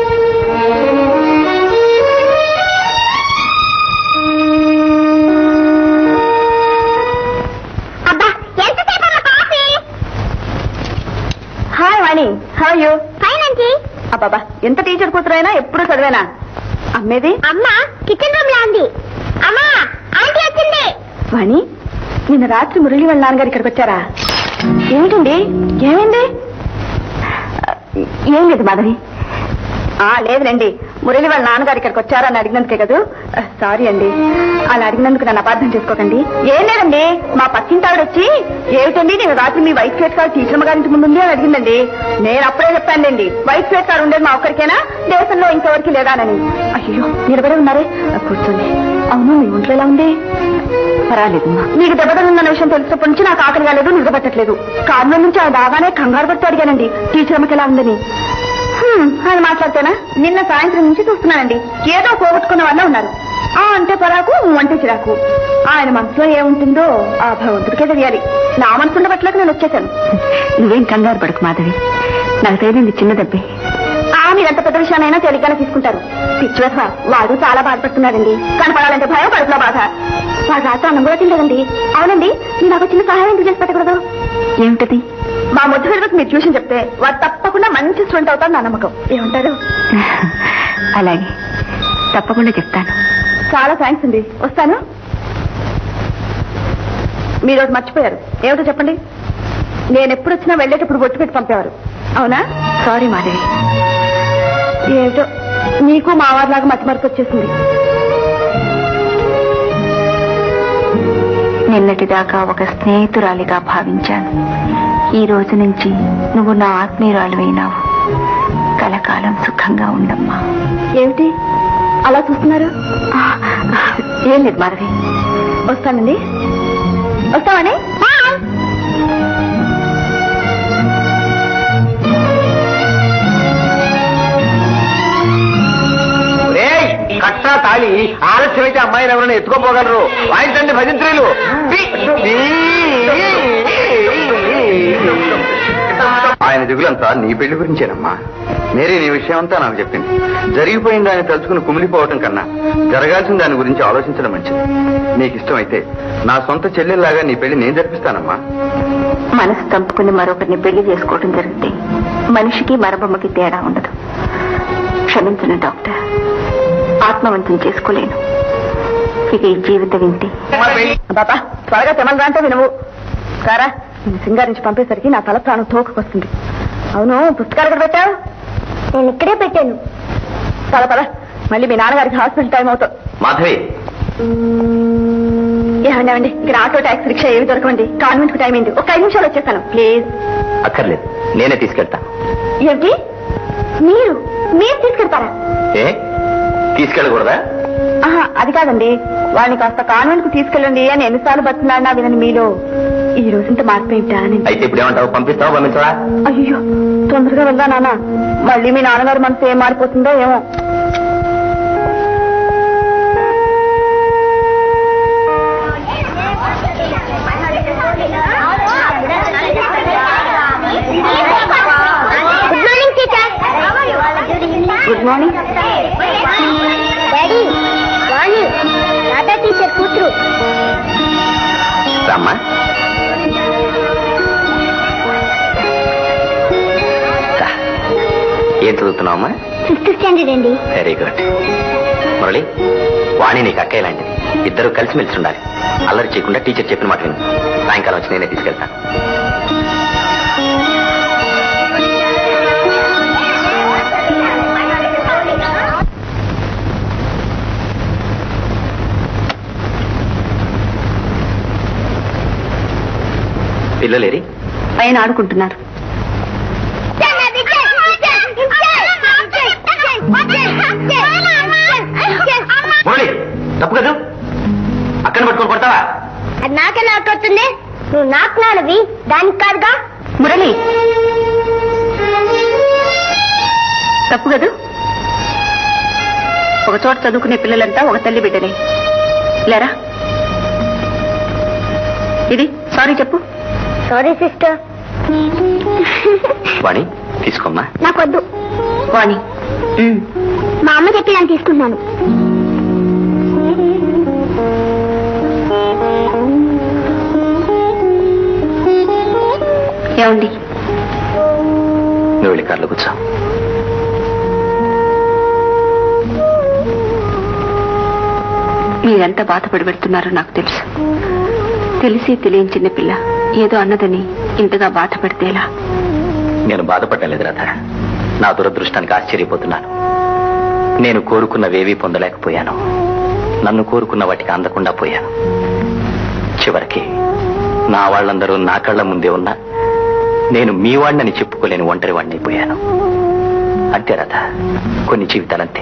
Speaker 7: అబ్బా ఎంతసేపు అన్న coffee
Speaker 4: hi Vani how you
Speaker 7: fine aunty
Speaker 4: అబ్బాబా ఎంత టీచర్ కూతురైనా ఎప్పుడు చదివేనా అమ్మేది
Speaker 7: అమ్మ కిచెన్ రూమ్ లో ఉంది అమ్మా ఆంటీ వచ్చింది
Speaker 4: వాణి నిన్న రాత్రి మురళి వాళ్ళ నాన్నగారు ఇక్కడికి వచ్చారా ఏమిటండి ఏమైంది ఆ, ఏం లేదు మాధవి ఆ లేదులేండి మురళి వాళ్ళ నాన్నగారు ఇక్కడికి వచ్చారని అడిగినందుకే కదా ఆ, సారీ అండి అలా అడిగినందుకు నన్ను అపార్థం చేసుకోకండి ఏం లేదండి మా పక్కింటావిడ వచ్చి ఏమిటండి నేను రాత్రి మీ వైట్ ప్లేట్ కార్ టీచర్ గారింటి ముందు ఉంది అని అడిగిందండి నేను అప్పుడే చెప్పానండి వైట్ ప్లేట్ కార్ ఉండేది మా ఒక్కరికేనా దేశంలో ఇంకెవరికి లేదానని అయ్యో నిలబడే ఉన్నారే ఆ, కూర్చోండి అవును మీ ఒంట్లో ఎలా ఉంది పర్వాలేదమ్మా మీకు దెబ్బతలుందన్న విషయం తెలిసినప్పటి నుంచి నాకు ఆకలి కాలేదు నిద్రపట్టట్లేదు కారణం నుంచి ఆయన రాగానే కంగారు పడుతూ అడిగానండి టీచర్ అమ్మకి ఎలా ఉందని హ్మ్, ఆయన మాట్లాడితేనా నిన్న సాయంత్రం నుంచి చూస్తున్నానండి ఏదో పోగొట్టుకున్న వాళ్ళ ఉన్నారు ఆ అంటే పరాకు ఊ అంటే చిరాకు ఆయన మనసులో ఏముంటుందో ఆ భగవంతుడికే తెలియాలి నా మనసు ఉండబట్లేక నేను వచ్చేసాను నువ్వేం కంగారు పడకు మాధవి నాకు తేలింది చిన్న దెబ్బే ఆ మీరంత పెద్ద విషయానైనా తేలిగ్గానే తీసుకుంటారు పిచ్చి వెధవ వాడు చాలా బాధపడుతున్నాడండి కనపడాలంటే భయం కడుపులో బాధ వాడు రాత్రి అన్నం కూడా తినలేదండి అవునండి నేను నాకు చిన్న సహాయం ఎందుకు చేసి పెట్టకూడదు ఏమిటది మా ముద్దు పిల్లలకు మీరు ట్యూషన్ చెప్తే వాడు తప్పకుండా మంచి స్టూడెంట్ అవుతారు నా నమ్మకం ఏమంటారు అలాగే తప్పకుండా చెప్తాను చాలా థ్యాంక్స్ అండి వస్తాను మీరు ఒకటి మర్చిపోయారు ఏమిటో చెప్పండి నేను ఎప్పుడు వచ్చినా వెళ్ళేటప్పుడు బొట్టు పెట్టి పంపేవారు అవునా సారీ మాధవి ఏమిటో నీకు మా వారిలాగా మతి మరపు వచ్చేసింది నిన్నటిదాకా ఒక స్నేహితురాలిగా భావించాను ఈ రోజు నుంచి నువ్వు నా ఆత్మీయురాలువైనావు కలకాలం సుఖంగా ఉండమ్మా ఏమిటి అలా చూస్తున్నారు ఏం లేదు మాధవి వస్తానండి వస్తామని
Speaker 12: ఏయ్, కట్టా తాళి ఆలస్యమైతే అమ్మాయిని ఎవరైనా ఎత్తుకోపోగలరు వాయించండి భజంత్రీలు
Speaker 3: ఆయన దిగులంతా నీ పెళ్లి గురించేనమ్మా మేరీ నీ విషయం అంతా నాకు చెప్పింది జరిగిపోయిన దాన్ని తలుచుకుని కుమిలిపోవటం కన్నా జరగాల్సిన దాని గురించి ఆలోచించడం మంచిది నీకు ఇష్టమైతే నా సొంత చెల్లెల్లాగా నీ పెళ్లి నేను జరిపిస్తానమ్మా
Speaker 4: మనసు చంపుకుని మరొకరిని పెళ్లి చేసుకోవడం జరిగితే మనిషికి మరబొమ్మకి తేడా ఉండదు క్షమించను డాక్టర్ ఆత్మవంతం చేసుకోలేను ఇక ఈ జీవితం వింటే బాబా త్వరగా తెమలరా అంటే వినవు సారా నేను సింగారించి పంపేసరికి నా తల ప్రాణం తోకకొస్తుంది అవును పుస్తకాలు ఎక్కడ పెట్టావు
Speaker 7: నేను ఇక్కడే పెట్టాను
Speaker 4: పద పద మళ్ళీ మీ నాన్నగారికి హాస్పిటల్ టైం అవుతాం
Speaker 11: మాధవి
Speaker 4: ఏమండి ఏమండి ఇక్కడ ఆటో ట్యాక్సీ రిక్షా ఏమి దొరకండి కాన్వెంట్ కు టైం అయింది ఒక ఐదు నిమిషాలు వచ్చేస్తాను ప్లీజ్
Speaker 11: అక్కర్లేదు నేనే తీసుకెళ్తాను
Speaker 4: ఏంటి మీరు మీరు తీసుకెళ్తారా
Speaker 11: ఏ తీసుకెళ్ళకూడదా
Speaker 4: ఆహా, అది కాదండి వాళ్ళని కాస్త కాన్వెంట్ కు తీసుకెళ్ళండి అని ఎన్నిసార్లు బతున్నాడినా వినని మీలో ఈ రోజుంత మార్పేమిటా అని
Speaker 11: అయితే ఇప్పుడు ఏమంటావు పంపిస్తావా పంపించవా
Speaker 4: అయ్యో తొందరగా వెళ్దా నాన్న మళ్ళీ మీ నాన్నగారు మనసు ఏం మారిపోతుందో ఏమో
Speaker 7: good morning teacher
Speaker 4: good morning
Speaker 7: daddy Vani Radha teacher కూతురు
Speaker 11: రామ్మా రా. ఏం చదువుతున్నావమ్మా
Speaker 7: ఫిఫ్త్ స్టాండర్డ్ అండి
Speaker 11: వెరీ గుడ్ మురళి వాణి నీకు అక్కయ్య లాంటిది ఇద్దరు కలిసిమెలిసి ఉండాలి అల్లరి చేయకుండా టీచర్ చెప్పిన మాట విను సాయంకాలం వచ్చి నేనే తీసుకెళ్తాను పిల్లలేరి
Speaker 4: పైన ఆడుకుంటున్నారు
Speaker 11: మురళి తప్పు కదా అక్కడ పట్టుకొని కొడతావా
Speaker 7: అది నాకెలా అర్థవుతుంది నువ్వు నాకు నాలువి దానికి కాదుగా
Speaker 4: మురళి తప్పు కదూ ఒక చోట చదువుకునే పిల్లలంతా ఒక తల్లి బిడ్డలే లేరా ఇది సారీ చెప్పు
Speaker 7: సారీ సిస్టర్
Speaker 11: వాణి తీసుకోమ్మా
Speaker 7: నాకొద్దు
Speaker 4: వాణి ఉమ్.
Speaker 7: మా అమ్మ చెప్పి నేను తీసుకున్నాను
Speaker 4: ఏమండి
Speaker 11: నువ్వు వెళ్ళి కార్లో కూర్చో
Speaker 4: మీరెంత బాధపడి పెడుతున్నారో నాకు తెలుసు తెలిసి తెలియని చిన్న పిల్ల ఏదో అన్నదని ఇంతగా బాధపడితేలా
Speaker 11: నేను బాధపడడం లేదు రాధ నా దురదృష్టానికి ఆశ్చర్యపోతున్నాను నేను కోరుకున్నవేవీ పొందలేకపోయాను నన్ను కోరుకున్న వాటికి అందకుండా పోయాను చివరికి నా వాళ్ళందరూ నా కళ్ళ ముందే ఉన్నా నేను మీ వాడినని చెప్పుకోలేని ఒంటరి వాడిని అయిపోయాను అంతే రాధ కొన్ని జీవితాలంతే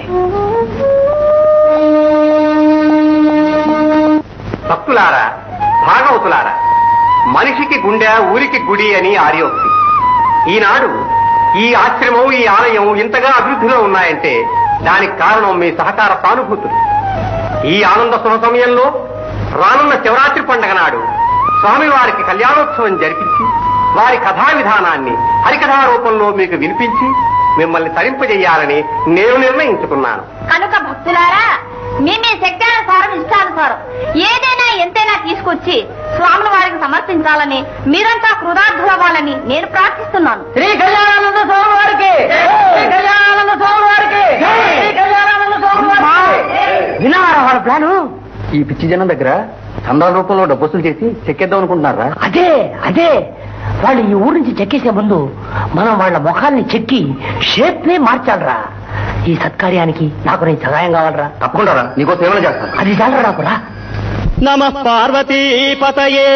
Speaker 12: భక్తులారా భాగవతులారా మనిషికి గుండె ఊరికి గుడి అని ఆర్యోక్తి ఈనాడు ఈ ఆశ్రమం ఈ ఆలయం ఇంతగా అభివృద్ధిలో ఉన్నాయంటే దానికి కారణం మీ సహకార సానుభూతులు ఈ ఆనంద శుభ సమయంలో రానున్న శివరాత్రి పండగ నాడు స్వామివారికి కళ్యాణోత్సవం జరిపించి వారి కథా విధానాన్ని హరికథా రూపంలో మీకు వినిపించి మిమ్మల్ని తరింపజేయాలని నేను నిర్ణయించుకున్నాను
Speaker 1: కనుక భక్తులారా మీ మీ శక్తానుసారం ఇష్టానుసారం ఏదైనా ఎంతైనా తీసుకొచ్చి స్వాముల వారికి సమర్పించాలని మీరంతా కృతార్థులవ్వాలని నేను ప్రార్థిస్తున్నాను
Speaker 5: శ్రీ కళ్యాణానంద స్వామి వారికి శ్రీ కళ్యాణానంద స్వామి వారికి శ్రీ కళ్యాణానంద స్వామి వారికి విన్నారా వాళ్ళ ప్లాను
Speaker 9: ఈ పిచ్చి జనం దగ్గర చందాల రూపంలో డబ్బు వసూలు చేసి చెక్కేద్దాం అనుకుంటున్నారా
Speaker 5: అదే అదే వాళ్ళు ఈ ఊరు నుంచి చెక్కేసే ముందు మనం వాళ్ళ ముఖాల్ని చెక్కి షేప్ నే మార్చాలరా ఈ సత్కార్యానికి నాకు నీ సహాయం కావాలరా
Speaker 9: తప్పకుండా రా, నీకో సేవలు చేస్తాను
Speaker 5: అది చాలరా నాకు రా
Speaker 8: నమ పార్వతీపతయే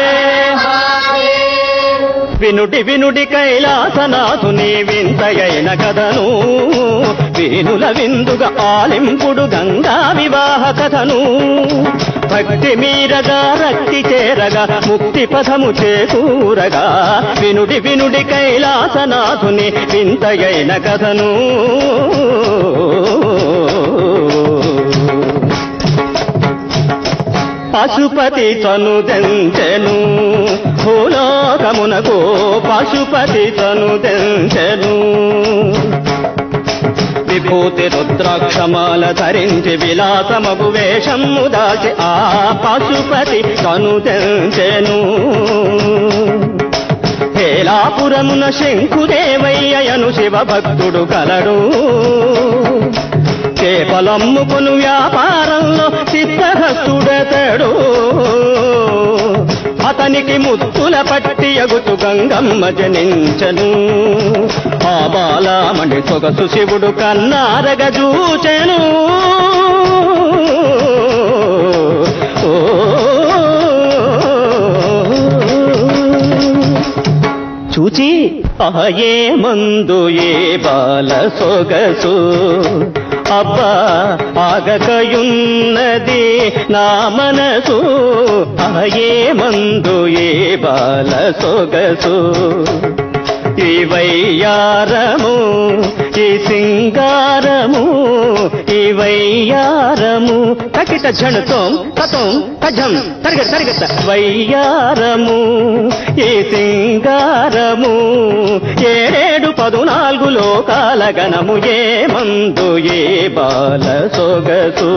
Speaker 8: వినుడి వినుడి కైలాసనాథుని వింతయైన కథను వీనుల విందుగా ఆలింపుడు గంగా వివాహ కథను భక్తి మీరగా రక్తి చేరగా ముక్తి పథము చేకూరగా వినుడి వినుడి కైలాసనాథుని వింతయైన కథను పశుపతి తను దెంచెను భూలోకమునకు పశుపతి తను దెంచెను విభూతి రుద్రాక్షమాల ధరించి విలాసమగు వేషము దాచి ఆ పశుపతి తను తెంచెను హేలాపురమున శంకుదేవయ్యను శివభక్తుడు కలడు చేపలమ్ముకును వ్యాపారంలో సిద్ధహస్తుడతడు అతనికి ముత్తుల పట్టి అగుతు గంగమ్మ జనించను ఆ బాలామణి సొగసు శివుడు కన్నారగ చూచెను ఓ చూచి ఆయే మందు ఏ బాల సొగసు అబ్బా ఆగకయున్నది నా మనసు ఆయే మందు ఏ బాల సొగసు ఈ వయ్యారము ఈ సింగారము ఈ వయ్యారము తకిట ఝణుతోం తతం తజం తరగ తరగత వయ్యారము ఈ సింగారము ఏడేడు పదునాలుగు లోకాల గణము ఏ మందు ఏ బాల సొగసు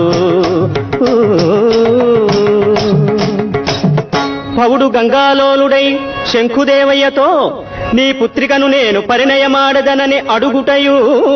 Speaker 8: పౌడు గంగాలోలుడై శంఖుదేవయ్యతో నీ పుత్రికను నేను పరిణయమాడదనని అడుగుటయు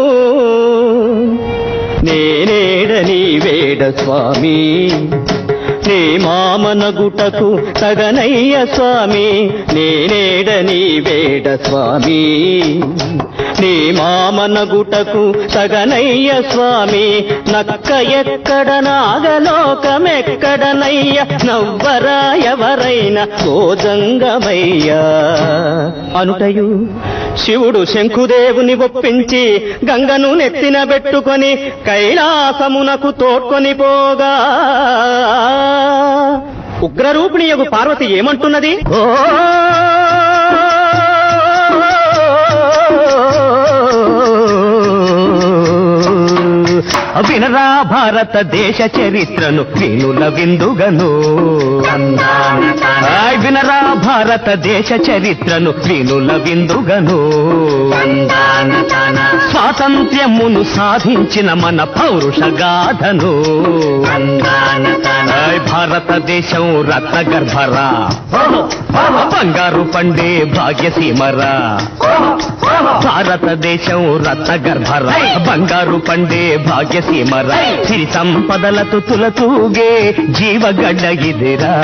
Speaker 8: నేనేడని వేడ స్వామి నీ మామనగుటకు తగనయ్య స్వామి నేనేడని వేడ స్వామి నీ మామనగుటకు తగనయ్య స్వామి నక్క ఎక్కడ నాగలోకమెక్కడనయ్య నవ్వరా ఎవరైనా గోజంగమయ్యా అనుటయు శివుడు శంకుదేవుని ఒప్పించి గంగను నెత్తిన పెట్టుకొని కైలాసమునకు తోడ్కొని పోగా ఉగ్రరూపిణి యొక్క పార్వతి ఏమంటున్నది వినరా భారతదేశ చరిత్రను వినుల విందుగను ఆయ్ వినరా భారతదేశ చరిత్రను వినుల విందుగను స్వాతంత్ర్యమును సాధించిన మన పౌరుష గాథను ఆయ్ భారతదేశం రత్న గర్భరా బంగారు పండే భాగ్యసీమరా భారతదేశం రత్న గర్భరా బంగారు పండే భాగ్యసీమరా సిరి సంపదలతో తులతూగే జీవగడ్డ ఇదిరా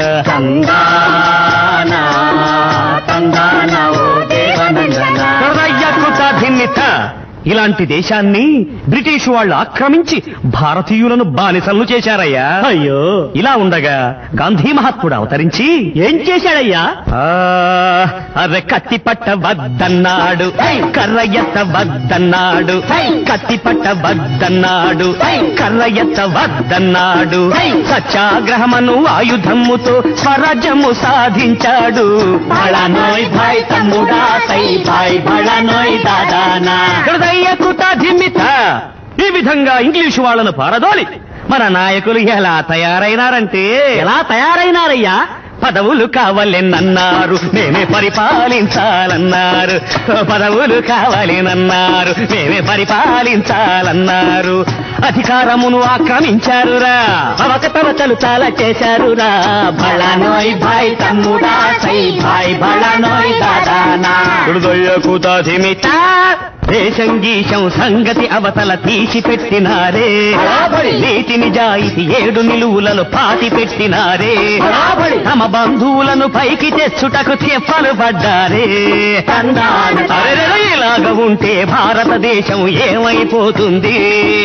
Speaker 8: తందానా తందానా ఓ దేవనందనా భిన్నిత ఇలాంటి దేశాన్ని బ్రిటిష్ వాళ్ళు ఆక్రమించి భారతీయులను బానిసలను చేశారయ్యా అయ్యో ఇలా ఉండగా గాంధీ మహాత్ముడు అవతరించి ఏం చేశాడయ్యా అరే కత్తి పట్ట వద్దన్నాడు కర్ర ఎత్త వద్దన్నాడు కత్తి పట్ట వద్దన్నాడు కర్ర ఎత్త వద్దన్నాడు సత్యాగ్రహమను ఆయుధముతో స్వరాజ్యము సాధించాడు బళనోయ్ భాయ్ తమ్ముడా సై భాయ్ బళనోయ్ దాదానా హృదయకు ధిమ్మిత ఈ విధంగా ఇంగ్లీషు వాళ్ళను పారదోలి మన నాయకులు ఎలా తయారైనారంటే ఎలా తయారైనారయ్యా పదవులు కావాలెనన్నారు మేమే పరిపాలించాలన్నారు పదవులు కావాలెనన్నారు మేమే పరిపాలించాలన్నారు అధికారమును ఆక్రమించారురా అవకతవకలు చాలా చేశారురా భళనోయ్ భాయ్ తమ్ముడా సై భాయ్ భళనోయ్ దాదానా హృదయకు ధిమిత దేశం గీశం సంగతి అవతల తీసి పెట్టినారే నీతి నిజాయితీ ఏడు నిలువులను పాతి పెట్టినారే తమ బంధువులను పైకి తెచ్చుటకు తెప్పలు పడ్డారే అరెరెరె, ఇలాగ ఉంటే భారతదేశం ఏమైపోతుంది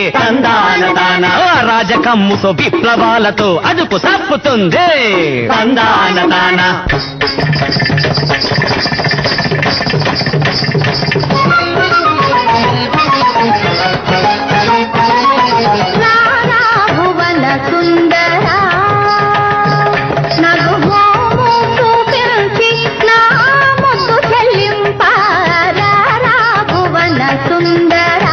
Speaker 8: ఆ రాజకమ్ముతో విప్లవాలతో అదుపు తప్పుతుంది తందాన తాన
Speaker 7: భువన సుందరా నగు హోము చూపించి నా ముద్దు చెల్లింపారా భువన సుందరా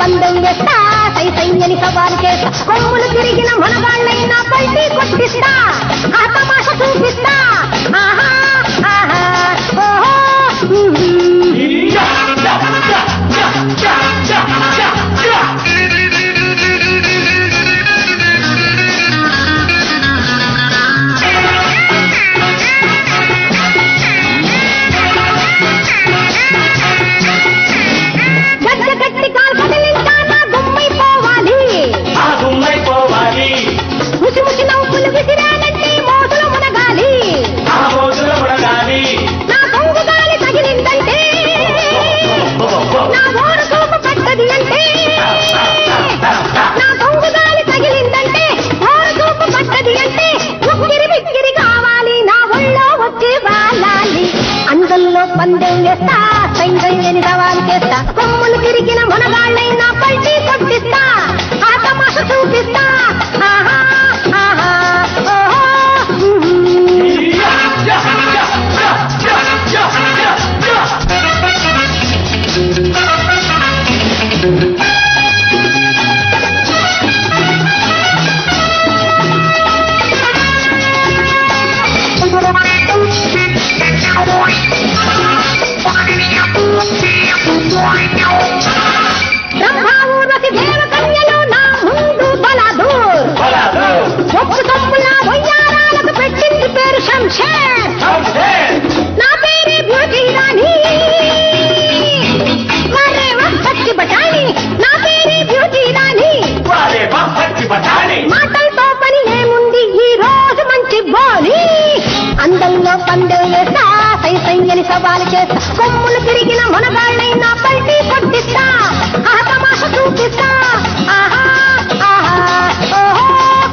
Speaker 7: పందెం వేస్తా సై సైన్యని సవాలు చేస్తా కొమ్ములు తిరిగిన మనగాళ్ళైనా పల్టీ కొట్టిస్తా ఆ తమాష చూపిస్తా ఆహా ఆహా ఓహో గజ్జ గట్టి కాలు కదిలిందా నా గుమ్మైపోవాలి
Speaker 8: గుమ్మైపోవాలి
Speaker 7: ముసి ముసి నవ్వులు విసిరానంటే మోసులు మునగాలి
Speaker 8: ఆ రోజుల ముడగాలి
Speaker 7: నా కొంగు గాలి తగిలిందంటే నా ఓడు చూపు పట్టది అంటే నా కొంగు గాలి తగిలిందంటే ఓడు చూపు పట్టది అంటే ఉక్కిరి బిక్కిరి కావాలి నా ఒళ్ళో వచ్చి వాలాలి అందల్లో పందెం వేస్తా సైన్యని సవాలు చేస్తా కొమ్ములు తిరిగిన మనగాళ్ళైనా పల్టీ కొట్టిస్తా ఆ తమాష చూపిస్తా ఆహా ఆహా ఓహో బ్రహ్మావూరసి దేవకన్యలో నా ముందు బలాదూర్ ఒప్పు తప్పులా వయ్యారాలకు పెట్టింది పేరు శంషేర్ నా పేరే బ్యూటీ రాణి మరే పచ్చి బఠాని నా పేరే బ్యూటీ రాణి మాటలతో పని ఏముంది ఈ రోజు మంచి బోని అందంలో పందెం వేస్తా సై సైన్యని సవాలు చేస్తా కొమ్ములు తిరిగిన మనగాళ్ళైనా పల్టీ కొట్టిస్తా ఆ తమాష చూపిస్తా ఆహా ఆహా ఓహో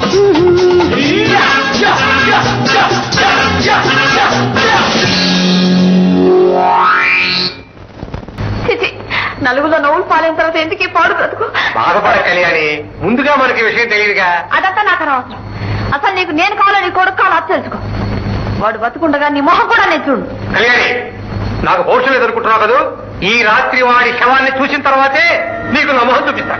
Speaker 1: నలుగులో నవ్వులు పాలైన తర్వాత ఎందుకు ఈ పాడు బ్రతుకు
Speaker 12: బాధపడ కళ్యాణి ముందుగా మనకి విషయం తెలియదుగా
Speaker 1: అదంతా నాకు అనవసరం అసలు నీకు నేను కావాలో నీ కొడుకు కావాలో అది తెలుసుకో వాడు బతుకుండగా నీ మొహం కూడా నేను చూడు
Speaker 12: కళ్యాణి నాకు భవిష్యత్తు ఎదుర్కొంటున్నావు కదూ ఈ రాత్రి వాడి శవాన్ని చూసిన తర్వాతే నీకు నా మొహం చూపిస్తా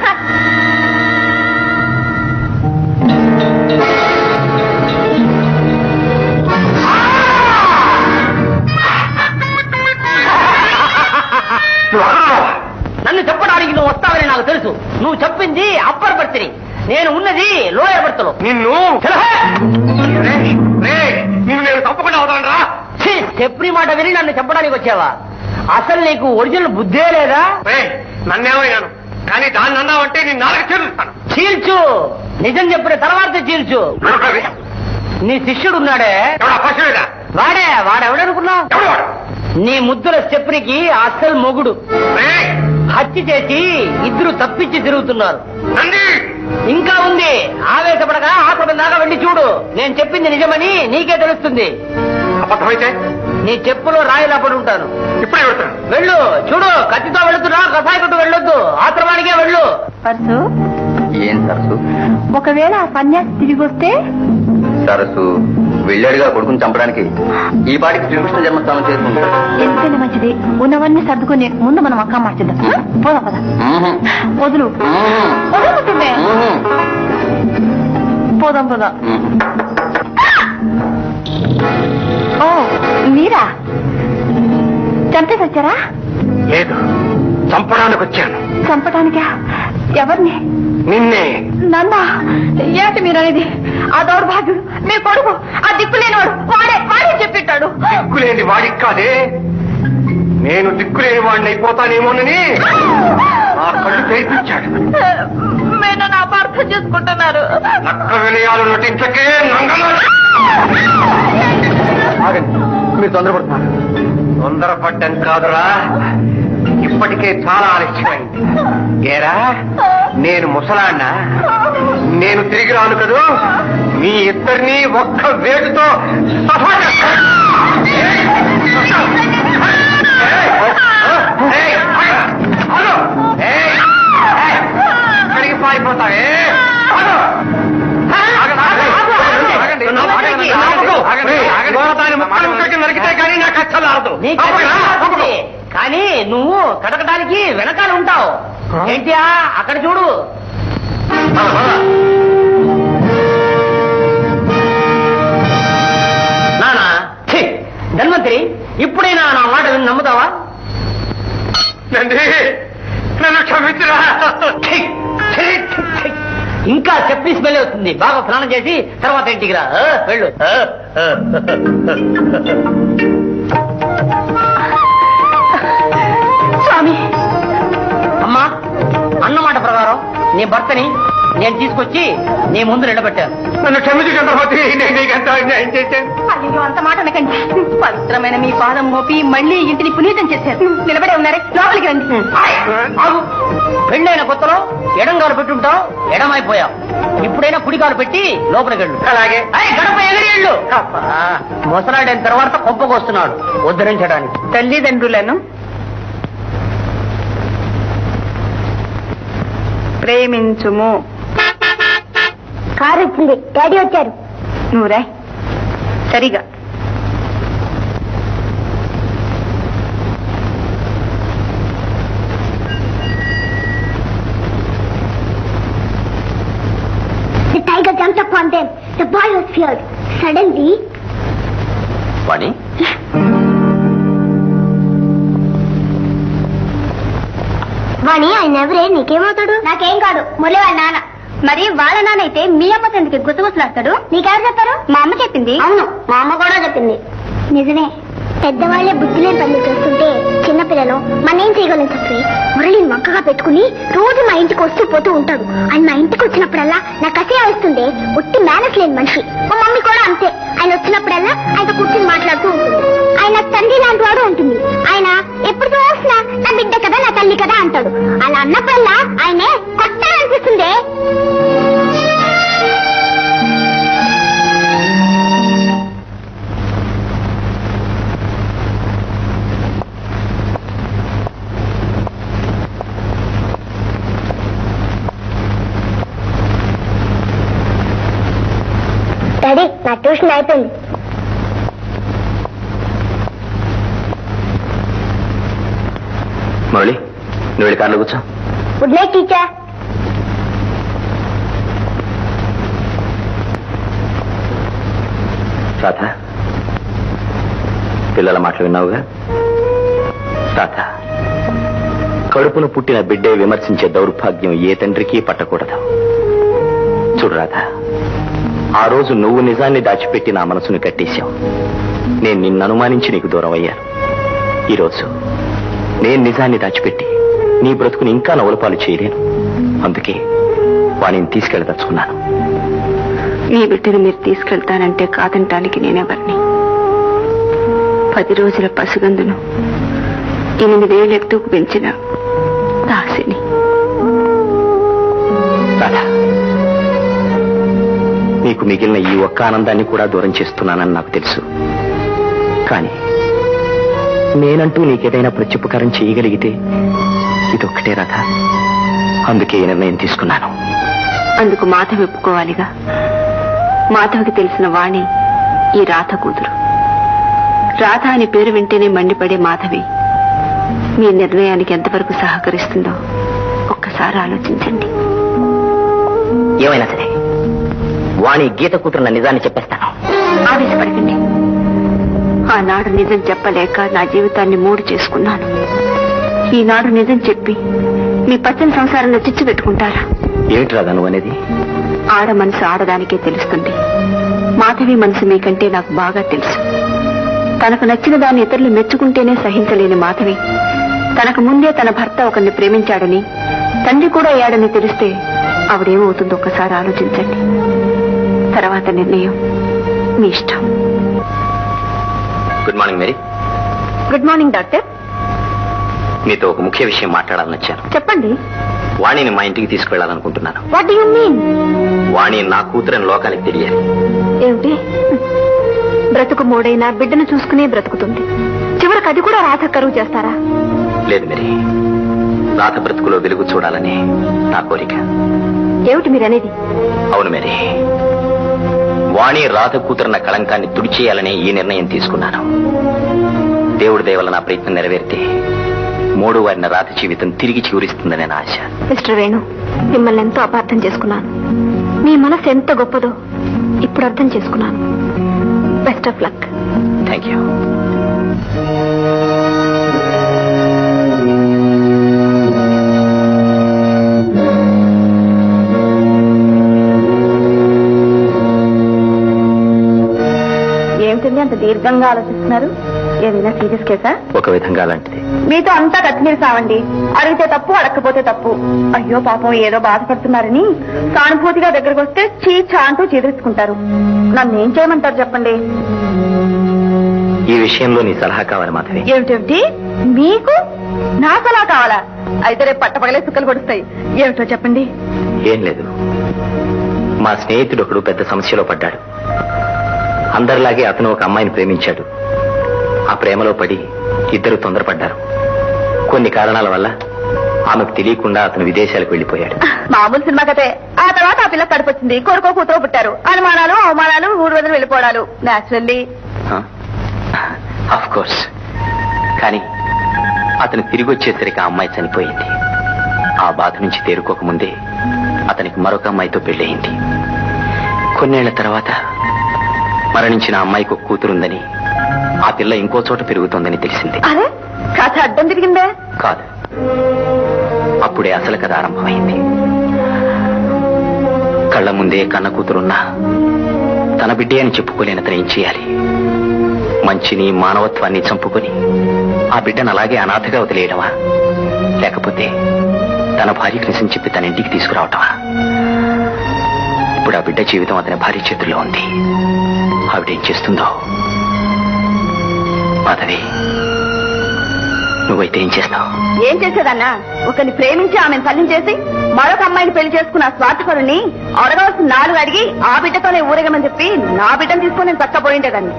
Speaker 5: నన్ను చెప్పడానికి నువ్వు వస్తావని నాకు తెలుసు నువ్వు చెప్పింది అప్పర్ బర్త్ని నేను ఉన్నది లోయర్ బర్త్లో
Speaker 12: నిన్ను రేయ్, రేయ్, నిన్ను నేను తప్పకుండా అవుతాను రా
Speaker 5: చెప్పి మాట విని నన్ను చెప్పడానికి వచ్చావా అసలు నీకు ఒరిజినల్ బుద్ధే లేదా
Speaker 12: నన్నేమయ్యాను కానీ దాన్ని అన్నావంటే నేను నాలుగు చేరుస్తాను
Speaker 5: చీల్చు నిజం చెప్పిన తర్వాత చీల్చు నీ శిష్యుడు ఉన్నాడే వాడే వాడెవడనుకున్నావు నీ ముద్దుల స్టెప్నికి అసలు మొగుడు హత్య చేసి ఇద్దరు తప్పించి తిరుగుతున్నారు ఇంకా ఉంది ఆవేశపడగా ఆకుడు దాకా వెళ్ళి చూడు నేను చెప్పింది నిజమని నీకే తెలుస్తుంది
Speaker 12: అబద్ధమైతే
Speaker 5: నీ చెప్పులో రాయిలా పడి ఉంటాను
Speaker 12: ఇప్పుడే వెళ్తాను
Speaker 5: వెళ్ళు చూడు కత్తితో వెళుతున్నా కసాయి కొట్టు వెళ్ళొద్దు ఆశ్రమానికే వెళ్ళు
Speaker 4: పర్సు
Speaker 2: ఏం సరసు
Speaker 4: ఒకవేళ ఆ సన్యాసి తిరిగి వస్తే
Speaker 2: సరసు వెళ్ళాడుగా కొడుకుని చంపడానికి ఈ పాటికి శ్రీకృష్ణ జన్మస్థానం చేసుకుంటాడు
Speaker 4: ఎందుకైనా మంచిది ఉన్నవన్నీ సర్దుకొని ముందు మనం అక్క మార్చిద్దాం పోదాం పద వదులు వదులుకుంటుండే పోదాం పోదాం ఓ మీరా చంపేసి వచ్చారా
Speaker 12: లేదు చంపడానికి వచ్చాను
Speaker 4: చంపటానికా ఎవరిని
Speaker 12: నిన్నే
Speaker 4: నన్నా ఏంటి మీరు అనేది ఆ దౌర్భాగ్యుడు మీ కొడుకు ఆ దిక్కులేనివాడు వాడే వాడే చెప్పిట్టాడు
Speaker 12: దిక్కులేని వాడికి కాదే నేను దిక్కులేని వాడిని అయిపోతానేమోనని ఆ కళ్ళు తెరిపించాడు
Speaker 1: మీరు నన్ను అపార్థం చేసుకుంటున్నారు
Speaker 12: నక్క వినయాలు నటించకే నంగలు ఆగండి మీరు తొందరపడుతున్నారు తొందరపడ్డం కాదురా ఇప్పటికే చాలా ఆలస్యమైంది ఏరా నేను ముసలాన్న నేను తిరిగి రాను కదూ మీ ఇద్దరిని ఒక్క వేటుతో సఫా చేస్తాను. ఏయ్, ఆగు. ఏయ్, ఏయ్, ఎక్కడికి పారిపోతావే ఆగు. ఆగండి, ఆగండి. ఆగండి. ఆగండి. ఇవాళ దాని ముక్కలు ముక్కలకి నరికితే కానీ నాకు అస్సలు ఆడదు
Speaker 5: నీకు
Speaker 12: అప్పగా, అప్పగా.
Speaker 5: కానీ నువ్వు కడకడానికి వెనకాల ఉంటావు ఏంటి అక్కడ చూడు నానా ఛీ, ధన్వంతరి ఇప్పుడైనా నా మాట విని నమ్ముతావా
Speaker 12: నంది నన్ను క్షమించరా
Speaker 5: ఛీ, ఛీ, ఛీ, ఛీ. ఇంకా చెప్పి స్మెల్ వస్తుంది బాగా స్నానం చేసి తర్వాత ఇంటికి రా ఆ, వెళ్ళు ఆ, ఆ.
Speaker 4: స్వామి
Speaker 5: అమ్మా అన్నమాట ప్రకారం నీ భర్తని నేను తీసుకొచ్చి నీ ముందు నిలబెట్టాను
Speaker 12: నన్ను క్షమించు చంద్రమతి నేను నీకెంత అన్యాయం చేశాను
Speaker 4: అయ్యో అంత మాట అనకండి పవిత్రమైన మీ పాదం మోపి మళ్ళీ ఇంటిని పునీతం చేశారు నిలబడే ఉన్నారే లోపలికి రండి
Speaker 5: ఆగు పెళ్ళైన కొత్తలో ఎడంగాలు పెట్టుంటావు ఎడమైపోయావు ఇప్పుడైనా కుడికాలు పెట్టి లోపలికి వెళ్ళు
Speaker 12: అలాగే
Speaker 5: అయ్, గడప ఎగిరి వెళ్ళు ఆ, ముసలాడైన తర్వాత కొప్పకొస్తున్నాడు ఉద్ధరించడానికి
Speaker 4: తల్లిదండ్రులను ప్రేమించుము
Speaker 7: కారు వచ్చింది డాడీ వచ్చారు
Speaker 4: నువ్వురా సరిగా
Speaker 7: The tiger jumped upon them. The boy was feared. Suddenly,
Speaker 11: వాణి
Speaker 7: వాణి ఆయన ఎవరే నీకేమవుతాడు నాకేం కాదు మురళి వాళ్ళ నాన్న మరి వాళ్ళ నాన్న అయితే మీ అమ్మ ఎందుకు గుసగుసలాడతాడు నీకెవరు చెప్పారు మా అమ్మ చెప్పింది అవును మా అమ్మ కూడా చెప్పింది నిజమే పెద్దవాళ్లే బుద్ధిలే పనులు చేస్తుంటే చిన్నపిల్లలు మన ఏం చేయగలం చెప్పి మురళిని వంకగా పెట్టుకుని రోజు మా ఇంటికి వస్తూ పోతూ ఉంటాడు ఆయన మా ఇంటికి వచ్చినప్పుడల్లా నాకు కసే వస్తుంది ఉట్టి మేనస్ లేని మనిషి మా మమ్మీ కూడా అంతే ఆయన వచ్చినప్పుడల్లా ఆయన కూర్చుని మాట్లాడుతూ ఉంటుంది ఆయన తండ్రి లాంటి వాడు ఉంటుంది ఆయన ఎప్పుడు చూసినా నా బిడ్డ కదా నా తల్లి కదా అంటాడు అలా అన్నప్పుడల్లా ఆయనే కొత్తగా అనిపిస్తుంది డాడీ నా ట్యూషన్ అయిపోయింది
Speaker 11: మురళి నువ్వు వెళ్ళి కార్లో కూర్చో
Speaker 7: గుడ్ నైట్ టీచర్
Speaker 11: రాధ పిల్లల మాటలు విన్నావుగా రాధ కడుపును పుట్టిన బిడ్డే విమర్శించే దౌర్భాగ్యం ఏ తండ్రికి పట్టకూడదు చూడు రాధ ఆ రోజు నువ్వు నిజాన్ని దాచిపెట్టి నా మనసును కట్టేశావు నేను నిన్ను అనుమానించి నీకు దూరం అయ్యాను ఈరోజు నేను నిజాన్ని దాచిపెట్టి నీ బ్రతుకుని ఇంకా నవలపాలు చేయలేను అందుకే వాణిని తీసుకెళ్ళదలుచుకున్నాను
Speaker 4: మీ బిడ్డను మీరు తీసుకెళ్తానంటే కాదంటానికి నేనెవరిని పది రోజుల పసిగందును ఎనిమిదేళ్ళు ఎత్తుకు పెంచిన దాసిని
Speaker 11: రాధా నీకు మిగిలిన ఈ ఒక్క ఆనందాన్ని కూడా దూరం చేస్తున్నానని నాకు తెలుసు కానీ నేనంటూ నీకేదైనా ప్రత్యుపకారం చేయగలిగితే ఇదొక్కటే రాధా అందుకే ఈ నిర్ణయం తీసుకున్నాను
Speaker 4: అందుకు మాధవి ఒప్పుకోవాలిగా మాధవికి తెలిసిన వాణి ఈ రాధ కూతురు రాధ అని పేరు వింటేనే మండిపడే మాధవి మీ నిర్ణయానికి ఎంతవరకు సహకరిస్తుందో ఒక్కసారి ఆలోచించండి
Speaker 11: ఏమైనా సరే వాణి గీత కూతురున్న నిజాన్ని చెప్పేస్తాను
Speaker 4: ఆవేశపడకండి ఆనాడు నిజం చెప్పలేక నా జీవితాన్ని మూడు చేసుకున్నాను ఈనాడు నిజం చెప్పి మీ పచ్చని సంసారంలో చిచ్చు పెట్టుకుంటారా
Speaker 11: ఏమిటి రాధా నువ్వు అనేది
Speaker 4: ఆడ మనసు ఆడదానికే తెలుస్తుంది మాధవి మనసు మీకంటే నాకు బాగా తెలుసు తనకు నచ్చిన దాన్ని ఇతరులు మెచ్చుకుంటేనే సహించలేని మాధవి తనకు ముందే తన భర్త ఒకరిని ప్రేమించాడని తండ్రి కూడా అయ్యాడని తెలిస్తే ఆవిడేమవుతుందో ఒక్కసారి ఆలోచించండి తర్వాత నిర్ణయం మీ ఇష్టం
Speaker 11: good morning Mary
Speaker 4: good morning doctor
Speaker 11: మీతో ఒక ముఖ్య విషయం మాట్లాడాలని వచ్చాను
Speaker 4: చెప్పండి
Speaker 11: వాణిని మా ఇంటికి తీసుకువెళ్ళాలనుకుంటున్నాను
Speaker 4: వాట్ యు మీన్
Speaker 11: వాణి నా కూతురని లోకానికి తెలియాలి
Speaker 4: ఏమిటి బ్రతుకు మూడైనా బిడ్డను చూసుకునే బ్రతుకుతుంది చివరికి అది కూడా రాధ కరువు చేస్తారా
Speaker 11: లేదు మేరీ రాత బ్రతుకులో వెలుగు చూడాలని నా కోరిక
Speaker 4: ఏమిటి మీరనేది
Speaker 11: అవును మేరీ వాణి రాధ కూతురన్న కళంకాన్ని తుడిచేయాలనే ఈ నిర్ణయం తీసుకున్నాను దేవుడి దయ వల్ల నా ప్రయత్నం నెరవేరితే మూడు వారిన రాధ జీవితం తిరిగి చిగురిస్తుందనే నా ఆశ
Speaker 4: మిస్టర్ వేణు మిమ్మల్ని ఎంతో అపార్థం చేసుకున్నాను మీ మనసు ఎంత గొప్పదో ఇప్పుడు అర్థం చేసుకున్నాను best of luck
Speaker 11: thank you
Speaker 4: ఏమిటండి అంత దీర్ఘంగా ఆలోచిస్తున్నారు ఏదైనా సీరియస్ కేసా
Speaker 11: ఒక విధంగా అలాంటిది
Speaker 4: మీతో అంతా కత్తిమీర సావండి అడిగితే తప్పు అడగకపోతే తప్పు అయ్యో పాపం ఏదో బాధపడుతున్నారని సానుభూతిగా దగ్గరకు వస్తే చీచా అంటూ చీదరించుకుంటారు నన్ను ఏం చేయమంటారు చెప్పండి
Speaker 11: ఈ విషయంలో నీ సలహా కావాలి మాధవి
Speaker 4: ఏమిటేమిటి మీకు నా సలహా కావాలా అయితే రేపు పట్టపగలే సుక్కలు పడుస్తాయి ఏమిటో చెప్పండి
Speaker 11: ఏం లేదు మా స్నేహితుడు ఒకడు పెద్ద సమస్యలో పడ్డాడు అందరిలాగే అతను ఒక అమ్మాయిని ప్రేమించాడు ఆ ప్రేమలో పడి ఇద్దరు తొందరపడ్డారు కొన్ని కారణాల వల్ల ఆమెకు తెలియకుండా అతను విదేశాలకు వెళ్లిపోయాడు
Speaker 4: మామూలు సినిమా కథే ఆ తర్వాత ఆ పిల్ల కడుపొచ్చింది కొడుకో కూతురు పుట్టారు అనుమానాలు అవమానాలు ఊరు వదిలి వెళ్ళిపోవడాలు నేచురల్లీ
Speaker 11: ఆఫ్ కోర్స్ కానీ అతను తిరిగి వచ్చేసరికి ఆ అమ్మాయి చనిపోయింది ఆ బాధ నుంచి తేరుకోకముందే అతనికి మరొక అమ్మాయితో పెళ్ళయింది కొన్నేళ్ల తర్వాత మరణించిన అమ్మాయికి ఒక కూతురుందని ఆ పిల్ల ఇంకో చోట పెరుగుతోందని తెలిసింది
Speaker 4: అరే కథ అడ్డం తిరిగిందే
Speaker 11: కాదు అప్పుడే అసలు కథ ఆరంభమైంది కళ్ళ ముందే కన్న కూతురున్నా తన బిడ్డే అని చెప్పుకోలేని అతను ఏం చేయాలి మంచిని మానవత్వాన్ని చంపుకొని ఆ బిడ్డను అలాగే అనాథగా వదిలేయడమా లేకపోతే తన భార్యకు నిజం చెప్పి తన ఇంటికి తీసుకురావటమా ఇప్పుడు ఆ బిడ్డ జీవితం అతని భార్య చేతుల్లో ఉంది ఆవిడేం చేస్తుందో మాధవి నువ్వైతే ఏం చేస్తావు
Speaker 4: ఏం చేసేదన్నా ఒకరిని ప్రేమించి ఆమెను తల్లిని చేసి మరొక అమ్మాయిని పెళ్లి చేసుకున్న ఆ స్వార్థపరుని అడగవలసిన నాలుగు అడిగి ఆ బిడ్డతోనే ఊరేగమని చెప్పి నా బిడ్డను తీసుకొని నేను చక్కపోయిండేదాన్ని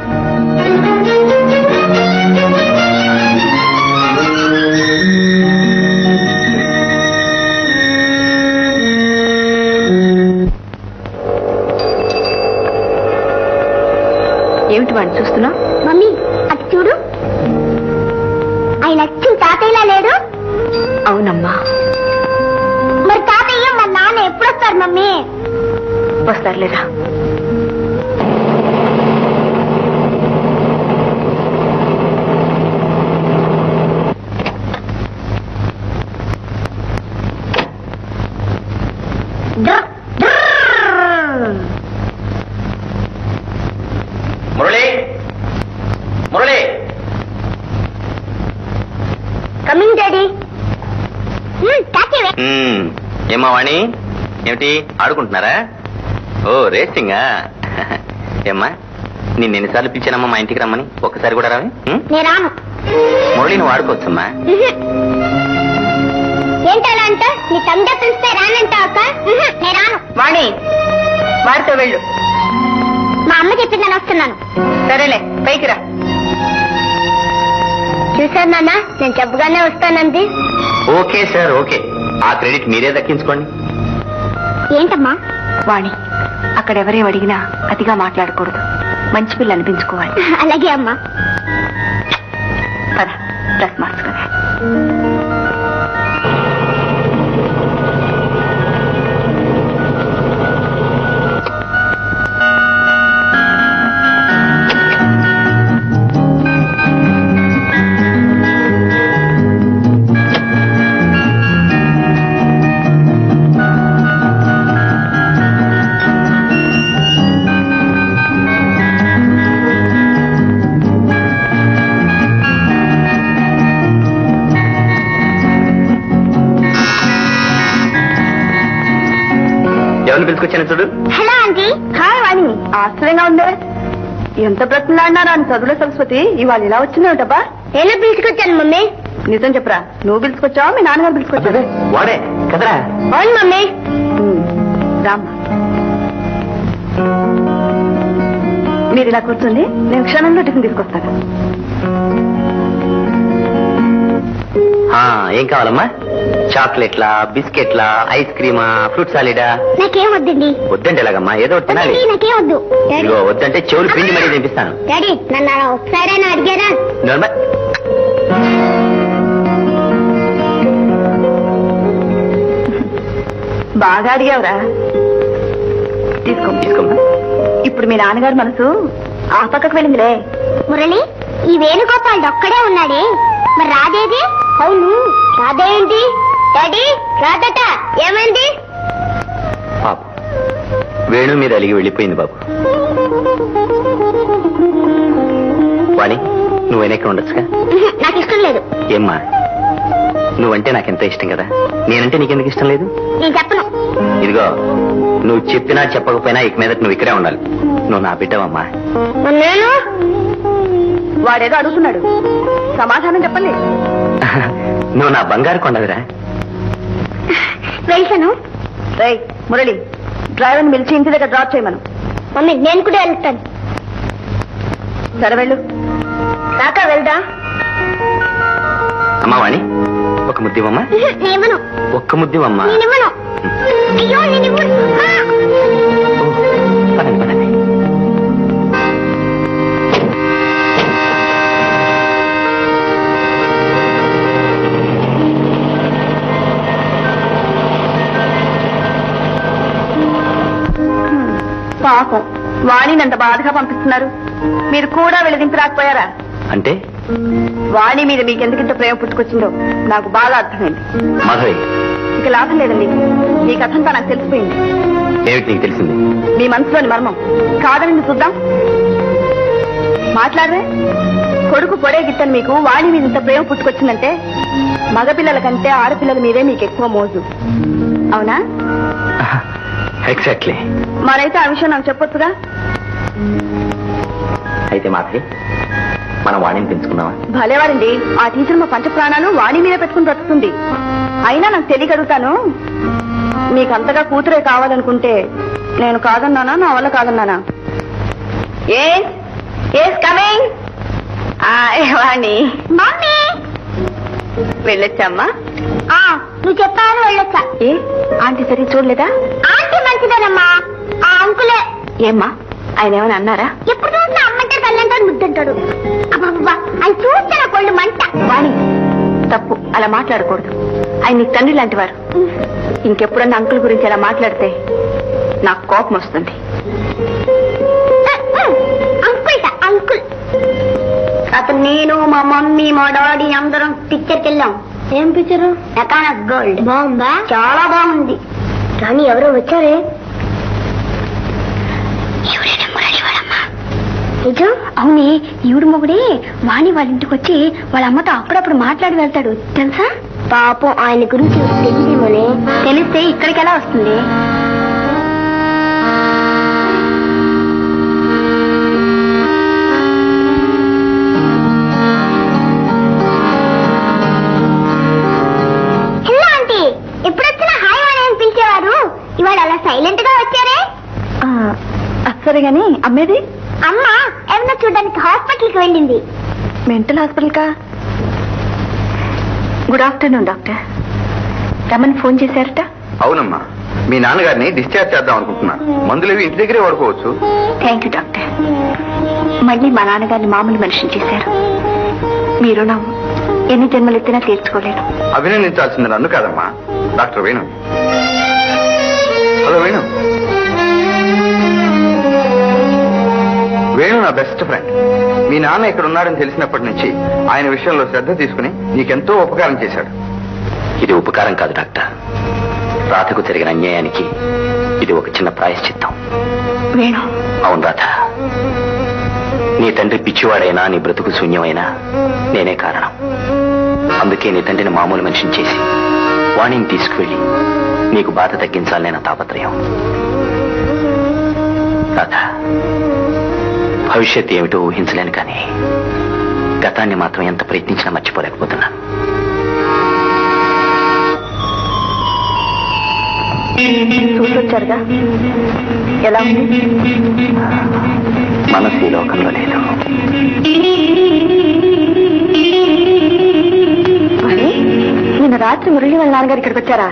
Speaker 4: ఏమిటి వాడిని చూస్తున్నా
Speaker 7: మమ్మీ అటు చూడు ఆయన అచ్చు తాతయ్యలా లేడు
Speaker 4: అవునమ్మా
Speaker 7: మరి తాతయ్య మా నాన్న ఎప్పుడు వస్తారు మమ్మీ
Speaker 4: వస్తారులేరా
Speaker 11: మురళి మురళి
Speaker 7: కమింగ్ డాడీ తాతయ్య
Speaker 11: మ్మ్. ఏమ్మా వాణి ఏమిటి ఆడుకుంటున్నారా ఓ రేసింగా ఏమ్మా నిన్ను ఎన్నిసార్లు పిలిచానమ్మా మా ఇంటికి రమ్మని ఒక్కసారి కూడా రావి మ్మ్?
Speaker 7: నేను రాను
Speaker 11: మురళి నువ్వు ఆడుకోవచ్చమ్మా
Speaker 7: ఏంటలా అంట నీ తమ్ముడ పిలిస్తే రానంటావు అక్క నేను రాను
Speaker 4: వాణి వాడితో వెళ్ళు
Speaker 7: మా అమ్మ చెప్పిందని వస్తున్నాను
Speaker 4: సరేలే పైకి రా
Speaker 7: చూసారు నాన్న నేను చెప్పగానే వస్తానంది
Speaker 11: ఓకే సార్ ఓకే ఆ క్రెడిట్ మీరే దక్కించుకోండి
Speaker 7: ఏంటమ్మా
Speaker 4: వాణి అక్కడ ఎవరేం అడిగినా అతిగా మాట్లాడకూడదు మంచి పిల్ల అనిపించుకోవాలి
Speaker 7: అలాగే అమ్మా
Speaker 4: పద డ్రెస్ మార్చుకోరా
Speaker 11: ఎవరిని పిలుచుకొచ్చాను చూడు
Speaker 7: హలో ఆంటీ
Speaker 4: హాయ్ వాణి ఆశ్చర్యంగా ఉందే ఎంత బ్రతిలాడినారా అని చదువుల సరస్వతి ఇవాళ ఇలా వచ్చిందేమిటబ్బా
Speaker 7: నేను పిలుచుకొచ్చాను మమ్మీ
Speaker 4: నిజం చెప్పరా నువ్వు పిలుచుకొచ్చావా మీ నాన్నగారు పిలుచుకొచ్చావా
Speaker 11: వాడే కదరా
Speaker 7: అవును మమ్మీ
Speaker 4: రామ్మా మీరు ఇలా కూర్చోండి నేను క్షణంలో టిఫిన్ తీసుకొస్తాను
Speaker 11: ఆ, ఏం కావాలమ్మా చాక్లెట్లా బిస్కెట్లా ఐస్ క్రీమా ఫ్రూట్ సాలిడా
Speaker 7: నాకేం వద్దండి
Speaker 11: వద్దంటే ఎలాగమ్మా ఏదో ఒకటి తినాలి
Speaker 7: వద్దండి, నాకేం వద్దు డాడీ
Speaker 11: ఇదిగో వద్దంటే చెవులు పిండి మరీ తినిపిస్తాను
Speaker 7: డాడీ నన్ను అలా ఒకసారైనా అడిగారా
Speaker 11: నార్మల్
Speaker 4: బాగా అడిగావురా తీసుకో
Speaker 11: తీసుకోమ్మా
Speaker 4: ఇప్పుడు మీ నాన్నగారు మనసు ఆ పక్కకు వెళ్ళిందిలే
Speaker 7: మురళి ఈ వేణుగోపాల్ ఒక్కడే ఉన్నాడే మరి రాదేది అవును రాదేంటి డాడీ రాదట ఏమైంది
Speaker 11: పాప వేణు మీద అలిగి వెళ్ళిపోయింది బాబు వాణి నువ్వు వెనక్కి ఉండొచ్చుగా
Speaker 7: ఉహు, నాకు ఇష్టం లేదు
Speaker 11: ఏమ్మా నువ్వంటే నాకెంత ఇష్టం కదా నేనంటే నీకెందుకు ఇష్టం లేదు
Speaker 7: నేను చెప్పను
Speaker 11: ఇదిగో నువ్వు చెప్పినా చెప్పకపోయినా ఇక మీదట నువ్వు ఇక్కడే ఉండాలి నువ్వు నా బిడ్డవమ్మా
Speaker 7: మరి నేను
Speaker 4: వాడేదో అడుగుతున్నాడు సమాధానం చెప్పండి
Speaker 11: నువ్వు నా బంగారు కొండవిరా
Speaker 7: వెళ్తాను
Speaker 4: రేయ్ మురళి డ్రైవర్ని పిలిచి ఇంటి దగ్గర డ్రాప్ చేయమను
Speaker 7: మమ్మీ నేను కూడా వెళ్తాను
Speaker 4: సరే వెళ్ళు కాకా వెళ్దా
Speaker 11: అమ్మా వాణి ఒక ముద్దివమ్మా
Speaker 7: ఉహు, నేనివ్వను
Speaker 11: ఒక్క ముద్దివమ్మా
Speaker 7: నేనివ్వను అయ్యో నేనివ్వను ఆ!
Speaker 11: ఓ, పదండి పదండి
Speaker 4: పాపం వాణిని అంత బాధగా పంపిస్తున్నారు మీరు కూడా వెళ్ళదింపి రాకపోయారా
Speaker 11: అంటే
Speaker 4: వాణి మీద మీకెందుకింత ప్రేమ పుట్టుకొచ్చిందో నాకు బాగా అర్థమైంది
Speaker 11: మాధవి
Speaker 4: ఇక లాభం లేదండి మీ కథంతా నాకు తెలిసిపోయింది
Speaker 11: ఏమిటి నీకు తెలిసింది
Speaker 4: మీ మనసులోని మర్మం కాదని చూద్దాం మాట్లాడరే కొడుకు పొడే గిట్టని మీకు వాణి మీద ఇంత ప్రేమ పుట్టుకొచ్చిందంటే మగపిల్లల కంటే ఆడపిల్లల మీదే మీకు ఎక్కువ మోజు అవునా
Speaker 11: ఎగ్జాక్ట్లీ
Speaker 4: మరైతే ఆ విషయం నాకు చెప్పొచ్చుగా
Speaker 11: అయితే మాధవి మనం వాణిని పెంచుకుందామా
Speaker 4: భలేవారండి ఆ టీచర్ మా పంచ ప్రాణాలు వాణి మీద పెట్టుకుని బ్రతుకుతుంది అయినా నాకు తెలియగలుగుతాను మీకు అంతగా కూతురే కావాలనుకుంటే నేను కాదన్నానా నా వల్ల కాదన్నానా ఏ ఏస్ కమింగ్ వాణి
Speaker 7: మమ్మీ
Speaker 4: వెళ్ళొచ్చమ్మా
Speaker 7: ఆ, నువ్వు చెప్పావని వెళ్ళొచ్చా
Speaker 4: ఏ ఆంటీ సరి చూడలేదా
Speaker 7: ఆంటీ మంచిదేనమ్మా ఆ అంకులే
Speaker 4: ఏమ్మా ఆయన ఏమైనా అన్నారా
Speaker 7: ఎప్పుడు చూసినా అమ్మంటే తల్లంటాడు ముద్దంటాడు అబ్బబ్బా ఆయన చూస్తే నా కొళ్ళు మంట
Speaker 4: వాణి తప్పు అలా మాట్లాడకూడదు ఆయన నీకు తండ్రి లాంటి వారు ఇంకెప్పుడన్నా అంకుల్ గురించి అలా మాట్లాడితే నాకు కోపం వస్తుంది
Speaker 7: అంకుల్ అంకుల్ అతను నేను మా మమ్మీ మా డాడీ అందరం పిక్చర్కి వెళ్ళాం ఏం పిక్చర్ ఎకానా గోల్డ్ బాగుందా చాలా బాగుంది కానీ ఎవరో వచ్చారే నిజం అవునే ఈవిడ మొగుడే వాణి వాళ్ళ ఇంటికి వచ్చి వాళ్ళ అమ్మతో అప్పుడప్పుడు మాట్లాడి వెళ్తాడు తెలుసా పాపం ఆయన గురించి తెలియదేమోనే తెలిస్తే ఇక్కడికి ఎలా వస్తుంది హలో ఆంటీ ఎప్పుడొచ్చినా హాయ్ వాణి అని పిలిచేవారు ఇవాళ అలా సైలెంట్ గా వచ్చారే
Speaker 4: సరే గాని అమ్మేది
Speaker 7: అమ్మ ఏమన్నా చూడడానికి హాస్పిటల్ కి వెళ్ళింది
Speaker 4: మెంటల్ హాస్పిటల్ కా good afternoon doctor Raman phone చేశారట
Speaker 3: అవునమ్మా మీ నాన్నగారిని డిశ్చార్జ్ చేద్దాం అనుకుంటున్నాను మందులు ఇవి ఇంటి దగ్గరే వాడుకోవచ్చు
Speaker 4: థ్యాంక్ యూ డాక్టర్ మళ్ళీ మా నాన్నగారిని మామూలు మనిషిని చేశారు మీ రుణం ఎన్ని జన్మలు ఎత్తినా తీర్చుకోలేను
Speaker 3: అభినందించాల్సింది నన్ను కాదమ్మా డాక్టర్ వేణు హలో వేణు వేణు నా బెస్ట్ ఫ్రెండ్ మీ నాన్న ఇక్కడ ఉన్నాడని తెలిసినప్పటి నుంచి ఆయన విషయంలో శ్రద్ధ తీసుకుని నీకెంతో ఉపకారం చేశాడు
Speaker 11: ఇది ఉపకారం కాదు డాక్టర్ రాధకు జరిగిన అన్యాయానికి ఇది ఒక చిన్న ప్రాయశ్చిత్తం
Speaker 4: వేణు
Speaker 11: అవును రాధ నీ తండ్రి పిచ్చివాడైనా నీ బ్రతుకు శూన్యమైనా నేనే కారణం అందుకే నీ తండ్రిని మామూలు మనిషిని చేసి వాణిని తీసుకువెళ్ళి నీకు బాధ తగ్గించాలనే నా తాపత్రయం రాధ భవిష్యత్తు ఏమిటో ఊహించలేను కానీ గతాన్ని మాత్రం ఎంత ప్రయత్నించినా మర్చిపోలేకపోతున్నాను
Speaker 4: చూసొచ్చారుగా ఎలా ఉంది
Speaker 11: మనసు ఈ లోకంలో లేదు
Speaker 4: మరి నిన్న రాత్రి మురళి వాళ్ళ నాన్నగారు ఇక్కడికి వచ్చారా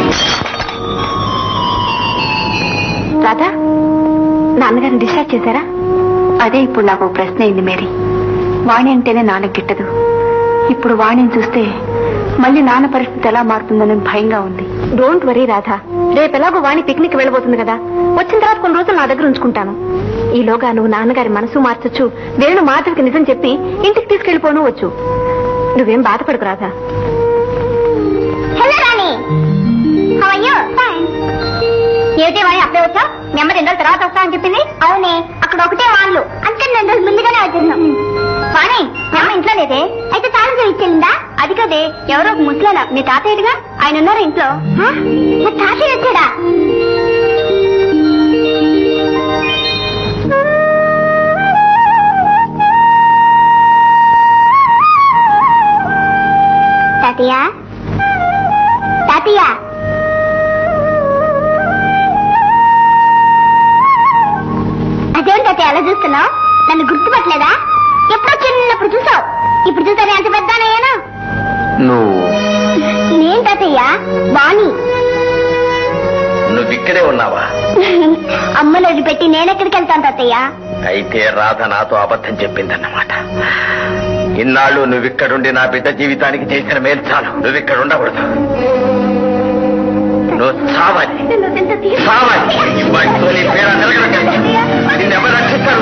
Speaker 4: రాధా నాన్నగారిని డిశ్చార్జ్ చేశారా అదే ఇప్పుడు నాకు ఒక ప్రశ్న అయింది మేరీ వాణి అంటేనే నాన్నకి గిట్టదు ఇప్పుడు వాణిని చూస్తే మళ్ళీ నాన్న పరిస్థితి ఎలా మారుతుందని భయంగా ఉంది డోంట్ వరీ రాధా రేపు ఎలాగో వాణి పిక్నిక్ వెళ్ళబోతుంది కదా వచ్చిన తర్వాత కొన్ని రోజులు నా దగ్గర ఉంచుకుంటాను ఈలోగా నువ్వు నాన్నగారి మనసు మార్చొచ్చు వేణు మాధవికి నిజం చెప్పి ఇంటికి తీసుకెళ్లిపోను వచ్చు నువ్వేం బాధపడకు Radha
Speaker 1: hello Rani how are you fine ఏమిటి వాణి అప్పుడే వచ్చా మీ అమ్మ రెండు రోజుల తర్వాత వస్తా అని చెప్పింది అవునే అక్కడ ఒకటే వాళ్ళు అంటే రెండు రోజులు ముందుగానే వచ్చేసాం వాణి మీ అమ్మ ఇంట్లో లేదే అయితే తాళం చేసి ఇచ్చేసిందా అది కదే ఎవరో ఒక ముసలాల మీ తాతయ్యగా ఆయన ఉన్నారు ఇంట్లో హ? మా తాతయ్య వచ్చాడా తాతయ్య తాతయ్య అదేం తాతయ్య అలా చూస్తున్నావు నన్ను గుర్తుపట్టలేదా ఎప్పుడో చిన్నప్పుడు చూసావు ఇప్పుడు చూసానే అంత పెద్దనయ్యానా
Speaker 2: నువ్వు
Speaker 1: నేను తాతయ్య వాణి
Speaker 2: నువ్వు ఇక్కడే ఉన్నావా
Speaker 1: అమ్మను వదిలిపెట్టి నేనెక్కడికి వెళ్తాను తాతయ్య
Speaker 2: అయితే రాధ నాతో అబద్ధం చెప్పిందన్నమాట ఇన్నాళ్ళు నువ్వు ఇక్కడుండి నా బిడ్డ జీవితానికి చేసిన మేలు చాలు నువ్వు ఇక్కడ ఉండకూడదు నువ్వు చావాలి చావాలి ఇవాటితో నీ పేర నిలగడం కదా నిన్నెవరు రక్షిస్తారు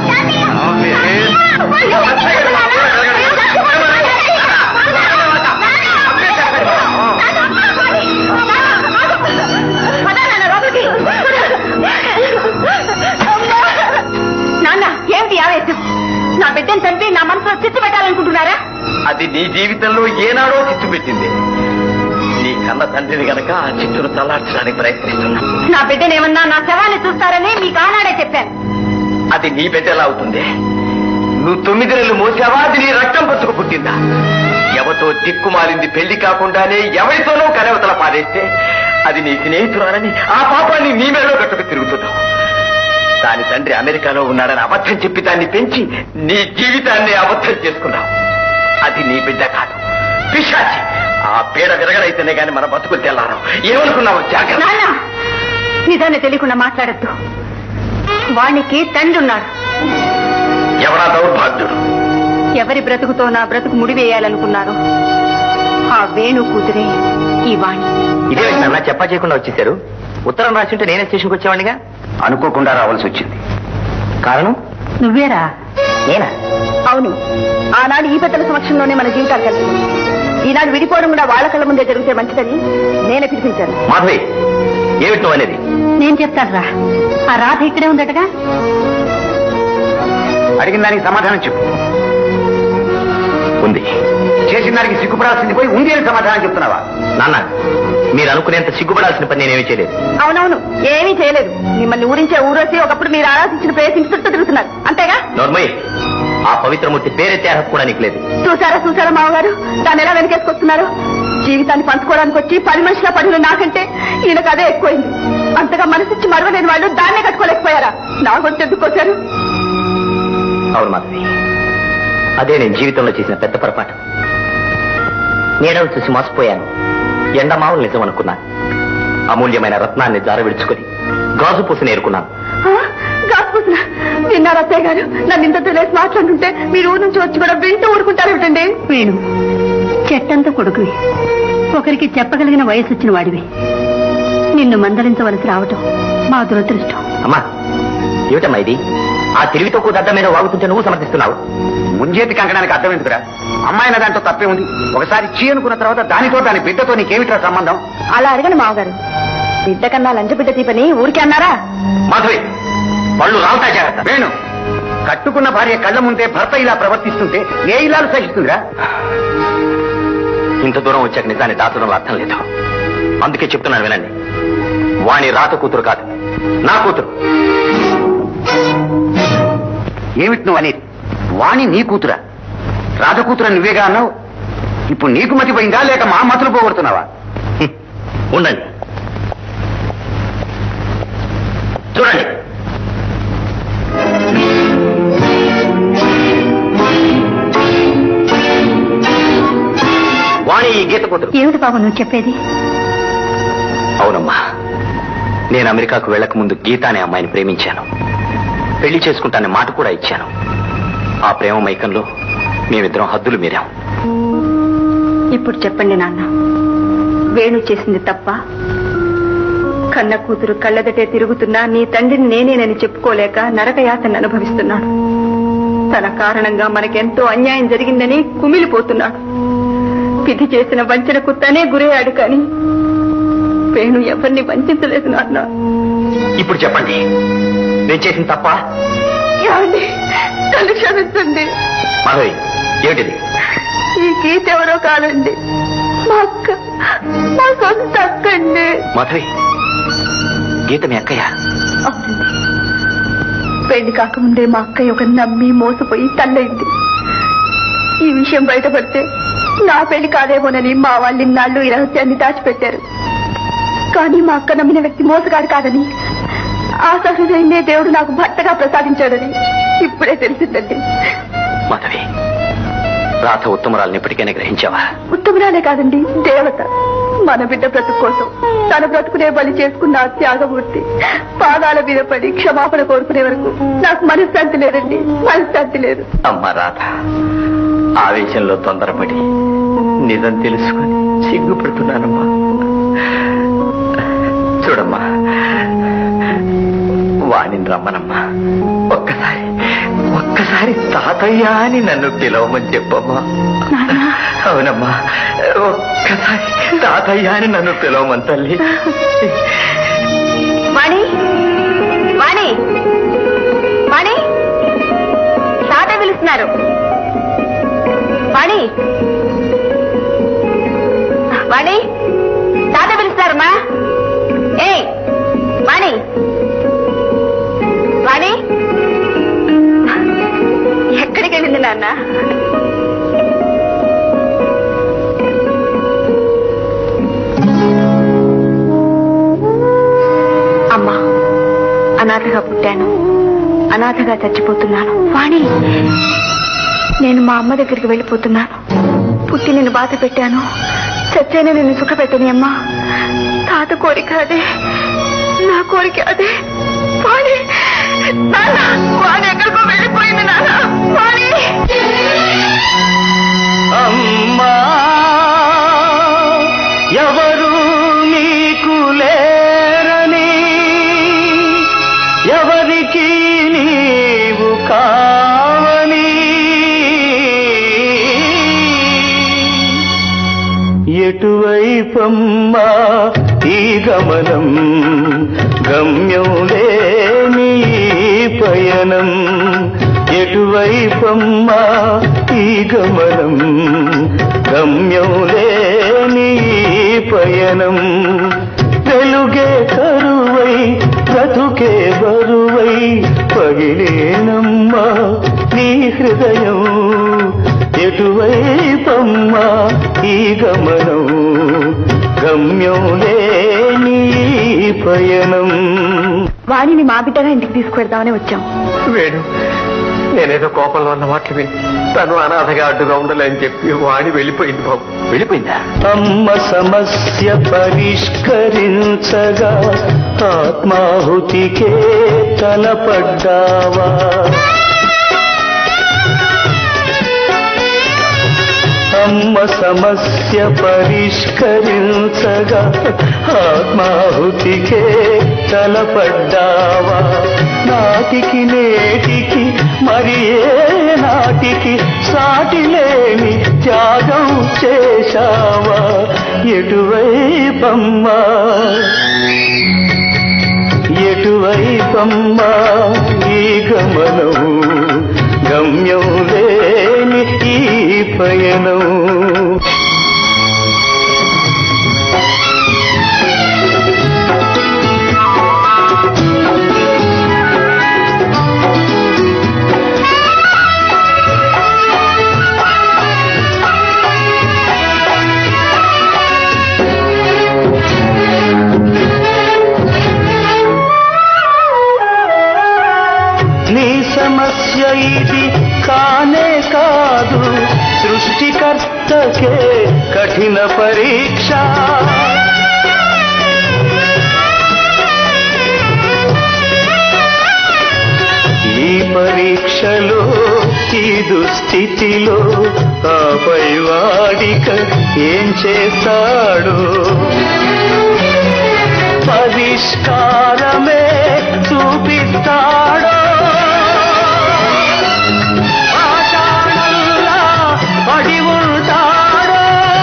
Speaker 4: నాన్న ఏమిటి ఆవేశం నా బిడ్డను చంపి నా మనసులో చిత్తు పెట్టాలనుకుంటున్నారా
Speaker 2: అది నీ జీవితంలో ఏనాడో చిచ్చు పెట్టింది నీ కన్న తండ్రిని గనక ఆ చిచ్చును చల్లార్చడానికి ప్రయత్నిస్తున్నా
Speaker 4: నా బిడ్డనేమన్నా నా శవాన్ని చూస్తారని మీకు ఆనాడే చెప్పాను
Speaker 2: అది నీ బిడ్డ ఎలా అవుతుంది నువ్వు తొమ్మిది నెలలు మోసావా అది నీ రక్తం పచ్చుకు పుట్టిందా ఎవతో దిక్కుమాలింది పెళ్లి కాకుండానే ఎవరితోనో కలవతల పారేస్తే అది నీ స్నేహితురాలని ఆ పాపాన్ని నీ మేలో కట్టుకు తిరుగుతున్నావు దాని తండ్రి అమెరికాలో ఉన్నాడని అబద్ధం చెప్పి దాన్ని పెంచి నీ జీవితాన్ని అబద్ధం చేసుకున్నావు అది నీ బిడ్డ కాదు పిశాచి ఆ పీడ విరగడైతేనే గాని మన బతుకులు తెల్లారం ఏమనుకున్నావు జాగ్రత్త
Speaker 4: నాన్న నిజాన్ని తెలియకుండా మాట్లాడద్దు వానికి తండ్రి ఉన్నాడు
Speaker 2: ఎవరా దౌర్భాగ్యుడు
Speaker 4: ఎవరి బ్రతుకుతో నా బ్రతుకు ముడివేయాలనుకున్నారు ఆ వేణు కూతురే ఈ వాణి
Speaker 11: ఇదే నాన్న చెప్పా చేయకుండా వచ్చేసారు ఉత్తరం రాసింటే నేనే స్టేషన్కి వచ్చేవాడిగా
Speaker 3: అనుకోకుండా రావాల్సి వచ్చింది
Speaker 11: కారణం
Speaker 4: నువ్వేరా
Speaker 11: నేనా
Speaker 4: అవును ఆనాడు ఈ పెద్దల సమక్షంలోనే మన జీవితాలు కలిసి ఈనాడు విడిపోవడం కూడా వాళ్ళ కళ్ళ ముందే జరిగితే మంచిదని నేనే పిలిపించాను
Speaker 11: మాధవి ఏమిటి నువ్వు అనేది
Speaker 4: నేను చెప్తాను రా ఆ రాధ ఇక్కడే ఉందటగా
Speaker 3: అడిగిన దానికి సమాధానం చెప్పు
Speaker 11: ఉంది
Speaker 3: చేసిన దానికి సిగ్గుపడాల్సింది పోయి ఉంది అని సమాధానం చెప్తున్నావా
Speaker 11: నాన్న మీరు అనుకునేంత సిగ్గుపడాల్సిన పని నేనేమీ చేయలేదు
Speaker 4: అవునవును ఏమీ చేయలేదు మిమ్మల్ని ఊరించే ఊరేసి ఒకప్పుడు మీరు ఆరాధించిన ప్లేస్ ఇంటి చుట్టూ తిరుగుతున్నారు అంతేగా
Speaker 11: నోర్మయ్య ఆ పవిత్రమూర్తి పేరెత్తే అర్హత కూడా నీకు లేదు
Speaker 4: చూసారా చూసారా మామగారు దాన్ని ఎలా వెనకేసుకొస్తున్నారు జీవితాన్ని పంచుకోవడానికి వచ్చి పది మనుషుల పడిన నాకంటే ఈయనకు అదే ఎక్కువైంది అంతగా మనసిచ్చి మరవలేని వాళ్ళు దాన్నే కట్టుకోలేకపోయారా నా గురించి ఎందుకు వచ్చారు
Speaker 11: అవును మాధవి అదే నేను జీవితంలో చేసిన పెద్ద పొరపాటు నీడలు చూసి మోసపోయాను ఎండమావులు నిజం అనుకున్నాను అమూల్యమైన రత్నాన్ని జార విడుచుకొని గాజు పూసి నేర్చుకున్నాను
Speaker 4: గాసుపుసిన విన్నారా అత్తయ్య గారు నన్ను ఇంత తెలిసి మాట్లాడుతుంటే మీరు ఊరు నుంచి వచ్చి కూడా వింటూ ఊరుకుంటారేమిటండి వేణు చెట్టంత కొడుకువి ఒకరికి చెప్పగలిగిన వయసు వచ్చిన వాడివి నిన్ను మందలించవలసి రావటం మా దురదృష్టం
Speaker 11: అమ్మా ఏమిటమ్మా ఇది ఆ తిరిగి తక్కువ దడ్డ మీద వాగుతుంటే నువ్వు సమర్థిస్తున్నావు
Speaker 3: ముంజేతి కంకణానికి అర్థం ఎందుకురా అమ్మాయిన దాంట్లో తప్పే ఉంది ఒకసారి చీ అనుకున్న తర్వాత దానితో దాని బిడ్డతో నీకేమిట్రా సంబంధం
Speaker 4: అలా అడగండి మావగారు బిడ్డ కన్నా లంచ బిడ్డ తీపని ఊరికే అన్నారా
Speaker 11: మాధవి పళ్ళు రావుతా జాగ్రత్త
Speaker 3: వేణు కట్టుకున్న భార్య కళ్ళ ముందే భర్త ఇలా ప్రవర్తిస్తుంటే ఏ ఇల్లాలు సహిస్తుందిరా
Speaker 11: ఇంత దూరం వచ్చాక నిజాన్ని దాచడంలో అర్థం లేదు అందుకే చెప్తున్నాను వినండి వాణి రాత కూతురు కాదు నా కూతురు
Speaker 3: ఏమిటి నువ్వు అనేది వాణి నీ కూతురా రాజ కూతుర నువ్వేగా అన్నావు ఇప్పుడు నీకు మతి పోయిందా లేక మా మతులు పోగొడుతున్నావా
Speaker 11: హ్మ్. ఉండండి చూడండి వాణి ఈ గీతకు కూతురు
Speaker 4: ఏమిటి బాబు నువ్వు చెప్పేది
Speaker 11: అవునమ్మా నేను అమెరికాకు వెళ్ళక ముందు గీత అనే అమ్మాయిని ప్రేమించాను పెళ్లి చేసుకుంటానే మాట కూడా ఇచ్చాను ఆ ప్రేమ మైకంలో మేమిద్దరం హద్దులు మీరాం
Speaker 4: ఇప్పుడు చెప్పండి నాన్న వేణు చేసింది తప్ప కన్న కూతురు కళ్ళదటే తిరుగుతున్నా నీ తండ్రిని నేనేనని చెప్పుకోలేక నరకయాతను అనుభవిస్తున్నాడు తన కారణంగా మనకెంతో అన్యాయం జరిగిందని కుమిలిపోతున్నాడు విధి చేసిన వంచనకు తనే గురయ్యాడు కానీ వేణు ఎవరిని వంచలేదు నాన్న
Speaker 11: ఇప్పుడు చెప్పండి నేను చేసిన తప్ప
Speaker 4: ఏమండి? నన్ను క్షమించండి
Speaker 11: మాధవి ఏమిటిది
Speaker 4: ఈ గీత ఎవరో కాదండి మా అక్క మా సొంత అక్క అండి
Speaker 11: మాధవి గీత మీ అక్కయ్య
Speaker 4: అవునండి పెళ్లి కాకముందే మా అక్కయ్య ఒక నమ్మి మోసపోయి తల్లైంది ఈ విషయం బయటపడితే నా పెళ్లి కాదేమోనని మా వాళ్ళు ఇన్నాళ్ళు ఈ రహస్యాన్ని దాచిపెట్టారు కానీ మా అక్క నమ్మిన వ్యక్తి మోసగాడు కాదని ఆ సహృదయనే దేవుడు నాకు భర్తగా ప్రసాదించాడని ఇప్పుడే తెలిసిందండి
Speaker 11: మాధవి రాధ ఉత్తమరాలను ఇప్పటికైనా గ్రహించావా
Speaker 4: ఉత్తమరాలే కాదండి దేవత మన బిడ్డ బ్రతుకు కోసం తన బ్రతుకునే బలి చేసుకున్న ఆ త్యాగమూర్తి పాదాల మీద పడి క్షమాపణ కోరుకునే వరకు నాకు మనశ్శాంతి లేదండి మనశ్శాంతి లేదు
Speaker 11: అమ్మ రాధ ఆవేశంలో తొందరపడి నిజం తెలుసుకొని సిగ్గుపడుతున్నానమ్మా చూడమ్మా వాణిని రమ్మనమ్మా ఒక్కసారి ఒక్కసారి తాతయ్య అని నన్ను పిలవమని చెప్పమ్మా అవునమ్మా ఒక్కసారి తాతయ్య అని నన్ను పిలవమని తల్లి
Speaker 4: వాణి వాణి వాణి తాత పిలుస్తున్నారు వాణి వాణి తాత పిలుస్తున్నారమ్మా ఏ వాణి వాణి ఎక్కడికి వెళ్ళింది నాన్న అమ్మా అనాథగా పుట్టాను అనాథగా చచ్చిపోతున్నాను వాణి నేను మా అమ్మ దగ్గరికి వెళ్ళిపోతున్నాను పుట్టి నేను బాధ పెట్టాను చచ్చైనా నేను సుఖ పెట్టని అమ్మా తాత కోరిక అదే నా కోరిక అదే వాణి నాన్న వాణి ఎక్కడికో వెళ్ళిపోయింది నాన్న వాణి
Speaker 8: అమ్మా ఎవరు నీకు లేరని ఎవరికి నీవు కావని ఎటువైపమ్మా ఈ గమనం గమ్యం లేని ఈ పయనం ఎటువైపమ్మా ఈ గమనం గమ్యం లేని ఈ పయనం వెలుగే కరువై బ్రతుకే బరువై పగిలేనమ్మా నీ హృదయం ఎటువైపమ్మా ఈ గమనం గమ్యం లేని ఈ పయనం
Speaker 4: వాణిని మా బిడ్డగా ఇంటికి తీసుకువెళ్దామని వచ్చాం
Speaker 6: వేణు నేనేదో కోపంలో అన్న మాటలు విని తను అనాథగా అడ్డుగా ఉండలేని చెప్పి వాణి వెళ్ళిపోయింది బాబు
Speaker 11: వెళ్ళిపోయిందా
Speaker 8: అమ్మ సమస్య పరిష్కరించగా ఆత్మాహుతికే తలపడ్డావా అమ్మ సమస్య పరిష్కరించగా ఆత్మాహుతికే తలపడ్డావా నాటికి నేటికి మరి ఏ నాటికి సాటి లేని త్యాగం చేశావా ఎటువైపమ్మా ఎటువైపమ్మా ఈ గమనం గమ్యం లేని ఈ పయనం నీ సమస్య ఇది కానే కాదు సృష్టికర్తకే కఠిన పరీక్ష ఈ పరీక్షలో ఈ దుస్థితిలో ఆపై వాడిక ఏం చేస్తాడు పరిష్కారమే చూపిస్తాడో ఆషాఢంలా పడి ఉంటాడో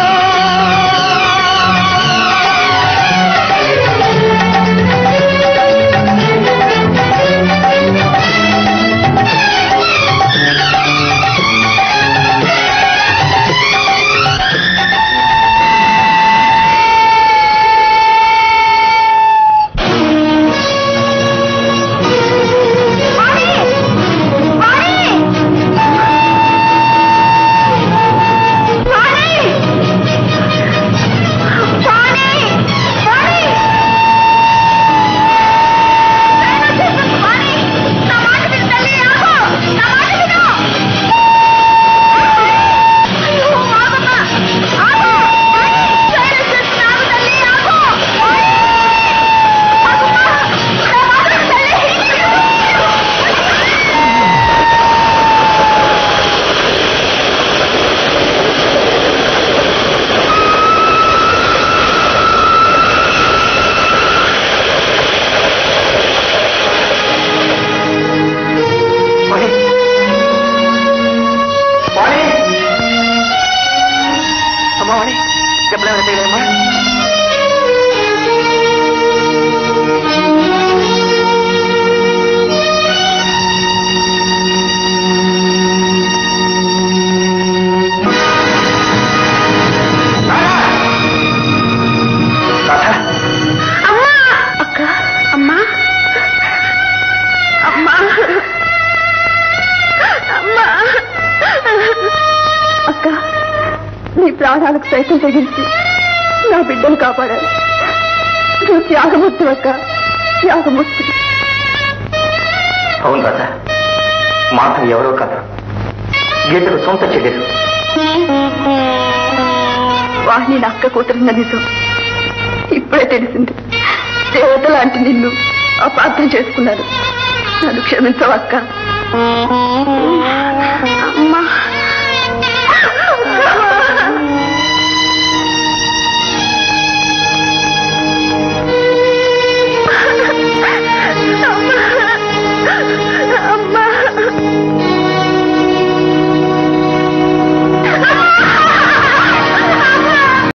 Speaker 11: అమ్మా వాణి చెప్పలేమని తెలియమ్మా
Speaker 4: అక్క అమ్మా అమ్మా అమ్మా అక్క నీ ప్రాణాలకు సైతం తెగించి నా బిడ్డను కాపాడారు నువ్వు త్యాగమూర్తి అక్క త్యాగమూర్తి
Speaker 11: అవును రాధా మాధవ్ ఎవరో కాదు గీతకు సొంత చెల్లెలు
Speaker 4: వాహిని నా అక్క కూతురున్న నిజం ఇప్పుడే తెలిసింది దేవత లాంటి నిన్ను అపార్థం చేసుకున్నాను నన్ను క్షమించవక్క